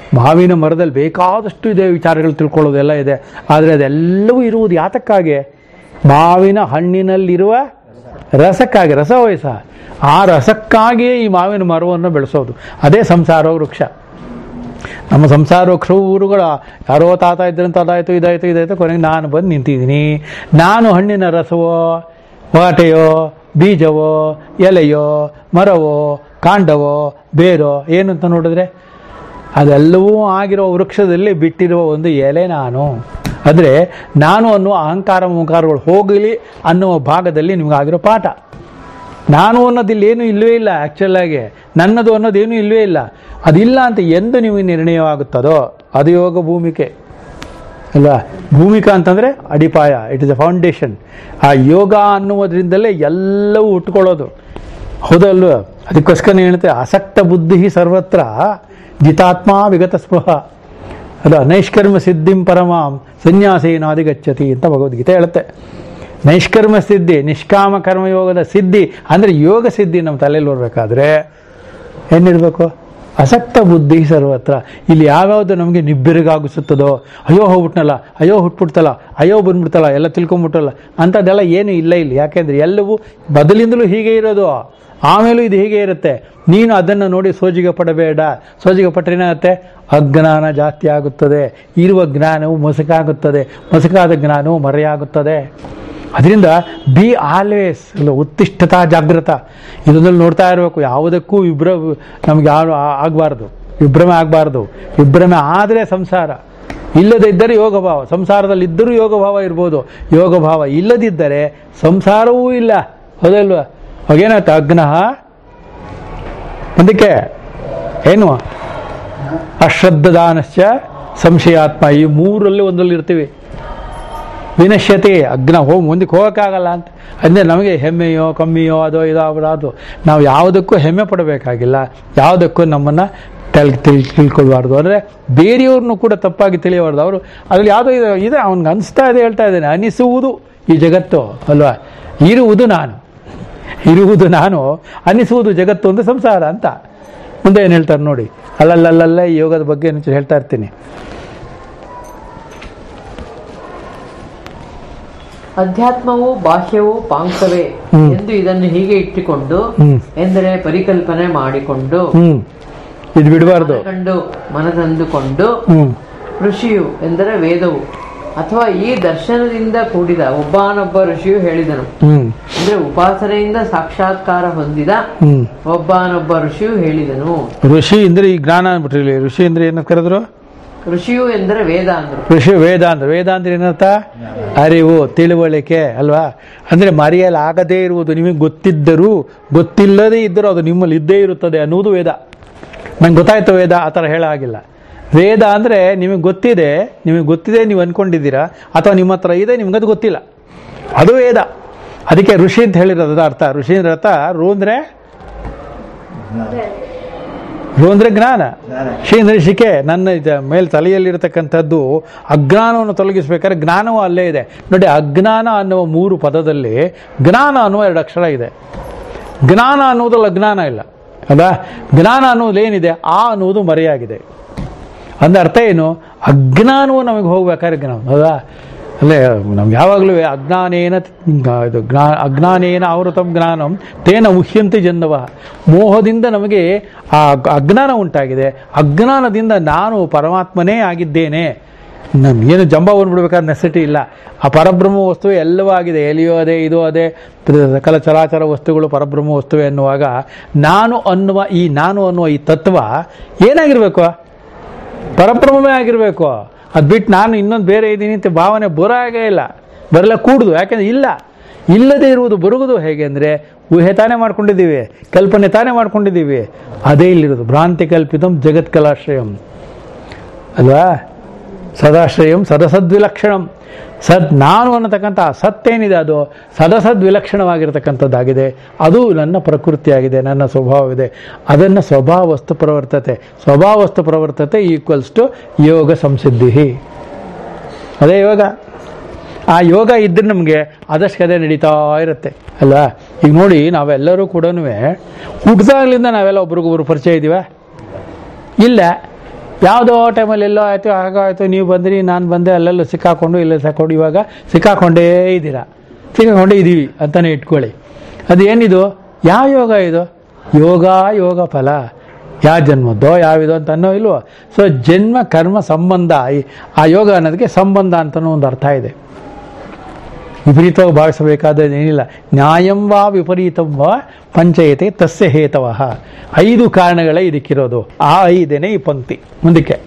ಮಾವಿನ ಮರದಲ್ಲಿ ಬೇಕಾದಷ್ಟು ಇದೆ ವಿಚಾರಗಳು ತಿಳ್ಕೊಳ್ಳೋದೆಲ್ಲ ಇದೆ ಆದರೆ ಅದೆಲ್ಲವೂ ಇರುವುದು ಯಾತಕ್ಕಾಗಿ ಮಾವಿನ ಹಣ್ಣಿನಲ್ಲಿರುವ ರಸಕ್ಕಾಗಿ ರಸ ವಯಸ್ಸ ಆ ರಸಕ್ಕಾಗಿಯೇ ಈ ಮಾವಿನ ಮರವನ್ನು ಬೆಳೆಸೋದು ಅದೇ ಸಂಸಾರ ವೃಕ್ಷ ನಮ್ಮ ಸಂಸಾರ ವೃಕ್ಷವು ಊರುಗಳ ಯಾರೋ ತಾತ ಇದ್ರಂತ ಅದಾಯ್ತು ಇದಾಯ್ತು ಇದಾಯ್ತು ಕೊನೆಗೆ ನಾನು ಬಂದು ನಿಂತಿದ್ದೀನಿ ನಾನು ಹಣ್ಣಿನ ರಸವೋ ವಾಟೆಯೋ ಬೀಜವೋ ಎಲೆಯೋ ಮರವೋ ಕಾಂಡವೋ ಬೇರೋ ಏನು ಅಂತ ನೋಡಿದ್ರೆ ಅದೆಲ್ಲವೂ ಆಗಿರೋ ವೃಕ್ಷದಲ್ಲಿ ಬಿಟ್ಟಿರುವ ಒಂದು ಎಲೆ ನಾನು ಅಂದರೆ ನಾನು ಅನ್ನುವ ಅಹಂಕಾರ ಮುಂಕಾರಗಳು ಹೋಗಲಿ ಅನ್ನುವ ಭಾಗದಲ್ಲಿ ನಿಮಗಾಗಿರೋ ಪಾಠ ನಾನು ಅನ್ನೋದಿಲ್ಲಿ ಏನೂ ಇಲ್ಲವೇ ಇಲ್ಲ ಆ್ಯಕ್ಚುಲ್ ಆಗಿ ನನ್ನದು ಅನ್ನೋದೇನೂ ಇಲ್ಲವೇ ಇಲ್ಲ ಅದಿಲ್ಲ ಅಂತ ಎಂದು ನೀವು ನಿರ್ಣಯವಾಗುತ್ತದೋ ಅದು ಯೋಗ ಭೂಮಿಕೆ ಅಲ್ವಾ ಭೂಮಿಕಾ ಅಂತಂದರೆ ಅಡಿಪಾಯ ಇಟ್ ಇಸ್ ಅ ಫೌಂಡೇಶನ್ ಆ ಯೋಗ ಅನ್ನುವುದರಿಂದಲೇ ಎಲ್ಲವೂ ಹುಟ್ಕೊಳ್ಳೋದು ಹೌದಲ್ವ ಅದಕ್ಕೋಸ್ಕರ ಹೇಳ್ತೆ ಆಸಕ್ತ ಬುದ್ಧಿ ಸರ್ವತ್ರ ಜಿತಾತ್ಮ ವಿಗತ ಸ್ಪೃಹ ಅದ ನೈಷ್ಕರ್ಮ ಸಿದ್ಧಿಂ ಪರಮಾಂ ಸನ್ಯಾಸೇನಾದಿಗಚ್ಚತಿ ಅಂತ ಭಗವದ್ಗೀತೆ ಹೇಳುತ್ತೆ ನೈಷ್ಕರ್ಮ ಸಿದ್ಧಿ ನಿಷ್ಕಾಮ ಕರ್ಮಯೋಗದ ಸಿದ್ಧಿ ಅಂದರೆ ಯೋಗ ಸಿದ್ಧಿ ನಮ್ಮ ತಲೆಯಲ್ಲಿ ಬರಬೇಕಾದ್ರೆ ಏನಿರಬೇಕು ಅಸಕ್ತ ಬುದ್ಧಿ ಸರ್ವತ್ರ ಇಲ್ಲಿ ಯಾವ್ಯಾವುದು ನಮಗೆ ನಿಬ್ಬೆರಗಾಗಿಸುತ್ತದೋ ಅಯ್ಯೋ ಹೋಗ್ಬಿಟ್ನಲ್ಲ ಅಯ್ಯೋ ಹುಟ್ಬಿಡ್ತಲ್ಲ ಅಯ್ಯೋ ಬಂದ್ಬಿಡ್ತಲ್ಲ ಎಲ್ಲ ತಿಳ್ಕೊಂಬಿಟ್ಟಲ್ಲ ಅಂಥದ್ದೆಲ್ಲ ಏನು ಇಲ್ಲ ಇಲ್ಲಿ ಯಾಕೆಂದ್ರೆ ಎಲ್ಲವೂ ಬದಲಿಂದಲೂ ಹೀಗೆ ಇರೋದು ಆಮೇಲೂ ಇದು ಹೀಗೆ ಇರುತ್ತೆ ನೀನು ಅದನ್ನು ನೋಡಿ ಸೋಜಿಗೆ ಪಡಬೇಡ ಸೋಜಿಗೆ ಪಟ್ಟರೆ ಏನಾಗುತ್ತೆ ಅಜ್ಞಾನ ಜಾಸ್ತಿ ಆಗುತ್ತದೆ ಇರುವ ಜ್ಞಾನವು ಮಸುಕಾಗುತ್ತದೆ ಮಸುಕಾದ ಜ್ಞಾನವು ಮರೆಯಾಗುತ್ತದೆ ಅದರಿಂದ ಬಿ ಆಲ್ವೇಸ್ ಉತ್ತಿಷ್ಠತಾ ಜಾಗೃತ ಇದನ್ನಲ್ಲಿ ನೋಡ್ತಾ ಇರಬೇಕು ಯಾವುದಕ್ಕೂ ವಿಭ್ರ ನಮ್ಗೆ ಯಾರು ಆಗಬಾರ್ದು ವಿಭ್ರಮೆ ಆಗಬಾರ್ದು ವಿಭ್ರಮೆ ಆದರೆ ಸಂಸಾರ ಇಲ್ಲದೇ ಇದ್ದರೆ ಯೋಗ ಭಾವ ಸಂಸಾರದಲ್ಲಿ ಇದ್ದರೂ ಯೋಗ ಭಾವ ಇರ್ಬೋದು ಯೋಗ ಭಾವ ಇಲ್ಲದಿದ್ದರೆ ಸಂಸಾರವೂ ಇಲ್ಲ ಹೌದಲ್ವಾ ಅವಾಗೇನಾಯ್ತು ಅಗ್ನಃ ಅದಕ್ಕೆ ಏನು ಅಶ್ರದ್ಧದಾನಶ್ಚ ಸಂಶಯಾತ್ಮ ಈ ಮೂರಲ್ಲಿ ಒಂದರಲ್ಲಿ ಇರ್ತೀವಿ ವಿನಶ್ಯತೆ ಅಗ್ನ ಹೋಗಿ ಮುಂದಕ್ಕೆ ಹೋಗೋಕ್ಕಾಗಲ್ಲ ಅಂತ ಅಂದರೆ ನಮಗೆ ಹೆಮ್ಮೆಯೋ ಕಮ್ಮಿಯೋ ಅದೋ ಇದೋ ಅದು ನಾವು ಯಾವುದಕ್ಕೂ ಹೆಮ್ಮೆ ಪಡಬೇಕಾಗಿಲ್ಲ ಯಾವುದಕ್ಕೂ ನಮ್ಮನ್ನು ತೆಲ್ ತಿಳ್ ತಿಳ್ಕೊಳ್ಬಾರ್ದು ಅಂದರೆ ಬೇರೆಯವ್ರನ್ನೂ ಕೂಡ ತಪ್ಪಾಗಿ ತಿಳಿಯಬಾರ್ದು ಅವರು ಅದ್ರಲ್ಲಿ ಯಾವುದೋ ಇದೆ ಇದೆ ಅವ್ನಿಗೆ ಅನಿಸ್ತಾ ಇದೆ ಹೇಳ್ತಾ ಇದ್ದೇನೆ ಅನಿಸುವುದು ಈ ಜಗತ್ತು ಅಲ್ವಾ ಇರುವುದು ನಾನು ಇರುವುದು ನಾನು ಅನಿಸುವುದು ಜಗತ್ತು ಒಂದು ಸಂಸಾರ ಅಂತ ಮುಂದೆ ಏನು ಹೇಳ್ತಾರೆ ನೋಡಿ ಅಲ್ಲಲ್ಲಲ್ಲ ಈ ಯೋಗದ ಬಗ್ಗೆ ಏನು ಹೇಳ್ತಾ ಇರ್ತೀನಿ ಅಧ್ಯಾತ್ಮವು ಬಾಹ್ಯವು ಪಾಂಕ್ತವೇ ಹ್ಮ್. ಎಂದು ಇದನ್ನು ಹೀಗೆ ಇಟ್ಟುಕೊಂಡು ಹ್ಮ್. ಎಂದರೆ ಪರಿಕಲ್ಪನೆ ಮಾಡಿಕೊಂಡು ಹ್ಞೂ ಇದು ಬಿಡಬಾರ್ದು ಕಂಡು ಮನದಂದುಕೊಂಡು ಹ್ಞೂ ಋಷಿಯು ಎಂದರೆ ವೇದವು ಅಥವಾ ಈ ದರ್ಶನದಿಂದ ಕೂಡಿದ ಒಬ್ಬನೊಬ್ಬ ಋಷಿಯು ಹೇಳಿದನು ಹ್ಞೂ ಅಂದ್ರೆ ಉಪಾಸನೆಯಿಂದ ಸಾಕ್ಷಾತ್ಕಾರ ಹೊಂದಿದ ಹ್ಞೂ ಒಬ್ಬನೊಬ್ಬ ಋಷಿಯು ಹೇಳಿದನು ಋಷಿ ಅಂದ್ರೆ ಈ ಜ್ಞಾನ ಅಂದ್ಬಿಟ್ರಿ ಋಷಿ ಅಂದ್ರೆ ಏನಂತ ಕರೆದ್ರು ಋಷಿಯು ಎಂದರೆ ವೇದ ಅಂದ್ರು ಋಷಿ ವೇದ ಅಂದ್ರೆ ವೇದ ಅಂದ್ರೆ ಏನರ್ಥ ಅರಿವು ತಿಳುವಳಿಕೆ ಅಲ್ವಾ ಅಂದ್ರೆ ಮರೆಯಲಾಗದೇ ಇರುವುದು ನಿಮಗೆ ಗೊತ್ತಿದ್ದರೂ ಗೊತ್ತಿಲ್ಲದೇ ಇದ್ದರೂ ಅದು ನಿಮ್ಮಲ್ಲಿ ಇದ್ದೇ ಇರುತ್ತದೆ ಅನ್ನುವುದು ವೇದ ನಂಗೆ ಗೊತ್ತಾಯ್ತು ವೇದ ಆ ಥರ ಹೇಳೋ ಹಾಗಿಲ್ಲ ವೇದ ಅಂದರೆ ನಿಮಗೆ ಗೊತ್ತಿದೆ ನಿಮಗೆ ಗೊತ್ತಿದೆ ನೀವು ಅನ್ಕೊಂಡಿದ್ದೀರಾ ಅಥವಾ ನಿಮ್ಮ ಹತ್ರ ಇದೆ ನಿಮ್ಗದು ಗೊತ್ತಿಲ್ಲ ಅದು ವೇದ ಅದಕ್ಕೆ ಋಷಿ ಅಂತ ಹೇಳಿರೋದು ಅದು ಅರ್ಥ ಋಷಿ ಅಂದ್ರೆ ಅರ್ಥ ರು ಅಂದ್ರೆ ರು ಅಂದ್ರೆ ಜ್ಞಾನ ಜ್ಞಾನ. ಶಿ ಅಂದ್ರೆ ಶಿಕೆ ನನ್ನ ಇದ- ಮೇಲ್ ತಲೆಯಲ್ಲಿರತಕ್ಕಂಥದ್ದು ಅಜ್ಞಾನವನ್ನು ತೊಲಗಿಸ್ಬೇಕಾದ್ರೆ ಜ್ಞಾನವೂ ಅಲ್ಲೇ ಇದೆ ನೋಡಿ ಅಜ್ಞಾನ ಅನ್ನುವ ಮೂರು ಪದದಲ್ಲಿ ಜ್ಞಾನ ಅನ್ನುವ ಎರಡು ಅಕ್ಷರ ಇದೆ ಜ್ಞಾನ ಅನ್ನುವುದಲ್ಲಿ ಅಜ್ಞಾನ ಇಲ್ಲ ಅಲ್ವಾ ಜ್ಞಾನ ಅನ್ನೋದು ಏನಿದೆ ಆ ಅನ್ನುವುದು ಮರೆಯಾಗಿದೆ ಅಂದ ಅರ್ಥ ಏನು ಅಜ್ಞಾನವು ನಮಗೆ ಹೋಗ್ಬೇಕಾದ್ರೆ ಜ್ಞಾನ ಹೌದಾ ಅಲ್ಲೇ ನಮ್ಗೆ ಯಾವಾಗಲೂ ಅಜ್ಞಾನೇನ ಗ- ಇದು ಜ್ಞಾ ಅಜ್ಞಾನೇನ ಆವೃತಂ ಜ್ಞಾನಂ ತೇನ ಉಹ್ಯಂತಿ ಜನ್ನವ ಮೋಹದಿಂದ ನಮಗೆ ಆ ಅಗ್- ಅಜ್ಞಾನ ಉಂಟಾಗಿದೆ ಅಜ್ಞಾನದಿಂದ ನಾನು ಪರಮಾತ್ಮನೇ ಆಗಿದ್ದೇನೆ ನಮ್ ಏನು ಜಂಬ ಬಂದ್ಬಿಡ್ಬೇಕಾದ ನೆಸಿಟಿ ಇಲ್ಲ ಆ ಪರಬ್ರಹ್ಮ ವಸ್ತು ಎಲ್ಲವೂ ಆಗಿದೆ ಎಲಿಯೋ ಅದೇ ಇದು ಅದೇ ಸಕಲ ಚರಾಚರ ವಸ್ತುಗಳು ಪರಬ್ರಹ್ಮ ವಸ್ತುವೆ ಅನ್ನುವಾಗ ನಾನು ಅನ್ನುವ ಈ ನಾನು ಅನ್ನುವ ಈ ತತ್ವ ಏನಾಗಿರ್ಬೇಕು ಪರಬ್ರಹ್ಮವೇ ಆಗಿರಬೇಕು ಅದು ಬಿಟ್ಟು ನಾನು ಇನ್ನೊಂದು ಬೇರೆ ಇದ್ದೀನಿ ಅಂತ ಭಾವನೆ ಬರಾಗೇ ಇಲ್ಲ ಬರಲ್ಲ ಕೂಡುದು ಯಾಕೆಂದ್ರೆ ಇಲ್ಲ ಇಲ್ಲದೆ ಇರುವುದು ಬರುವುದು ಹೇಗೆ ಅಂದರೆ ಊಹೆ ತಾನೇ ಮಾಡ್ಕೊಂಡಿದ್ದೀವಿ ಕಲ್ಪನೆ ತಾನೇ ಮಾಡ್ಕೊಂಡಿದ್ದೀವಿ ಅದೇ ಇಲ್ಲಿರೋದು ಭ್ರಾಂತಿ ಕಲ್ಪಿತಂ ಜಗತ್ ಕಲಾಶ್ರಯಂ ಅಲ್ವಾ ಸದಾಶ್ರಯಂ ಸದಸದ್ವಿಲಕ್ಷಣಂ ಸದ್ ನಾನು ಅನ್ನತಕ್ಕಂಥ ಆ ಸತ್ತೇನಿದೆ ಅದು ಸದಸದ್ವಿಲಕ್ಷಣವಾಗಿರ್ತಕ್ಕಂಥದ್ದಾಗಿದೆ ಅದು ನನ್ನ ಪ್ರಕೃತಿಯಾಗಿದೆ ನನ್ನ ಸ್ವಭಾವವಿದೆ ಅದನ್ನು ಸ್ವಭಾವಸ್ತು ಪ್ರವರ್ತತೆ ಸ್ವಭಾವಸ್ತು ಪ್ರವರ್ತತೆ ಈಕ್ವಲ್ಸ್ ಟು ಯೋಗ ಸಂಸಿದ್ಧಿ ಅದೇ ಯೋಗ ಆ ಯೋಗ ಇದ್ರೆ ನಮಗೆ ಆದಷ್ಟು ಕದೆ ನಡೀತಾ ಇರುತ್ತೆ ಅಲ್ವಾ ಈಗ ನೋಡಿ ನಾವೆಲ್ಲರೂ ಕೂಡ ಹುಟ್ಟಿದಾಗ್ಲಿಂದ ನಾವೆಲ್ಲ ಒಬ್ರಿಗೊಬ್ರು ಪರಿಚಯ ಇದ್ದೀವ ಇಲ್ಲ ಯಾವುದೋ ಟೈಮಲ್ಲಿ ಎಲ್ಲೋ ಆಯಿತು ಹಾಗಾಯಿತು ನೀವು ಬಂದ್ರಿ ನಾನು ಬಂದೆ ಅಲ್ಲೆಲ್ಲೋ ಸಿಕ್ಕಾಕೊಂಡು ಇಲ್ಲ ಸಿಕ್ಕಾಕೊಂಡು ಇವಾಗ ಸಿಕ್ಕಾಕೊಂಡೇ ಇದ್ದೀರಾ ಸಿಕ್ಕಾಕೊಂಡೇ ಇದ್ದೀವಿ ಅಂತಲೇ ಇಟ್ಕೊಳ್ಳಿ ಅದು ಏನಿದು ಯಾವ ಯೋಗ ಇದು ಯೋಗ ಯೋಗ ಫಲ ಯಾವ ಜನ್ಮದ್ದೋ ಯಾವಿದೋ ಅಂತ ಅನ್ನೋ ಇಲ್ವೋ ಸೊ ಜನ್ಮ ಕರ್ಮ ಸಂಬಂಧ ಈ- ಆ ಯೋಗ ಅನ್ನೋದಕ್ಕೆ ಸಂಬಂಧ ಅಂತಲೂ ಒಂದು ಅರ್ಥ ಇದೆ ವಿಪರೀತವಾಗಿ ಭಾವಿಸಬೇಕಾದದ್ದು ಏನಿಲ್ಲ ನ್ಯಾಯಂ ವಾ ವಿಪರೀತಂ ವಾ ಪಂಚಯತೆ ತಸ್ಯ ಹೇತವಃ ಐದು ಕಾರಣಗಳೇ ಇದಕ್ಕಿರೋದು ಆ ಐದೇನೆ ಈ ಪಂಕ್ತಿ ಮುಂದಕ್ಕೆ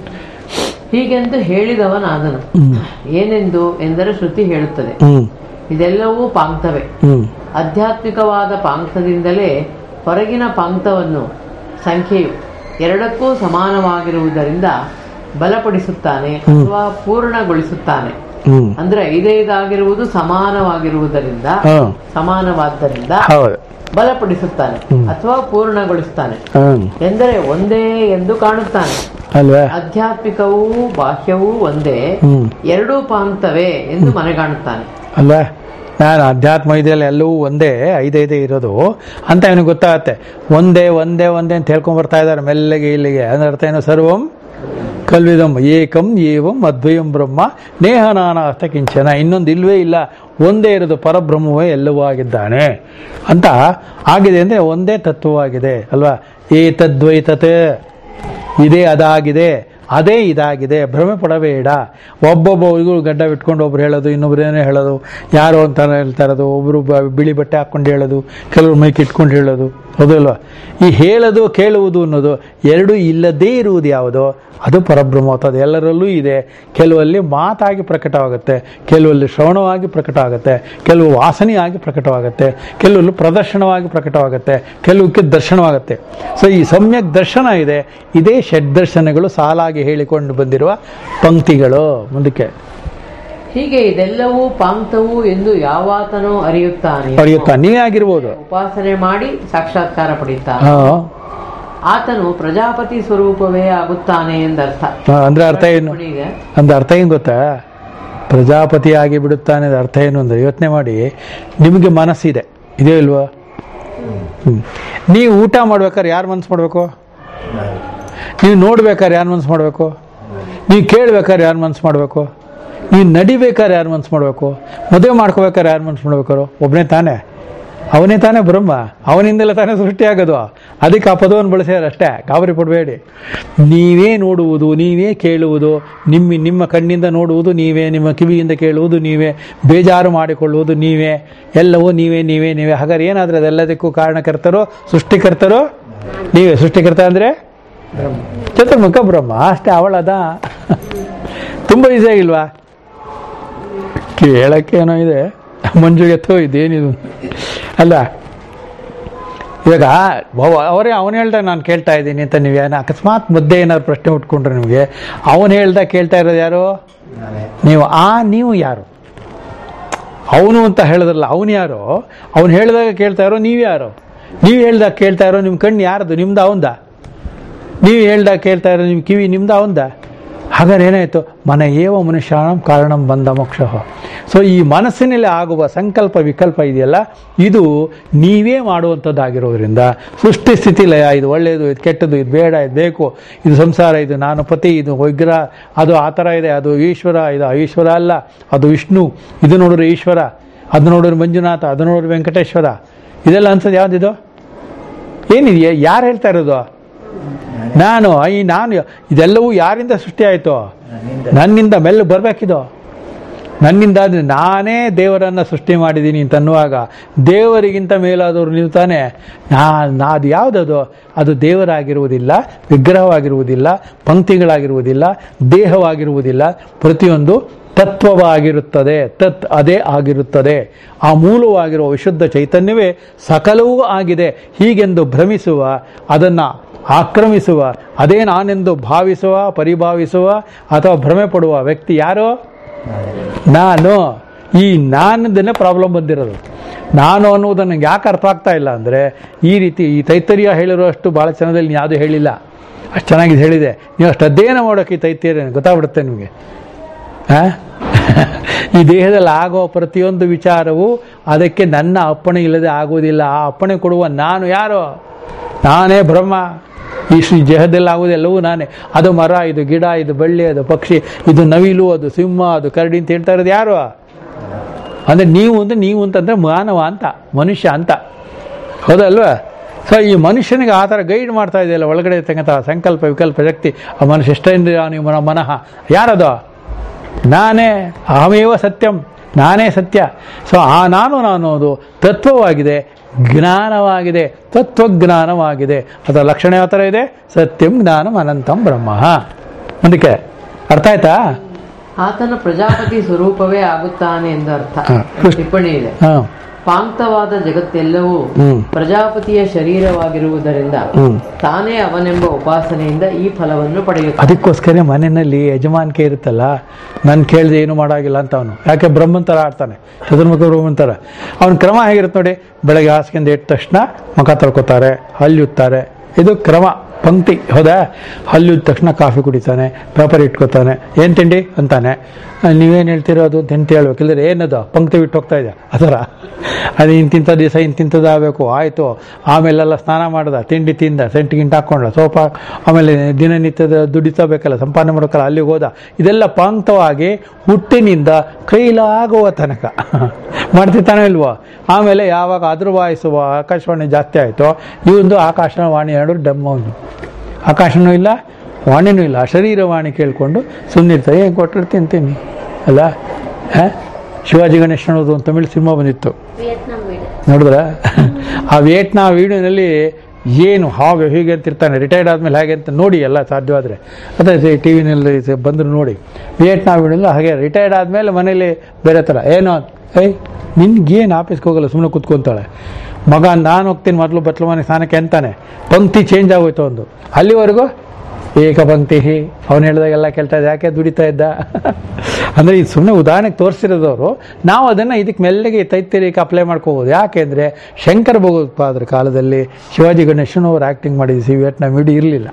ಹೀಗೆಂದು ಹೇಳಿದವನಾದನು ಏನೆಂದು ಎಂದರೆ ಶ್ರುತಿ ಹೇಳುತ್ತದೆ ಹ್ಮ್ ಇದೆಲ್ಲವೂ ಪಾಂಕ್ತವೇ ಹ್ಮ್ ಆಧ್ಯಾತ್ಮಿಕವಾದ ಪಾಂಕ್ತದಿಂದಲೇ ಹೊರಗಿನ ಪಾಂಕ್ತವನ್ನು ಸಂಖ್ಯೆಯು ಎರಡಕ್ಕೂ ಸಮಾನವಾಗಿರುವುದರಿಂದ ಬಲಪಡಿಸುತ್ತಾನೆ ಅಥವಾ ಪೂರ್ಣಗೊಳಿಸುತ್ತಾನೆ ಹ್ಮ್ ಅಂದ್ರೆ ಐದೈದಾಗಿರುವುದು ಸಮಾನವಾಗಿರುವುದರಿಂದ ಹ್ಮ್ ಸಮಾನವಾದ್ದರಿಂದ ಹೌದು ಬಲಪಡಿಸುತ್ತಾನೆ ಅಥವಾ ಪೂರ್ಣಗೊಳಿಸುತ್ತಾನೆ ಹ್ಮ್ ಎಂದರೆ ಒಂದೇ ಎಂದು ಕಾಣುತ್ತಾನೆ ಅಲ್ವೇ ಆಧ್ಯಾತ್ಮಿಕವೂ ಬಾಹ್ಯವೂ ಒಂದೇ ಹ್ಮ್ ಎರಡೂ ಪಾಂಕ್ತವೇ ಎಂದು ಮನೆಗಾಣುತ್ತಾನೆ ಅಲ್ವಾ ನಾನು ಅಧ್ಯಾತ್ಮ ಇದೆಯಲ್ಲ ಎಲ್ಲವೂ ಒಂದೇ ಐದೈದೇ ಇರೋದು ಅಂತ ಅವನಿಗೆ ಗೊತ್ತಾಗತ್ತೆ ಒಂದೇ ಒಂದೇ ಒಂದೇ ಅಂತ ಹೇಳ್ಕೊಂಡ್ ಬರ್ತಾ ಇದ್ದಾರೆ ಮೆಲ್ಲಗೆ ಇಲ್ಲಿಗೆ ಅಂದ್ರೆ ಅರ್ಥ ಏನು ಸರ್ವಂ ಕಲ್ವಿದಂ ಏಕಂ ಏವಂ ಅದ್ವಯಂ ಬ್ರಹ್ಮ ನೇಹ ನಾನಾಸ್ತ ಕಿಂಚನ ಇನ್ನೊಂದು ಇಲ್ವೇ ಇಲ್ಲ ಒಂದೇ ಇರೋದು ಪರಬ್ರಹ್ಮವೇ ಎಲ್ಲವೂ ಆಗಿದ್ದಾನೆ ಅಂತ ಆಗಿದೆ ಅಂದರೆ ಒಂದೇ ತತ್ವವಾಗಿದೆ ಅಲ್ವಾ ಏತದ್ವೈತತೆ ಇದೇ ಅದಾಗಿದೆ ಅದೇ ಇದಾಗಿದೆ ಭ್ರಮೆ ಪಡಬೇಡ ಒಬ್ಬೊಬ್ಬ ಇವರು ಗಡ್ಡ ಬಿಟ್ಕೊಂಡು ಒಬ್ರು ಹೇಳೋದು ಇನ್ನೊಬ್ರು ಏನೋ ಹೇಳೋದು ಯಾರೋ ಅಂತ ಹೇಳ್ತಾ ಇರೋದು ಒಬ್ರು ಬ- ಬಿಳಿ ಬಟ್ಟೆ ಹಾಕ್ಕೊಂಡು ಹೇಳೋದು ಕೆಲವರು ಮೈಕ್ ಇಟ್ಕೊಂಡು ಹೇಳೋದು ಹೌದಲ್ವಾ ಈ ಹೇಳೋದು ಕೇಳುವುದು ಅನ್ನೋದು ಎರಡೂ ಇಲ್ಲದೇ ಇರುವುದು ಯಾವುದೋ ಅದು ಪರಬ್ರಹ್ಮ ಅದು ಎಲ್ಲರಲ್ಲೂ ಇದೆ ಕೆಲವಲ್ಲಿ ಮಾತಾಗಿ ಪ್ರಕಟವಾಗುತ್ತೆ ಕೆಲವಲ್ಲಿ ಶ್ರವಣವಾಗಿ ಪ್ರಕಟವಾಗುತ್ತೆ ಕೆಲವು ವಾಸನೆಯಾಗಿ ಪ್ರಕಟವಾಗುತ್ತೆ ಕೆಲವಲ್ಲಿ ಪ್ರದರ್ಶನವಾಗಿ ಪ್ರಕಟವಾಗುತ್ತೆ ಕೆಲವಕ್ಕೆ ದರ್ಶನವಾಗುತ್ತೆ ಸೊ ಈ ಸಮ್ಯಕ್ ದರ್ಶನ ಇದೆ ಇದೇ ಷಡ್ ದರ್ಶನಗಳು ಸಾಲಾಗಿ ಹೇಳಿಕೊಂಡು ಬಂದಿರುವ ಪಂಕ್ತಿಗಳು ಮುಂದಕ್ಕೆ ಹೀಗೆ ಇದೆಲ್ಲವೂ ಪಾಂಕ್ತವು ಎಂದು ಯಾವಾತನೋ ಅರಿಯುತ್ತಾನೆ ಪಡೆಯುತ್ತಾ ನೀವೇ ಆಗಿರ್ಬೋದು ಉಪಾಸನೆ ಮಾಡಿ ಸಾಕ್ಷಾತ್ಕಾರ ಪಡೆಯುತ್ತಾನೆ ಹಾ ಆತನು ಪ್ರಜಾಪತಿ ಸ್ವರೂಪವೇ ಆಗುತ್ತಾನೆ ಎಂದರ್ಥ ಹಾ, ಅಂದ್ರೆ ಅರ್ಥ ಏನು ಈಗ ಅಂದ್ರೆ ಅರ್ಥ ಏನು ಗೊತ್ತಾ ಪ್ರಜಾಪತಿ ಆಗಿ ಬಿಡುತ್ತಾನೆ ಅದ್ರ ಅರ್ಥ ಏನು ಅಂದ್ರೆ ಯೋಚನೆ ಮಾಡಿ ನಿಮಗೆ ಮನಸ್ಸಿದೆ ಇದೆಯೋ ಇಲ್ವಾ ಹ್ಮ್. ನೀವು ಊಟ ಮಾಡ್ಬೇಕಾದ್ರೆ ಯಾರು ಮನ್ಸು ಮಾಡಬೇಕು ನೀವು ನೋಡ್ಬೇಕಾದ್ರೆ ಯಾರು ಮನ್ಸು ಮಾಡಬೇಕು ನೀವು ಕೇಳ್ಬೇಕಾದ್ರೆ ಯಾರು ಮನ್ಸು ಮಾಡಬೇಕು ನೀವು ನಡಿಬೇಕಾದ್ರೆ ಯಾರು ಮನ್ಸು ಮಾಡಬೇಕು ಮದುವೆ ಮಾಡ್ಕೋಬೇಕಾದ್ರೆ ಯಾರು ಮನ್ಸು ಮಾಡ್ಬೇಕಾರು ಒಬ್ಬನೇ ತಾನೇ ಅವನೇ ತಾನೇ ಬ್ರಹ್ಮ ಅವನಿಂದಲೇ ತಾನೇ ಸೃಷ್ಟಿಯಾಗೋದು ಅದಕ್ಕೆ ಆ ಪದವನ್ನು ಬಳಸ್ಯಾರ ಅಷ್ಟೇ ಗಾಬರಿ ಪಡಬೇಡಿ ನೀವೇ ನೋಡುವುದು ನೀವೇ ಕೇಳುವುದು ನಿಮ್ಮ ನಿಮ್ಮ ಕಣ್ಣಿಂದ ನೋಡುವುದು ನೀವೇ ನಿಮ್ಮ ಕಿವಿಯಿಂದ ಕೇಳುವುದು ನೀವೇ ಬೇಜಾರು ಮಾಡಿಕೊಳ್ಳುವುದು ನೀವೇ ಎಲ್ಲವೂ ನೀವೇ ನೀವೇ ನೀವೇ ಹಾಗಾದ್ರೆ ಏನಾದ್ರೆ ಅದೆಲ್ಲದಕ್ಕೂ ಕಾರಣಕರ್ತರು ಸೃಷ್ಟಿಕರ್ತರು ನೀವೇ ಸೃಷ್ಟಿಕರ್ತ ಅಂದರೆ ಚತುರ್ಮುಖ ಬ್ರಹ್ಮ ಅಷ್ಟೇ ಅವಳದ ತುಂಬ ಈಸಿ ಆಗಿಲ್ವಾ ಕೇಳಕ್ಕೆ ಏನೋ ಇದೆ ಮಂಜುಗೆ ಥೋ ಇದೇನಿದು ಅಲ್ಲ ಇವಾಗ ಅವ- ಅವರೇ ಅವನು ಹೇಳ್ದ ನಾನು ಕೇಳ್ತಾ ಇದ್ದೀನಿ ಅಂತ ನೀವು ಏನೋ ಅಕಸ್ಮಾತ್ ಮುದ್ದೆ ಏನಾದ್ರು ಪ್ರಶ್ನೆ ಉಟ್ಕೊಂಡ್ರೆ ನಿಮಗೆ ಅವನು ಹೇಳ್ದ ಕೇಳ್ತಾ ಇರೋದು ಯಾರು ನೀವು ಆ ನೀವು ಯಾರು ಅವನು ಅಂತ ಹೇಳಿದ್ರಲ್ಲ ಅವನು ಯಾರು ಅವನು ಹೇಳಿದಾಗ ಕೇಳ್ತಾ ಇರೋ ನೀವು ಯಾರು ನೀವು ಹೇಳ್ದಾಗ ಕೇಳ್ತಾ ಇರೋ ನಿಮ್ಮ ಕಣ್ಣು ಯಾರ್ದು ನಿಮ್ದು ಅವಂದ ನೀವು ಹೇಳ್ದಾಗ ಕೇಳ್ತಾ ಇರೋ ನಿಮ್ಮ ಕಿವಿ ನಿಮ್ದು ಅವಂದ ಹಾಗಾದ್ರೆ ಏನಾಯ್ತು ಮನ ಏವ ಮನುಷ್ಯಾಣಂ ಕಾರಣಂ ಬಂದ ಮೋಕ್ಷ ಸೊ ಈ ಮನಸ್ಸಿನಲ್ಲಿ ಆಗುವ ಸಂಕಲ್ಪ ವಿಕಲ್ಪ ಇದೆಯಲ್ಲ ಇದು ನೀವೇ ಮಾಡುವಂಥದ್ದಾಗಿರೋದ್ರಿಂದ ಸೃಷ್ಟಿ ಸ್ಥಿತಿ ಲಯ ಇದು ಒಳ್ಳೆಯದು ಇದು ಕೆಟ್ಟದ್ದು ಇದು ಬೇಡ ಇದು ಬೇಕು ಇದು ಸಂಸಾರ ಇದು ನಾನು ಪತಿ ಇದು ವಿಗ್ರಹ ಅದು ಆ ಥರ ಇದೆ ಅದು ಈಶ್ವರ ಇದು ಈಶ್ವರ ಅಲ್ಲ ಅದು ವಿಷ್ಣು ಇದು ನೋಡಿದ್ರೆ ಈಶ್ವರ ಅದು ನೋಡಿದ್ರೆ ಮಂಜುನಾಥ ಅದು ನೋಡಿದ್ರೆ ವೆಂಕಟೇಶ್ವರ ಇದೆಲ್ಲ ಅನ್ಸೋದು ಯಾವುದಿದು ಏನಿದೆಯಾ ಯಾರು ಹೇಳ್ತಾ ಇರೋದು ನಾನು ಈ ನಾನು ಇದೆಲ್ಲವೂ ಯಾರಿಂದ ಸೃಷ್ಟಿ ಆಯಿತು ನನ್ನಿಂದ ಮೆಲ್ಲ ಬರಬೇಕಿದು ನನ್ನಿಂದ ಅಂದ್ರೆ ನಾನೇ ದೇವರನ್ನ ಸೃಷ್ಟಿ ಮಾಡಿದ್ದೀನಿ ಅಂತ ಅನ್ನುವಾಗ ದೇವರಿಗಿಂತ ಮೇಲಾದವರು ನೀವು ತಾನೇ ನಾ ನಾ ಅದು ಯಾವುದದು ಅದು ದೇವರಾಗಿರುವುದಿಲ್ಲ ವಿಗ್ರಹವಾಗಿರುವುದಿಲ್ಲ ಪಂಕ್ತಿಗಳಾಗಿರುವುದಿಲ್ಲ ದೇಹವಾಗಿರುವುದಿಲ್ಲ ಪ್ರತಿಯೊಂದು ತತ್ವವಾಗಿರುತ್ತದೆ ತತ್ ಅದೇ ಆಗಿರುತ್ತದೆ ಆ ಮೂಲವಾಗಿರುವ ವಿಶುದ್ಧ ಚೈತನ್ಯವೇ ಸಕಲವೂ ಆಗಿದೆ ಹೀಗೆಂದು ಭ್ರಮಿಸುವ ಅದನ್ನು ಆಕ್ರಮಿಸುವ ಅದೇ ನಾನೆಂದು ಭಾವಿಸುವ ಪರಿಭಾವಿಸುವ ಅಥವಾ ಭ್ರಮೆ ಪಡುವ ವ್ಯಕ್ತಿ ಯಾರು ನಾನು ಈ ನಾನದನ್ನೇ ಪ್ರಾಬ್ಲಮ್ ಬಂದಿರೋದು ನಾನು ಅನ್ನುವುದು ನನಗೆ ಯಾಕೆ ಅರ್ಥ ಆಗ್ತಾ ಇಲ್ಲ ಅಂದರೆ ಈ ರೀತಿ ಈ ತೈತರ್ಯ ಹೇಳಿರೋಷ್ಟು ಭಾಳ ಚೆನ್ನಾದಲ್ಲಿ ನೀವು ಯಾವುದೂ ಹೇಳಿಲ್ಲ ಅಷ್ಟು ಚೆನ್ನಾಗಿ ಹೇಳಿದೆ ನೀವು ಅಷ್ಟು ಅಧ್ಯಯನ ಮಾಡೋಕೆ ಈ ತೈತರ್ಯ ಗೊತ್ತಾಗ್ಬಿಡುತ್ತೆ ನಿಮಗೆ ಆ? ಈ ದೇಹದಲ್ಲಿ ಆಗೋ ಪ್ರತಿಯೊಂದು ವಿಚಾರವು ಅದಕ್ಕೆ ನನ್ನ ಅಪ್ಪಣೆ ಇಲ್ಲದೆ ಆಗುವುದಿಲ್ಲ ಆ ಅಪ್ಪಣೆ ಕೊಡುವ ನಾನು ಯಾರು ನಾನೇ ಬ್ರಹ್ಮ ಈ ಶ್ರೀ ದೇಹದಲ್ಲಿ ಆಗುವುದೆಲ್ಲವೂ ನಾನೇ ಅದು ಮರ ಇದು ಗಿಡ ಇದು ಬಳ್ಳಿ ಅದು ಪಕ್ಷಿ ಇದು ನವಿಲು ಅದು ಸಿಂಹ ಅದು ಕರಡಿ ಅಂತ ಹೇಳ್ತಾ ಇರೋದು ಯಾರು ಅಂದರೆ ನೀವು ಅಂದ್ರೆ ನೀವು ಅಂತಂದ್ರೆ ಮಾನವ ಅಂತ ಮನುಷ್ಯ ಅಂತ ಹೌದಲ್ವಾ ಸೊ ಈ ಮನುಷ್ಯನಿಗೆ ಆ ಥರ ಗೈಡ್ ಮಾಡ್ತಾ ಇದೆಯಲ್ಲ ಒಳಗಡೆ ಇರ್ತಕ್ಕಂಥ ಸಂಕಲ್ಪ ವಿಕಲ್ಪ ಶಕ್ತಿ ಆ ಮನುಷ್ಯ ಎಷ್ಟೇಂದ್ರಿಯ ನೀವು ಮನ ಮನಃ ಯಾರದು ನಾನೇ ಅಹಮೇವ ಸತ್ಯಂ ನಾನೇ ಸತ್ಯ ಸೊ ಆ ನಾನು ನಾನು ಅನ್ನೋದು ತತ್ವವಾಗಿದೆ ಜ್ಞಾನವಾಗಿದೆ ತತ್ವಜ್ಞಾನವಾಗಿದೆ ಅದರ ಲಕ್ಷಣ ಯಾವ ಥರ ಇದೆ ಸತ್ಯಂ ಜ್ಞಾನಂ ಅನಂತಂ ಬ್ರಹ್ಮ ಅದಕ್ಕೆ ಅರ್ಥ ಆಯ್ತಾ ಆತನ ಪ್ರಜಾಪತಿ ಸ್ವರೂಪವೇ ಆಗುತ್ತಾನೆ ಎಂದು ಅರ್ಥ ಹಾ. ಟಿಪ್ಪಣಿ ಇದೆ ಹಾಂ ಪಾಂಕ್ತವಾದ ಜಗತ್ತೆಲ್ಲವೂ ಹ್ಮ್. ಪ್ರಜಾಪತಿಯ ಶರೀರವಾಗಿರುವುದರಿಂದ ಹ್ಮ್. ತಾನೇ ಅವನೆಂಬ ಉಪಾಸನೆಯಿಂದ ಈ ಫಲವನ್ನು ಪಡೆಯುತ್ತಾನೆ ಅದಕ್ಕೋಸ್ಕರ ಮನೆಯಲ್ಲಿ ಯಜಮಾನಿಕೆ ಇರುತ್ತಲ್ಲ ನಾನು ಕೇಳಿದೆ ಏನು ಮಾಡೋಗಿಲ್ಲ ಅಂತ ಅವನು ಯಾಕೆ ಬ್ರಹ್ಮನ್ ಥರ ಆಡ್ತಾನೆ ಚತುರ್ಮುಖ ಬ್ರಹ್ಮನ್ ಥರ ಅವನ ಕ್ರಮ ಹೇಗಿರುತ್ತೆ ನೋಡಿ ಬೆಳಗ್ಗೆ ಹಾಸಿಗೆಂದು ಎದ್ದ ತಕ್ಷಣ ಮುಖ ತೊಳ್ಕೊತಾರೆ ಹಲ್ಲುತ್ತಾರೆ ಇದು ಕ್ರಮ ಪಂಕ್ತಿ ಹೌದಾ ಹಲ್ಲುದ ತಕ್ಷಣ ಕಾಫಿ ಕುಡಿತಾನೆ ಪೇಪರ್ ಇಟ್ಕೋತಾನೆ ಏನು ತಿಂಡಿ ಅಂತಾನೆ ಆ, ನೀವೇನು ಹೇಳ್ತೀರೋ ಅದು ತಿಂತ ಹೇಳ್ಬೇಕು ಇಲ್ಲದ್ರೆ ಏನದು ಪಂಕ್ತಿ ಬಿಟ್ಟು ಹೋಗ್ತಾ ಇದೆ ಆ ಥರ ಅದು ಇಂತಿಂಥ ದಿವಸ ಇಂತಿಂಥದ್ದು ಆಗಬೇಕು ಆಯಿತು ಆಮೇಲೆಲ್ಲ ಸ್ನಾನ ಮಾಡ್ದ ತಿಂಡಿ ತಿಂದ ಸೆಂಟ್ ಗಿಂಟ್ ಹಾಕ್ಕೊಂಡ ಸೋಪ ಆಮೇಲೆ ದಿನನಿತ್ಯದ ದುಡಿತಾ ಬೇಕಲ್ಲ ಸಂಪಾದನೆ ಮಾಡೋಕ್ಕಲ್ಲ ಅಲ್ಲಿಗೆ ಹೋದ ಇದೆಲ್ಲ ಪಾಂಕ್ತವಾಗಿ ಹುಟ್ಟಿನಿಂದ ಕೈಲಾಗುವ ತನಕ ಮಾಡ್ತಿರ್ತಾನೆ ಇಲ್ವೋ ಆಮೇಲೆ ಯಾವಾಗ ಅದ್ರ ವಾಯಿಸುವ ಆಕಾಶವಾಣಿ ಜಾಸ್ತಿ ಆಯಿತು ಇವಂದು ಆಕಾಶವಾಣಿ ಎರಡು ಡಮ್ಮವನು ಆಕಾಶನೂ ಇಲ್ಲ ವಾಣಿನೂ ಇಲ್ಲ ಶರೀರವಾಣಿ ಕೇಳಿಕೊಂಡು ಸುಮ್ಮನಿರ್ತಾರೆ ಏನು ಕೊಟ್ಟರೆ ತಿಂತೀನಿ ಅಲ್ಲ ಹಾಂ ಶಿವಾಜಿ ಗಣೇಶ್ ಅನ್ನೋದು ಒಂದು ತಮಿಳು ಸಿನಿಮಾ ಬಂದಿತ್ತು ನೋಡಿದ್ರ ಆ ವಿಯೆಟ್ನಾಂ ವೀಡಿಯೋನಲ್ಲಿ ಏನು ಹಾಗೆ ಹೀಗೆ ಅಂತಿರ್ತಾನೆ ರಿಟೈರ್ಡ್ ಆದಮೇಲೆ ಹಾಗೆ ಅಂತ ನೋಡಿ ಎಲ್ಲ ಸಾಧ್ಯವಾದರೆ ಅದೇ ಟಿ ವಿನಲ್ಲಿ ಬಂದರು ನೋಡಿ ವಿಯೆಟ್ನಾಂ ವೀಡಿಯೋಲ್ಲ ಹಾಗೆ ರಿಟೈರ್ಡ್ ಆದಮೇಲೆ ಮನೇಲಿ ಬೇರೆ ಥರ ಏನೋ ಏಯ್ ನಿನ್ಗೇನು ಆಫೀಸ್ಗೆ ಹೋಗಲ್ಲ ಸುಮ್ಮನೆ ಕೂತ್ಕೊಂತಾಳೆ ಮಗ ನಾನು ಹೋಗ್ತೀನಿ ಮೊದಲು ಬಟ್ಲು ಮನೆ ಸ್ನಾನಕ್ಕೆ ಅಂತಾನೆ ಪಂಕ್ತಿ ಚೇಂಜ್ ಆಗೋಯ್ತು ಒಂದು ಅಲ್ಲಿವರೆಗೂ ಏಕ ಪಂಕ್ತಿ ಅವನು ಹೇಳಿದಾಗೆಲ್ಲ ಕೇಳ್ತಾ ಇದ್ದ ಯಾಕೆ ದುಡಿತಾ ಇದ್ದ ಅಂದರೆ ಇದು ಸುಮ್ಮನೆ ಉದಾಹರಣೆಗೆ ತೋರಿಸಿರೋದವರು ನಾವು ಅದನ್ನು ಇದಕ್ಕೆ ಮೆಲ್ಲಗೆ ತೈತಿರಿಕೆ ಅಪ್ಲೈ ಮಾಡ್ಕೋಬೋದು ಯಾಕೆಂದರೆ ಶಂಕರ ಭಗವತ್ಪಾದರ ಕಾಲದಲ್ಲಿ ಶಿವಾಜಿ ಗಣೇಶನವರು ಆ್ಯಕ್ಟಿಂಗ್ ಮಾಡಿದ್ದು ಸಿ ವಿಯೆಟ್ನಾಂ ವಿಡಿಯೋ ಇರಲಿಲ್ಲ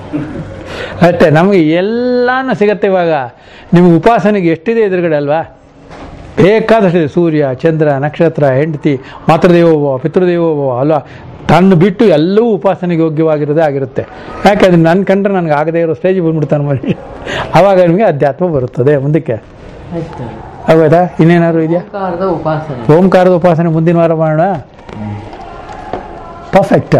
ಅಷ್ಟೇ ನಮಗೆ ಎಲ್ಲಾನು ಸಿಗತ್ತೆ ಇವಾಗ ನಿಮ್ಗೆ ಉಪಾಸನೆಗೆ ಎಷ್ಟಿದೆ ಎದುರುಗಡೆ ಅಲ್ವಾ ಬೇಕಾದಷ್ಟಿದೆ ಸೂರ್ಯ ಚಂದ್ರ ನಕ್ಷತ್ರ ಹೆಂಡತಿ ಮಾತೃದೇವೋಭವ ಪಿತೃದೇವೋಭವ ಅಲ್ವಾ ತನ್ನ ಬಿಟ್ಟು ಎಲ್ಲವೂ ಉಪಾಸನೆಗೆ ಯೋಗ್ಯವಾಗಿರೋದೇ ಆಗಿರುತ್ತೆ ಯಾಕಂದ್ರೆ ನನ್ನ ಕಂಡ್ರೆ ನನಗೆ ಆಗದೇ ಇರೋ ಸ್ಟೇಜಿಗೆ ಬಂದ್ಬಿಡ್ತಾನೆ ಮನೆ ಆವಾಗ ನಿಮಗೆ ಅಧ್ಯಾತ್ಮ ಬರುತ್ತದೆ ಮುಂದಕ್ಕೆ ಆಯ್ತು ಹೌದಾ ಇನ್ನೇನಾದ್ರು ಇದೆಯಾ ಓಂಕಾರದ ಉಪಾಸನೆ ಓಂಕಾರದ ಉಪಾಸನೆ ಮುಂದಿನ ವಾರ ಮಾಡೋಣ ಪರ್ಫೆಕ್ಟ್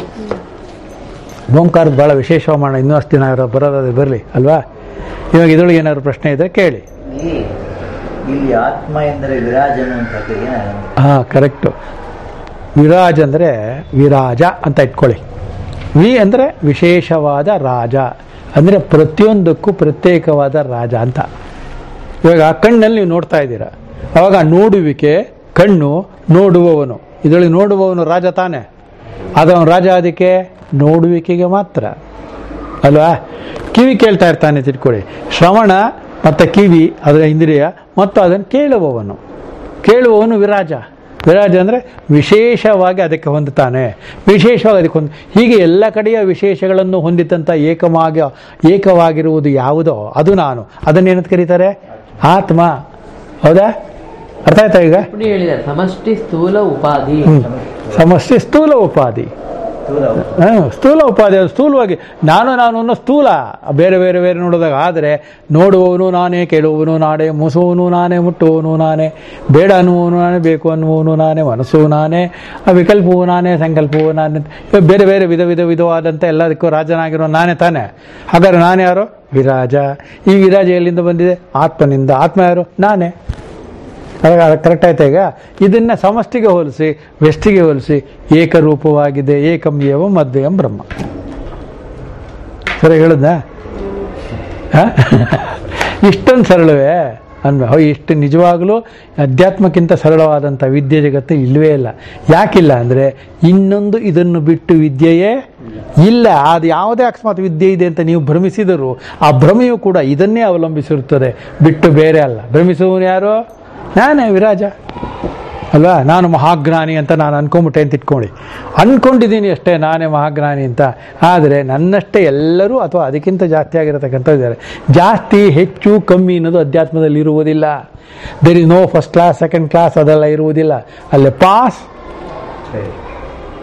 ಓಂಕಾರದ ಭಾಳ ವಿಶೇಷವಾಗಿ ಮಾಡೋಣ ಇನ್ನೂ ಅಷ್ಟು ದಿನ ಇರೋ- ಬರೋದಾದ್ರೆ ಬರಲಿ ಅಲ್ವಾ ಇವಾಗ ಇದ್ರೊಳಗೆ ಏನಾದ್ರು ಪ್ರಶ್ನೆ ಇದ್ದರೆ ಕೇಳಿ ಇಲ್ಲಿ ಇಲ್ಲಿ ಆತ್ಮ ಎಂದರೆ ವಿರಾಜನ ಅಂತ ಏನಾಗ ಹಾಂ ಕರೆಕ್ಟು ವಿರಾಜ ಅಂದರೆ ವಿರಾಜ ಅಂತ ಇಟ್ಕೊಳ್ಳಿ ವಿ ಅಂದರೆ ವಿಶೇಷವಾದ ರಾಜ ಅಂದರೆ ಪ್ರತಿಯೊಂದಕ್ಕೂ ಪ್ರತ್ಯೇಕವಾದ ರಾಜ ಅಂತ ಇವಾಗ ಕಣ್ಣಲ್ಲಿ ನೀವು ನೋಡ್ತಾ ಇದ್ದೀರಾ ಅವಾಗ ನೋಡುವಿಕೆ ಕಣ್ಣು ನೋಡುವವನು ಇದರೊಳಗೆ ನೋಡುವವನು ರಾಜ ತಾನೆ ಅದವನು ರಾಜ ಅದಕ್ಕೆ ನೋಡುವಿಕೆಗೆ ಮಾತ್ರ ಅಲ್ವಾ ಕಿವಿ ಕೇಳ್ತಾ ಇರ್ತಾನೆ ತಿಳ್ಕೊಳ್ಳಿ ಶ್ರವಣ ಮತ್ತು ಕಿವಿ ಅದರ ಇಂದ್ರಿಯ ಮತ್ತು ಅದನ್ನು ಕೇಳುವವನು ಕೇಳುವವನು ವಿರಾಜ ವಿರಾಜ ಅಂದರೆ ವಿಶೇಷವಾಗಿ ಅದಕ್ಕೆ ಹೊಂದುತ್ತಾನೆ ವಿಶೇಷವಾಗಿ ಅದಕ್ಕೆ ಹೊಂದ ಹೀಗೆ ಎಲ್ಲ ಕಡೆಯ ವಿಶೇಷಗಳನ್ನು ಹೊಂದಿದಂಥ ಏಕವಾಗಿ ಏಕವಾಗಿರುವುದು ಯಾವುದೋ ಅದು ನಾನು ಅದನ್ನೇನಂತ ಕರೀತಾರೆ ಆತ್ಮ ಹೌದಾ ಅರ್ಥ ಆಯ್ತಾ ಈಗ ಪುಡಿ ಹೇಳಿದ್ದಾರೆ ಸಮಷ್ಟಿ ಸ್ಥೂಲ ಉಪಾಧಿ ಹ್ಮ್. ಸಮಸ್ಯೆ ಸ್ಥೂಲ ಉಪಾಧಿ ಸ್ಥೂಲ ಹ, ಸ್ಥೂಲ ಉಪಾಧಿ ಅದು ಸ್ಥೂಲವಾಗಿ ನಾನು ನಾನು ಅನ್ನೋ ಸ್ಥೂಲ ಬೇರೆ ಬೇರೆ ಬೇರೆ ನೋಡಿದಾಗ ಆದರೆ ನೋಡುವವನು ನಾನೇ ಕೇಳುವವನು ನಾನೇ ಮುಸುವವನು ನಾನೇ ಮುಟ್ಟುವವನು ನಾನೇ ಬೇಡ ಅನ್ನುವವನು ನಾನೇ ಬೇಕು ಅನ್ನುವವನು ನಾನೇ ಮನಸ್ಸು ನಾನೇ ಆ ವಿಕಲ್ಪವು ನಾನೇ ಸಂಕಲ್ಪವು ನಾನೇ ಇವಾಗ ಬೇರೆ ಬೇರೆ ವಿಧ ವಿಧ ವಿಧವಾದಂಥ ಎಲ್ಲದಕ್ಕೂ ರಾಜನಾಗಿರೋ ನಾನೇ ತಾನೇ ಹಾಗಾದ್ರೆ ನಾನು ಯಾರು ವಿರಾಜ ಈ ವಿರಾಜ ಎಲ್ಲಿಂದ ಬಂದಿದೆ ಆತ್ಮನಿಂದ ಆತ್ಮ ಯಾರು ನಾನೇ ಕರೆಕ್ಟ್ ಆಯ್ತಾ ಈಗ ಇದನ್ನ ಸಮಷ್ಟಿಗೆ ಹೋಲಿಸಿ ವ್ಯಷ್ಟಿಗೆ ಹೋಲಿಸಿ ಏಕರೂಪವಾಗಿದೆ ಏಕಂ ಏವ ಮದ್ವಯಂ ಬ್ರಹ್ಮ ಸರಿ ಹೇಳದ್ನ ಇಷ್ಟೊಂದು ಸರಳವೇ ಅನ್ವ ಹೋ ಇಷ್ಟು ನಿಜವಾಗಲೂ ಅಧ್ಯಾತ್ಮಕ್ಕಿಂತ ಸರಳವಾದಂಥ ವಿದ್ಯೆ ಜಗತ್ತು ಇಲ್ಲವೇ ಇಲ್ಲ ಯಾಕಿಲ್ಲ ಅಂದರೆ ಇನ್ನೊಂದು ಇದನ್ನು ಬಿಟ್ಟು ವಿದ್ಯೆಯೇ ಇಲ್ಲ ಅದು ಯಾವುದೇ ಅಕಸ್ಮಾತ್ ವಿದ್ಯೆ ಇದೆ ಅಂತ ನೀವು ಭ್ರಮಿಸಿದರೂ ಆ ಭ್ರಮೆಯು ಕೂಡ ಇದನ್ನೇ ಅವಲಂಬಿಸಿರುತ್ತದೆ ಬಿಟ್ಟು ಬೇರೆ ಅಲ್ಲ ಭ್ರಮಿಸುವವನು ಯಾರು ನಾನೇ ವಿರಾಜ ಅಲ್ವಾ ನಾನು ಮಹಾಜ್ಞಾನಿ ಅಂತ ನಾನು ಅನ್ಕೊಂಬಿಟ್ಟೆ ಅಂತ ಇಟ್ಕೊಳ್ಳಿ ಅನ್ಕೊಂಡಿದ್ದೀನಿ ಅಷ್ಟೇ ನಾನೇ ಮಹಾಜ್ಞಾನಿ ಅಂತ ಆದರೆ ನನ್ನಷ್ಟೇ ಎಲ್ಲರೂ ಅಥವಾ ಅದಕ್ಕಿಂತ ಜಾಸ್ತಿ ಆಗಿರತಕ್ಕಂಥ ಇದ್ದಾರೆ ಜಾಸ್ತಿ ಹೆಚ್ಚು ಕಮ್ಮಿ ಅನ್ನೋದು ಅಧ್ಯಾತ್ಮದಲ್ಲಿ ಇರುವುದಿಲ್ಲ there is no first class second class ಅದೆಲ್ಲ ಇರುವುದಿಲ್ಲ ಅಲ್ಲೇ ಪಾಸ್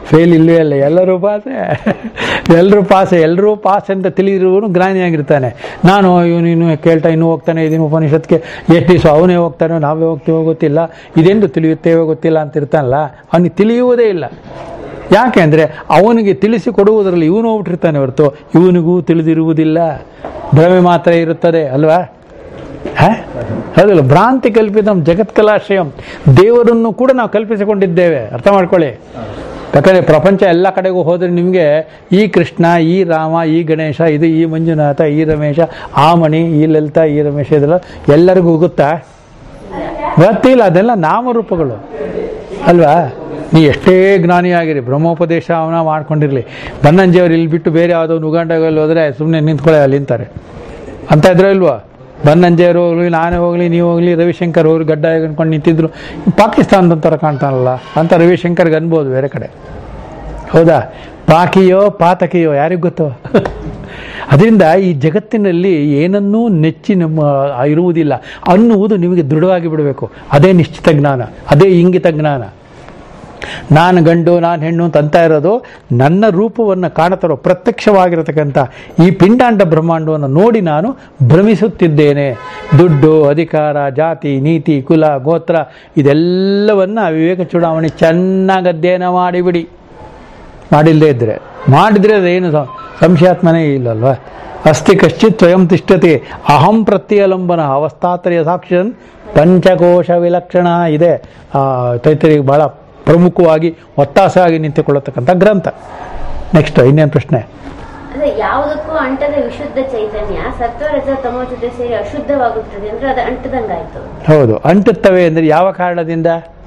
ಫೇಲ್ ಇಲ್ಲವೇ ಇಲ್ಲ ಎಲ್ಲರೂ ಪಾಸೆ ಎಲ್ಲರೂ ಪಾಸೆ ಎಲ್ಲರೂ ಪಾಸ್ ಅಂತ ತಿಳಿದಿರುವನು ಜ್ಞಾನಿಯಾಗಿರ್ತಾನೆ ನಾನು ಇವನು ಇನ್ನು ಕೇಳ್ತಾ ಇನ್ನೂ ಹೋಗ್ತಾನೆ ಇದೀನಿ ಉಪನಿಷತ್ಗೆ ಎಷ್ಟು ದಿವಸ ಅವನೇ ಹೋಗ್ತಾನೋ ನಾವೇ ಹೋಗ್ತೀವೋ ಗೊತ್ತಿಲ್ಲ ಇದೆಂದು ತಿಳಿಯುತ್ತೇವೋ ಗೊತ್ತಿಲ್ಲ ಅಂತ ಇರ್ತಾನಲ್ಲ ಅವನಿಗೆ ತಿಳಿಯುವುದೇ ಇಲ್ಲ ಯಾಕೆ ಅಂದರೆ ಅವನಿಗೆ ತಿಳಿಸಿ ಕೊಡುವುದರಲ್ಲಿ ಇವನು ಹೋಗ್ಬಿಟ್ಟಿರ್ತಾನೆ ಹೊರತು ಇವನಿಗೂ ತಿಳಿದಿರುವುದಿಲ್ಲ ಭ್ರಮೆ ಮಾತ್ರ ಇರುತ್ತದೆ ಅಲ್ವಾ ಹ? ಹೌದಲ್ಲ ಭ್ರಾಂತಿ ಕಲ್ಪಿತಂ ಜಗತ್ಕಲಾಶ್ರಯಂ ದೇವರನ್ನು ಕೂಡ ನಾವು ಕಲ್ಪಿಸಿಕೊಂಡಿದ್ದೇವೆ ಅರ್ಥ ಮಾಡ್ಕೊಳ್ಳಿ ಯಾಕಂದರೆ ಪ್ರಪಂಚ ಎಲ್ಲ ಕಡೆಗೂ ಹೋದರೆ ನಿಮಗೆ ಈ ಕೃಷ್ಣ ಈ ರಾಮ ಈ ಗಣೇಶ ಇದು ಈ ಮಂಜುನಾಥ ಈ ರಮೇಶ ಆ ಮಣಿ ಈ ಲಲಿತಾ ಈ ರಮೇಶ ಇದೆಲ್ಲ ಎಲ್ಲರಿಗೂ ಗೊತ್ತಾ ಗೊತ್ತಿಲ್ಲ ಅದೆಲ್ಲ ನಾಮರೂಪಗಳು ಅಲ್ವಾ ನೀ ಎಷ್ಟೇ ಜ್ಞಾನಿಯಾಗಿರಿ ಬ್ರಹ್ಮೋಪದೇಶ ಅವನ ಮಾಡ್ಕೊಂಡಿರಲಿ ಬನ್ನಂಜಿಯವ್ರು ಇಲ್ಲಿ ಬಿಟ್ಟು ಬೇರೆ ಯಾವುದೋ ಉಗಾಂಡಗಳಲ್ಲಿ ಹೋದರೆ ಸುಮ್ಮನೆ ನಿಂತ್ಕೊಳ್ಳೆ ಅಲ್ಲಿ ನಿಂತಾರೆ ಅಂತ ಇದ್ರೆ ಇಲ್ವಾ ಬನ್ನಂಜೆಯವರು ಹೋಗ್ಲಿ ನಾನೇ ಹೋಗ್ಲಿ ನೀವು ಹೋಗ್ಲಿ ರವಿಶಂಕರ್ ಅವರು ಗಡ್ಡ ಅನ್ಕೊಂಡು ನಿಂತಿದ್ರು ಪಾಕಿಸ್ತಾನದ ಥರ ಕಾಣ್ತಾನಲ್ಲ ಅಂತ ರವಿಶಂಕರ್ಗೆ ಅನ್ಬೋದು ಬೇರೆ ಕಡೆ ಹೌದಾ ಪಾಕಿಯೋ ಪಾತಕಿಯೋ ಯಾರಿಗೂ ಗೊತ್ತು ಅದರಿಂದ ಈ ಜಗತ್ತಿನಲ್ಲಿ ಏನನ್ನೂ ನೆಚ್ಚಿ ನಮ್ಮ ಇರುವುದಿಲ್ಲ ಅನ್ನುವುದು ನಿಮಗೆ ದೃಢವಾಗಿ ಬಿಡಬೇಕು ಅದೇ ನಿಶ್ಚಿತ ಜ್ಞಾನ ಅದೇ ಇಂಗಿತ ಜ್ಞಾನ ನಾನು ಗಂಡು ನಾನು ಹೆಣ್ಣು ಅಂತ ಅಂತ ಇರೋದು ನನ್ನ ರೂಪವನ್ನು ಕಾಣುತ್ತಿರೋ ಪ್ರತ್ಯಕ್ಷವಾಗಿರತಕ್ಕಂಥ ಈ ಪಿಂಡಾಂಡ ಬ್ರಹ್ಮಾಂಡವನ್ನು ನೋಡಿ ನಾನು ಭ್ರಮಿಸುತ್ತಿದ್ದೇನೆ ದುಡ್ಡು ಅಧಿಕಾರ ಜಾತಿ ನೀತಿ ಕುಲ ಗೋತ್ರ ಇದೆಲ್ಲವನ್ನ ವಿವೇಕ ಚೂಡಾವಣೆ ಚೆನ್ನಾಗಿ ಅಧ್ಯಯನ ಮಾಡಿಬಿಡಿ ಮಾಡಿಲ್ಲದೆ ಇದ್ರೆ ಮಾಡಿದ್ರೆ ಅದೇನು ಸ- ಸಂಶಯಾತ್ಮನೇ ಇಲ್ಲಲ್ವಾ ಅಸ್ತಿ ಕಶ್ಚಿತ್ ಸ್ವಯಂ ತಿಷ್ಠತೆ ಅಹಂ ಪ್ರತ್ಯಲಂಬನ ಅವಸ್ಥಾತ್ರಯ ಸಾಕ್ಷಿಯನ್ ಪಂಚಕೋಶ ವಿಲಕ್ಷಣ ಇದೆ ಆ ತೈತರಿಗೆ ಬಹಳ ಪ್ರಮುಖವಾಗಿ ಒತ್ತಾಸೆಯಾಗಿ ನಿಂತುಕೊಳ್ಳತಕ್ಕಂಥ ಗ್ರಂಥ ನೆಕ್ಸ್ಟ್ ಇನ್ನೇನು ಪ್ರಶ್ನೆ ಅದೇ ಯಾವುದಕ್ಕೂ ಅಂಟದ ವಿಶುದ್ಧ ಚೈತನ್ಯ ಸತ್ವ ರಜ ತಮೋ ಜೊತೆ ಸೇರಿ ಅಶುದ್ಧವಾಗುತ್ತದೆ ಅಂದ್ರೆ ಅದು ಅಂಟದಂಗಾಯ್ತು ಹೌದು ಅಂಟುತ್ತವೆ ಅಂದರೆ ಯಾವ ಕಾರಣದಿಂದ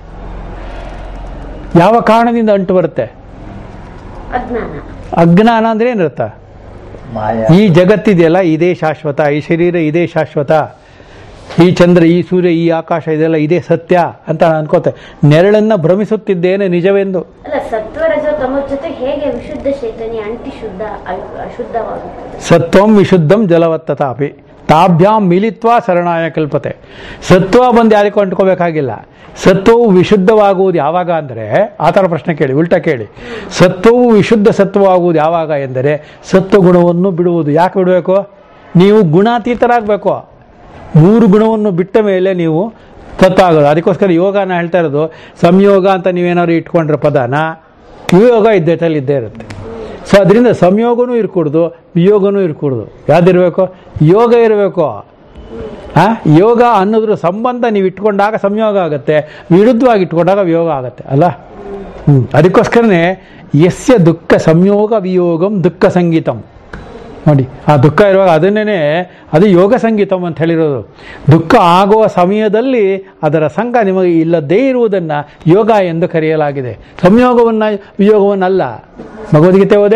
ಯಾವ ಕಾರಣದಿಂದ ಅಂಟು ಬರುತ್ತೆ ಅಜ್ಞಾನ ಅಜ್ಞಾನ ಅಂದ್ರೆ ಏನರ್ಥ ಮಾಯಾ ಈ ಜಗತ್ತಿದೆಯಲ್ಲ ಇದೇ ಶಾಶ್ವತ ಈ ಶರೀರ ಇದೇ ಶಾಶ್ವತ ಈ ಚಂದ್ರ ಈ ಸೂರ್ಯ ಈ ಆಕಾಶ ಇದೆಲ್ಲ ಇದೇ ಸತ್ಯ ಅಂತ ನಾನು ಅನ್ಕೋತೆ ನೆರಳನ್ನ ಭ್ರಮಿಸುತ್ತಿದ್ದೇನೆ ನಿಜವೆಂದು ಅಲ್ಲ ಸತ್ವ ರಜ ತಮೋ ಜೊತೆ ಹೇಗೆ ವಿಶುದ್ಧ ಚೈತನ್ಯ ಅಂಟಿ ಶುದ್ಧ ಅ- ಅಶುದ್ಧವಾಗುತ್ತದೆ ಸತ್ವಂ ವಿಶುದ್ಧಂ ಜಲವತ್ತತಾಪಿ ತಾಭ್ಯಾಂ ಮಿಲಿತ್ವ ಶರಣಾಯ ಕಲ್ಪತೆ ಸತ್ವ ಬಂದು ಯಾರಿಗೂ ಅಂಟ್ಕೋಬೇಕಾಗಿಲ್ಲ ಸತ್ವವು ವಿಶುದ್ಧವಾಗುವುದು ಯಾವಾಗ ಅಂದರೆ ಆ ಥರ ಪ್ರಶ್ನೆ ಕೇಳಿ ಉಲ್ಟಾ ಕೇಳಿ ಸತ್ವವು ವಿಶುದ್ಧ ಸತ್ವವಾಗುವುದು ಯಾವಾಗ ಎಂದರೆ ಸತ್ವ ಗುಣವನ್ನು ಬಿಡುವುದು ಯಾಕೆ ಬಿಡಬೇಕು ನೀವು ಗುಣಾತೀತರಾಗಬೇಕು ಮೂರು ಗುಣವನ್ನು ಬಿಟ್ಟ ಮೇಲೆ ನೀವು ಸತ್ವ ಆಗೋದು ಅದಕ್ಕೋಸ್ಕರ ಯೋಗ ನಾ ಹೇಳ್ತಾ ಇರೋದು ಸಂಯೋಗ ಅಂತ ನೀವೇನಾದ್ರು ಇಟ್ಕೊಂಡ್ರೆ ಪದನ ವಿಯೋಗ ಇದ್ದೇ ತಲೆ ಇದ್ದೇ ಇರುತ್ತೆ ಸೊ ಅದರಿಂದ ಸಂಯೋಗನೂ ಇರ್ಕೂಡ್ದು ವಿಯೋಗನೂ ಇರ್ಕೂಡ್ದು ಯಾವ್ದಿರಬೇಕು ಯೋಗ ಇರಬೇಕು ಆ ಯೋಗ ಅನ್ನೋದ್ರ ಸಂಬಂಧ ನೀವು ಇಟ್ಕೊಂಡಾಗ ಸಂಯೋಗ ಆಗುತ್ತೆ ವಿರುದ್ಧವಾಗಿ ಇಟ್ಕೊಂಡಾಗ ವಿಯೋಗ ಆಗುತ್ತೆ ಅಲ್ಲ ಹ್ಮ್ ಅದಕ್ಕೋಸ್ಕರನೇ ಯಸ್ಯ ದುಃಖ ಸಂಯೋಗ ವಿಯೋಗಂ ದುಃಖ ಸಂಗೀತಂ ನೋಡಿ ಆ ದುಃಖ ಇರುವಾಗ ಅದನ್ನೇ ಅದು ಯೋಗ ಸಂಗೀತಂ ಅಂತ ಹೇಳಿರೋದು ದುಃಖ ಆಗುವ ಸಮಯದಲ್ಲಿ ಅದರ ಸಂಘ ನಿಮಗೆ ಇಲ್ಲದೇ ಇರುವುದನ್ನು ಯೋಗ ಎಂದು ಕರೆಯಲಾಗಿದೆ ಸಂಯೋಗವನ್ನ ವಿಯೋಗವನ್ನಲ್ಲ ಭಗವದ್ಗೀತೆ ಓದೆ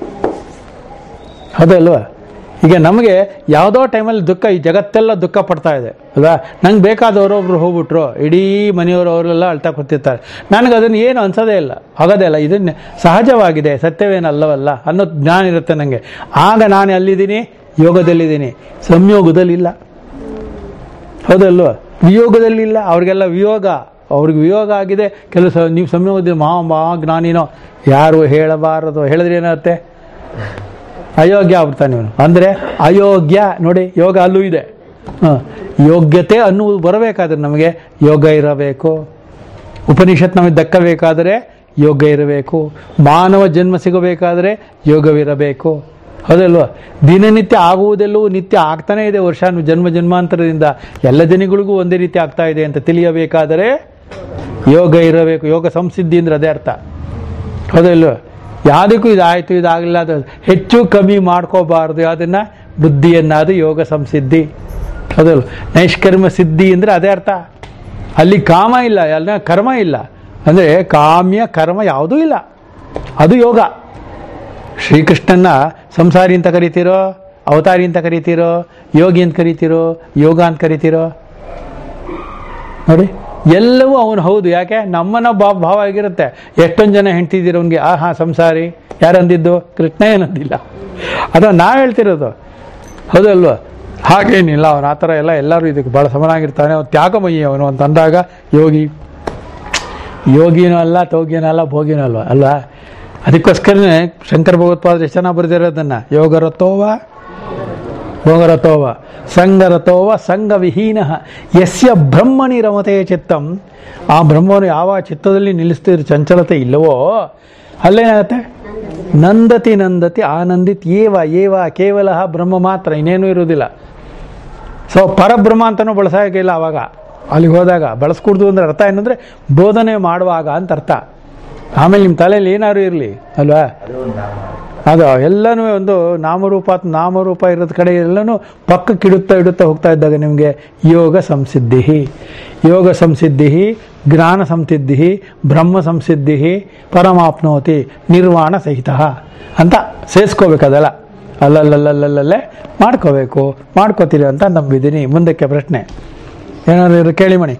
ಹೌದಲ್ವಾ ಈಗ ನಮಗೆ ಯಾವುದೋ ಟೈಮಲ್ಲಿ ದುಃಖ ಈ ಜಗತ್ತೆಲ್ಲ ದುಃಖ ಪಡ್ತಾ ಇದೆ ಅಲ್ವಾ ನಂಗೆ ಬೇಕಾದವರು ಒಬ್ರು ಹೋಗ್ಬಿಟ್ರು ಇಡೀ ಮನೆಯವರು ಅವರೆಲ್ಲ ಅಳ್ತಾ ಕೂತಿರ್ತಾರೆ ನನಗೆ ಅದನ್ನು ಏನು ಅನ್ಸೋದೇ ಇಲ್ಲ ಆಗೋದೇ ಇಲ್ಲ ಇದನ್ನ ಸಹಜವಾಗಿದೆ ಸತ್ಯವೇನಲ್ಲವಲ್ಲ ಅನ್ನೋ ಜ್ಞಾನ ಇರುತ್ತೆ ನನಗೆ ಆಗ ನಾನು ಅಲ್ಲಿದ್ದೀನಿ ಯೋಗದಲ್ಲಿದ್ದೀನಿ ಸಂಯೋಗದಲ್ಲಿಲ್ಲ ಹೌದಲ್ವಾ ವಿಯೋಗದಲ್ಲಿಲ್ಲ ಅವ್ರಿಗೆಲ್ಲ ವಿಯೋಗ ಅವ್ರಿಗೆ ವಿಯೋಗ ಆಗಿದೆ ಕೆಲವು ಸ ನೀವು ಸಂಯೋಗದಲ್ಲಿ ಮಹಾ ಮಹಾ ಜ್ಞಾನಿನೋ ಯಾರು ಹೇಳಬಾರದು ಹೇಳಿದ್ರೆ ಏನಾಗುತ್ತೆ ಅಯೋಗ್ಯ ಆಗ್ಬಿಡ್ತಾನೆ ಇವನು ಅಂದರೆ ಅಯೋಗ್ಯ ನೋಡಿ ಯೋಗ ಅಲ್ಲೂ ಇದೆ ಹ. ಯೋಗ್ಯತೆ ಅನ್ನುವುದು ಬರಬೇಕಾದ್ರೆ ನಮಗೆ ಯೋಗ ಇರಬೇಕು ಉಪನಿಷತ್ ನಮಗೆ ದಕ್ಕಬೇಕಾದರೆ ಯೋಗ ಇರಬೇಕು ಮಾನವ ಜನ್ಮ ಸಿಗಬೇಕಾದರೆ ಯೋಗವಿರಬೇಕು ಹೌದಲ್ವಾ ದಿನನಿತ್ಯ ಆಗುವುದೆಲ್ಲವೂ ನಿತ್ಯ ಆಗ್ತಾನೇ ಇದೆ ವರ್ಷ ಜನ್ಮ ಜನ್ಮಾಂತರದಿಂದ ಎಲ್ಲ ಜನಿಗಳಿಗೂ ಒಂದೇ ರೀತಿ ಆಗ್ತಾ ಇದೆ ಅಂತ ತಿಳಿಯಬೇಕಾದರೆ ಯೋಗ ಇರಬೇಕು ಯೋಗ ಸಂಸಿದ್ಧಿ ಅಂದ್ರೆ ಅದೇ ಅರ್ಥ ಹೌದಲ್ವ ಯಾವುದಕ್ಕೂ ಇದಾಯಿತು ಇದಾಗಲಿಲ್ಲ ಅದು ಹೆಚ್ಚು ಕಮ್ಮಿ ಮಾಡ್ಕೋಬಾರ್ದು ಅದನ್ನ ಬುದ್ಧಿಯನ್ನಾದು ಯೋಗ ಸಂಸಿದ್ಧಿ ಹೌದಲ್ವ ನೈಷ್ಕರ್ಮ ಸಿದ್ಧಿ ಅಂದರೆ ಅದೇ ಅರ್ಥ ಅಲ್ಲಿ ಕಾಮ ಇಲ್ಲ ಎಲ್ಲ ಕರ್ಮ ಇಲ್ಲ ಅಂದರೆ ಕಾಮ್ಯ ಕರ್ಮ ಯಾವುದೂ ಇಲ್ಲ ಅದು ಯೋಗ ಶ್ರೀಕೃಷ್ಣನ್ನ ಸಂಸಾರಿ ಅಂತ ಕರಿತೀರೋ ಅವತಾರಿ ಅಂತ ಕರಿತೀರೋ ಯೋಗಿ ಅಂತ ಕರಿತೀರೋ ಯೋಗ ಅಂತ ಕರಿತೀರೋ ನೋಡಿ ಎಲ್ಲವೂ ಅವನು ಹೌದು ಯಾಕೆ ನಮ್ಮನ್ನ ಭಾವ ಭಾವ ಆಗಿರುತ್ತೆ ಎಷ್ಟೊಂದು ಜನ ಹೆಂಡ್ತಿದ್ದೀರ ಅವನಿಗೆ ಆ ಹಾ ಸಂಸಾರಿ ಯಾರಂದಿದ್ದು ಕೃಷ್ಣ ಏನಂದಿಲ್ಲ ಅದ ನಾವು ಹೇಳ್ತಿರೋದು ಹೌದಲ್ವಾ ಹಾಗೇನಿಲ್ಲ ಅವನು ಆ ಥರ ಎಲ್ಲ ಎಲ್ಲರೂ ಇದಕ್ಕೆ ಭಾಳ ಸಮನಾಗಿರ್ತಾನೆ ಅವನು ತ್ಯಾಗಮಯಿ ಅವನು ಅಂತ ಅಂದಾಗ ಯೋಗಿ ಯೋಗಿನೂ ಅಲ್ಲ ತೋಗಿನೂ ಅಲ್ಲ ಭೋಗಿನೂ ಅಲ್ವಾ ಅಲ್ವಾ ಅದಕ್ಕೋಸ್ಕರನೇ ಶಂಕರ ಭಗವತ್ಪಾದರು ಎಷ್ಟು ಚೆನ್ನಾಗಿ ಬರೆದಿರೋದನ್ನ ಯೋಗರಥೋವ ಭೋಗರಥೋವ ಸಂಗರಥೋವ ಸಂಗವಿಹೀನ ಯಸ್ಯ ಬ್ರಹ್ಮಣಿ ರಮತೆ ಚಿತ್ತಂ ಆ ಬ್ರಹ್ಮನು ಯಾವ ಚಿತ್ತದಲ್ಲಿ ನಿಲ್ಲಿಸ್ತಿರೋ ಚಂಚಲತೆ ಇಲ್ಲವೋ ಅಲ್ಲೇನಾಗತ್ತೆ ನಂದತಿ ನಂದತಿ ಆನಂದಿತ್ ಏವ ಏವ ಕೇವಲ ಬ್ರಹ್ಮ ಮಾತ್ರ ಇನ್ನೇನೂ ಇರುವುದಿಲ್ಲ ಸೊ ಪರಬ್ರಹ್ಮ ಅಂತಲೂ ಬಳಸೋಕ್ಕಿಲ್ಲ ಅವಾಗ ಅಲ್ಲಿಗೆ ಹೋದಾಗ ಬಳಸ್ಕೊಡ್ದು ಅಂದ್ರೆ ಅರ್ಥ ಏನಂದರೆ ಬೋಧನೆ ಮಾಡುವಾಗ ಅಂತ ಅರ್ಥ ಆಮೇಲೆ ನಿಮ್ಮ ತಲೆಯಲ್ಲಿ ಏನಾದ್ರು ಇರಲಿ ಅಲ್ವಾ ಅದು ಒಂದು ನಾಮ ಅದು ಎಲ್ಲನೂ ಒಂದು ನಾಮರೂಪ ನಾಮರೂಪ ಇರೋದ್ ಕಡೆ ಎಲ್ಲನೂ ಪಕ್ಕಕ್ಕೆ ಇಡುತ್ತಾ ಇಡುತ್ತಾ ಹೋಗ್ತಾ ಇದ್ದಾಗ ನಿಮಗೆ ಯೋಗ ಸಂಸಿದ್ಧಿ ಯೋಗ ಸಂಸಿದ್ಧಿ ಜ್ಞಾನ ಸಂಸಿದ್ಧಿ ಬ್ರಹ್ಮ ಸಂಸಿದ್ಧಿ ಪರಮಾಪ್ನೋತಿ ನಿರ್ವಾಣ ಸಹಿತ ಅಂತ ಸೇರಿಸ್ಕೋಬೇಕು ಅದೆಲ್ಲ ಅಲ್ಲಲ್ಲಲ್ಲಲ್ಲಲ್ಲೇ ಮಾಡ್ಕೋಬೇಕು ಮಾಡ್ಕೋತೀರಿ ಅಂತ ನಂಬಿದ್ದೀನಿ ಮುಂದಕ್ಕೆ ಪ್ರಶ್ನೆ ಏನಾದ್ರು ಇದ್ರೆ ಕೇಳಿ ಮಣಿ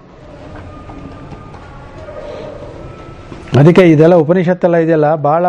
ಅದಕ್ಕೆ ಇದೆಲ್ಲ ಉಪನಿಷತ್ತೆಲ್ಲ ಇದೆಯಲ್ಲ ಭಾಳ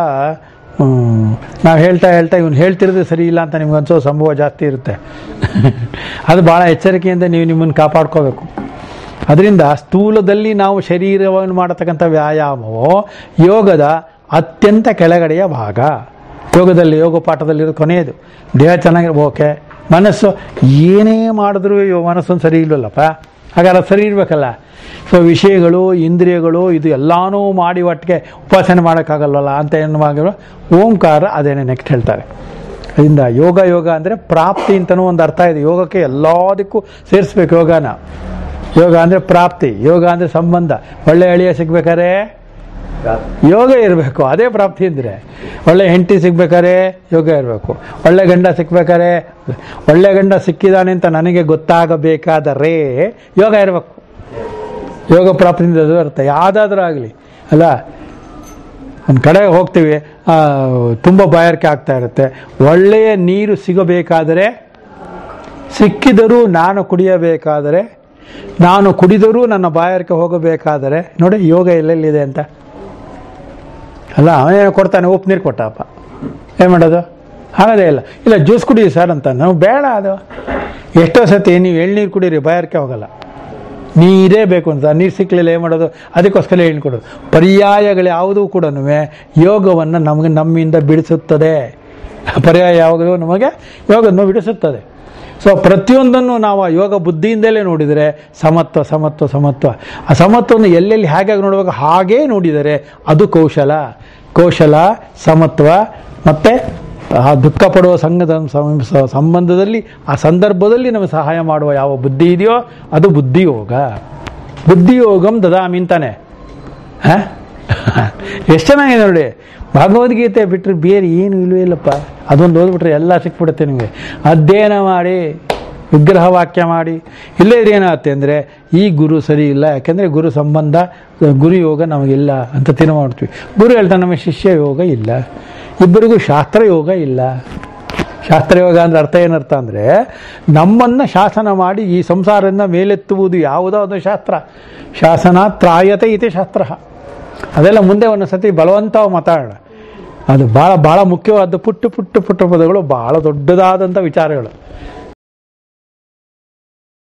ನಾವು ಹೇಳ್ತಾ ಹೇಳ್ತಾ ಇವನು ಹೇಳ್ತಿರೋದು ಸರಿ ಇಲ್ಲ ಅಂತ ನಿಮ್ಗೆ ಅನ್ಸೋ ಸಂಭವ ಜಾಸ್ತಿ ಇರುತ್ತೆ ಅದು ಭಾಳ ಎಚ್ಚರಿಕೆಯಿಂದ ನೀವು ನಿಮ್ಮನ್ನು ಕಾಪಾಡ್ಕೋಬೇಕು ಅದರಿಂದ ಸ್ಥೂಲದಲ್ಲಿ ನಾವು ಶರೀರವನ್ನು ಮಾಡತಕ್ಕಂಥ ವ್ಯಾಯಾಮವು ಯೋಗದ ಅತ್ಯಂತ ಕೆಳಗಡೆಯ ಭಾಗ ಯೋಗದಲ್ಲಿ ಯೋಗ ಪಾಠದಲ್ಲಿರೋ ಕೊನೆಯದು ದೇಹ ಚೆನ್ನಾಗಿರೋ ಓಕೆ ಮನಸ್ಸು ಏನೇ ಮಾಡಿದ್ರೂ ಇವ್ ಮನಸ್ಸೊಂದು ಸರಿ ಇಲ್ವಲ್ಲಪ್ಪ ಹಾಗಾದ್ರೆ ಸರಿ ಇರಬೇಕಲ್ಲ ಸೊ ವಿಷಯಗಳು ಇಂದ್ರಿಯಗಳು ಇದು ಎಲ್ಲಾನು ಮಾಡಿ ಒಟ್ಟಿಗೆ ಉಪಾಸನೆ ಮಾಡೋಕ್ಕಾಗಲ್ವಲ್ಲ ಅಂತ ಏನು ಮಾಡಿದ್ರು ಓಂಕಾರ ಅದೇನೆ ನೆಕ್ಸ್ಟ್ ಹೇಳ್ತಾರೆ ಅದರಿಂದ ಯೋಗ ಯೋಗ ಅಂದರೆ ಪ್ರಾಪ್ತಿ ಅಂತಲೂ ಒಂದು ಅರ್ಥ ಇದೆ ಯೋಗಕ್ಕೆ ಎಲ್ಲದಕ್ಕೂ ಸೇರಿಸ್ಬೇಕು ಯೋಗನ ಯೋಗ ಅಂದರೆ ಪ್ರಾಪ್ತಿ ಯೋಗ ಅಂದರೆ ಸಂಬಂಧ ಒಳ್ಳೆ ಅಳಿಯ ಸಿಗ್ಬೇಕಾದ್ರೆ ಪ್ರಾಪ್ತಿ ಯೋಗ ಇರಬೇಕು ಅದೇ ಪ್ರಾಪ್ತಿ ಅಂದರೆ ಒಳ್ಳೆ ಹೆಂಡತಿ ಸಿಗ್ಬೇಕಾದ್ರೆ ಯೋಗ ಇರಬೇಕು ಒಳ್ಳೆ ಗಂಡ ಸಿಗ್ಬೇಕಾದ್ರೆ ಒಳ್ಳೆ ಗಂಡ ಸಿಕ್ಕಿದಾನೆ ಅಂತ ನನಗೆ ಗೊತ್ತಾಗಬೇಕಾದರೆ ಯೋಗ ಇರಬೇಕು ಯೋಗ ಪ್ರಾಪ್ತಿಯಿಂದ ಅದು ಅರ್ಥ ಯಾವುದಾದ್ರೂ ಆಗಲಿ ಅಲ್ಲ ಒಂದು ಕಡೆ ಹೋಗ್ತೀವಿ ಆ, ತುಂಬ ಬಾಯಾರಿಕೆ ಆಗ್ತಾ ಇರುತ್ತೆ ಒಳ್ಳೆಯ ನೀರು ಸಿಗಬೇಕಾದರೆ ಸಿಕ್ಕಿದರೂ ನಾನು ಕುಡಿಯಬೇಕಾದರೆ ನಾನು ಕುಡಿದರೂ ನನ್ನ ಬಾಯಾರಿಕೆ ಹೋಗಬೇಕಾದರೆ ನೋಡಿ ಯೋಗ ಎಲ್ಲೆಲ್ಲಿದೆ ಅಂತ ಅಲ್ಲ ಅವನೇನೋ ಕೊಡ್ತಾನೆ ಉಪ್ಪು ನೀರು ಕೊಟ್ಟಪ್ಪ ಏನು ಮಾಡೋದು ಆಗೋದೇ ಇಲ್ಲ ಇಲ್ಲ ಜ್ಯೂಸ್ ಕುಡಿ ಸರ್ ಅಂತ ನಾವು ಬೇಡ ಅದು ಎಷ್ಟೋ ಸತಿ ನೀವು ಎಳ್ನೀರು ಕುಡೀರಿ ಬಾಯಾರಿಕೆ ಹೋಗಲ್ಲ ನೀರೇ ಬೇಕು ಅಂತ ನೀರು ಸಿಕ್ಕಲಿಲ್ಲ ಏನು ಮಾಡೋದು ಅದಕ್ಕೋಸ್ಕರ ಹೇಳ್ಕೊಡೋದು ಪರ್ಯಾಯಗಳು ಯಾವುದೂ ಕೂಡ ಯೋಗವನ್ನು ನಮಗೆ ನಮ್ಮಿಂದ ಬಿಡಿಸುತ್ತದೆ ಪರ್ಯಾಯ ಯಾವಾಗಲೂ ನಮಗೆ ಯೋಗವನ್ನು ಬಿಡಿಸುತ್ತದೆ ಸೊ ಪ್ರತಿಯೊಂದನ್ನು ನಾವು ಆ ಯೋಗ ಬುದ್ಧಿಯಿಂದಲೇ ನೋಡಿದರೆ ಸಮತ್ವ ಸಮತ್ವ ಸಮತ್ವ ಆ ಸಮತ್ವವನ್ನು ಎಲ್ಲೆಲ್ಲಿ ಹೇಗೆ ನೋಡಬೇಕು ಹಾಗೇ ನೋಡಿದರೆ ಅದು ಕೌಶಲ ಕೌಶಲ ಸಮತ್ವ ಮತ್ತು ಆ ದುಃಖ ಪಡುವ ಸಂಘದ ಸಂ- ಸ- ಸಂಬಂಧದಲ್ಲಿ ಆ ಸಂದರ್ಭದಲ್ಲಿ ನಮಗೆ ಸಹಾಯ ಮಾಡುವ ಯಾವ ಬುದ್ಧಿ ಇದೆಯೋ ಅದು ಬುದ್ಧಿಯೋಗ ಬುದ್ಧಿಯೋಗಂ ದದಾಮಿ ಅಂತಾನೆ ಹಾಂ ಎಷ್ಟು ಚೆನ್ನಾಗಿದೆ ನೋಡಿ ಭಗವದ್ಗೀತೆ ಬಿಟ್ಟರೆ ಬೇರೆ ಏನು ಇಲ್ವೇ ಇಲ್ಲಪ್ಪ ಅದೊಂದು ಓದ್ಬಿಟ್ರೆ ಎಲ್ಲ ಸಿಕ್ಬಿಡುತ್ತೆ ನಿಮಗೆ ಅಧ್ಯಯನ ಮಾಡಿ ವಿಗ್ರಹ ವಾಕ್ಯ ಮಾಡಿ ಇಲ್ಲೇ ಏನಾಗುತ್ತೆ ಅಂದರೆ ಈ ಗುರು ಸರಿ ಇಲ್ಲ ಯಾಕೆಂದರೆ ಗುರು ಸಂಬಂಧ ಗುರು ಯೋಗ ನಮಗಿಲ್ಲ ಅಂತ ತೀರ್ಮಾನ ಮಾಡ್ತೀವಿ ಗುರು ಹೇಳ್ತಾನೆ ನಮಗೆ ಶಿಷ್ಯ ಯೋಗ ಇಲ್ಲ ಇಬ್ಬರಿಗೂ ಶಾಸ್ತ್ರ ಯೋಗ ಇಲ್ಲ ಶಾಸ್ತ್ರಯೋಗ ಅಂದ್ರೆ ಅರ್ಥ ಏನರ್ಥ ಅಂದರೆ ನಮ್ಮನ್ನು ಶಾಸನ ಮಾಡಿ ಈ ಸಂಸಾರದಿಂದ ಮೇಲೆತ್ತುವುದು ಯಾವುದೋ ಒಂದು ಶಾಸ್ತ್ರ ಶಾಸನ ತ್ರಾಯತೆ ಇತಿ ಶಾಸ್ತ್ರ ಅದೆಲ್ಲ ಮುಂದೆ ಒಂದು ಸತಿ ಬಲವಂತವ ಮಾತಾಡೋಣ ಅದು ಭಾಳ ಭಾಳ ಮುಖ್ಯವಾದ ಪುಟ್ಟ ಪುಟ್ಟ ಪುಟ್ಟ ಪದಗಳು ಭಾಳ ದೊಡ್ಡದಾದಂಥ ವಿಚಾರಗಳು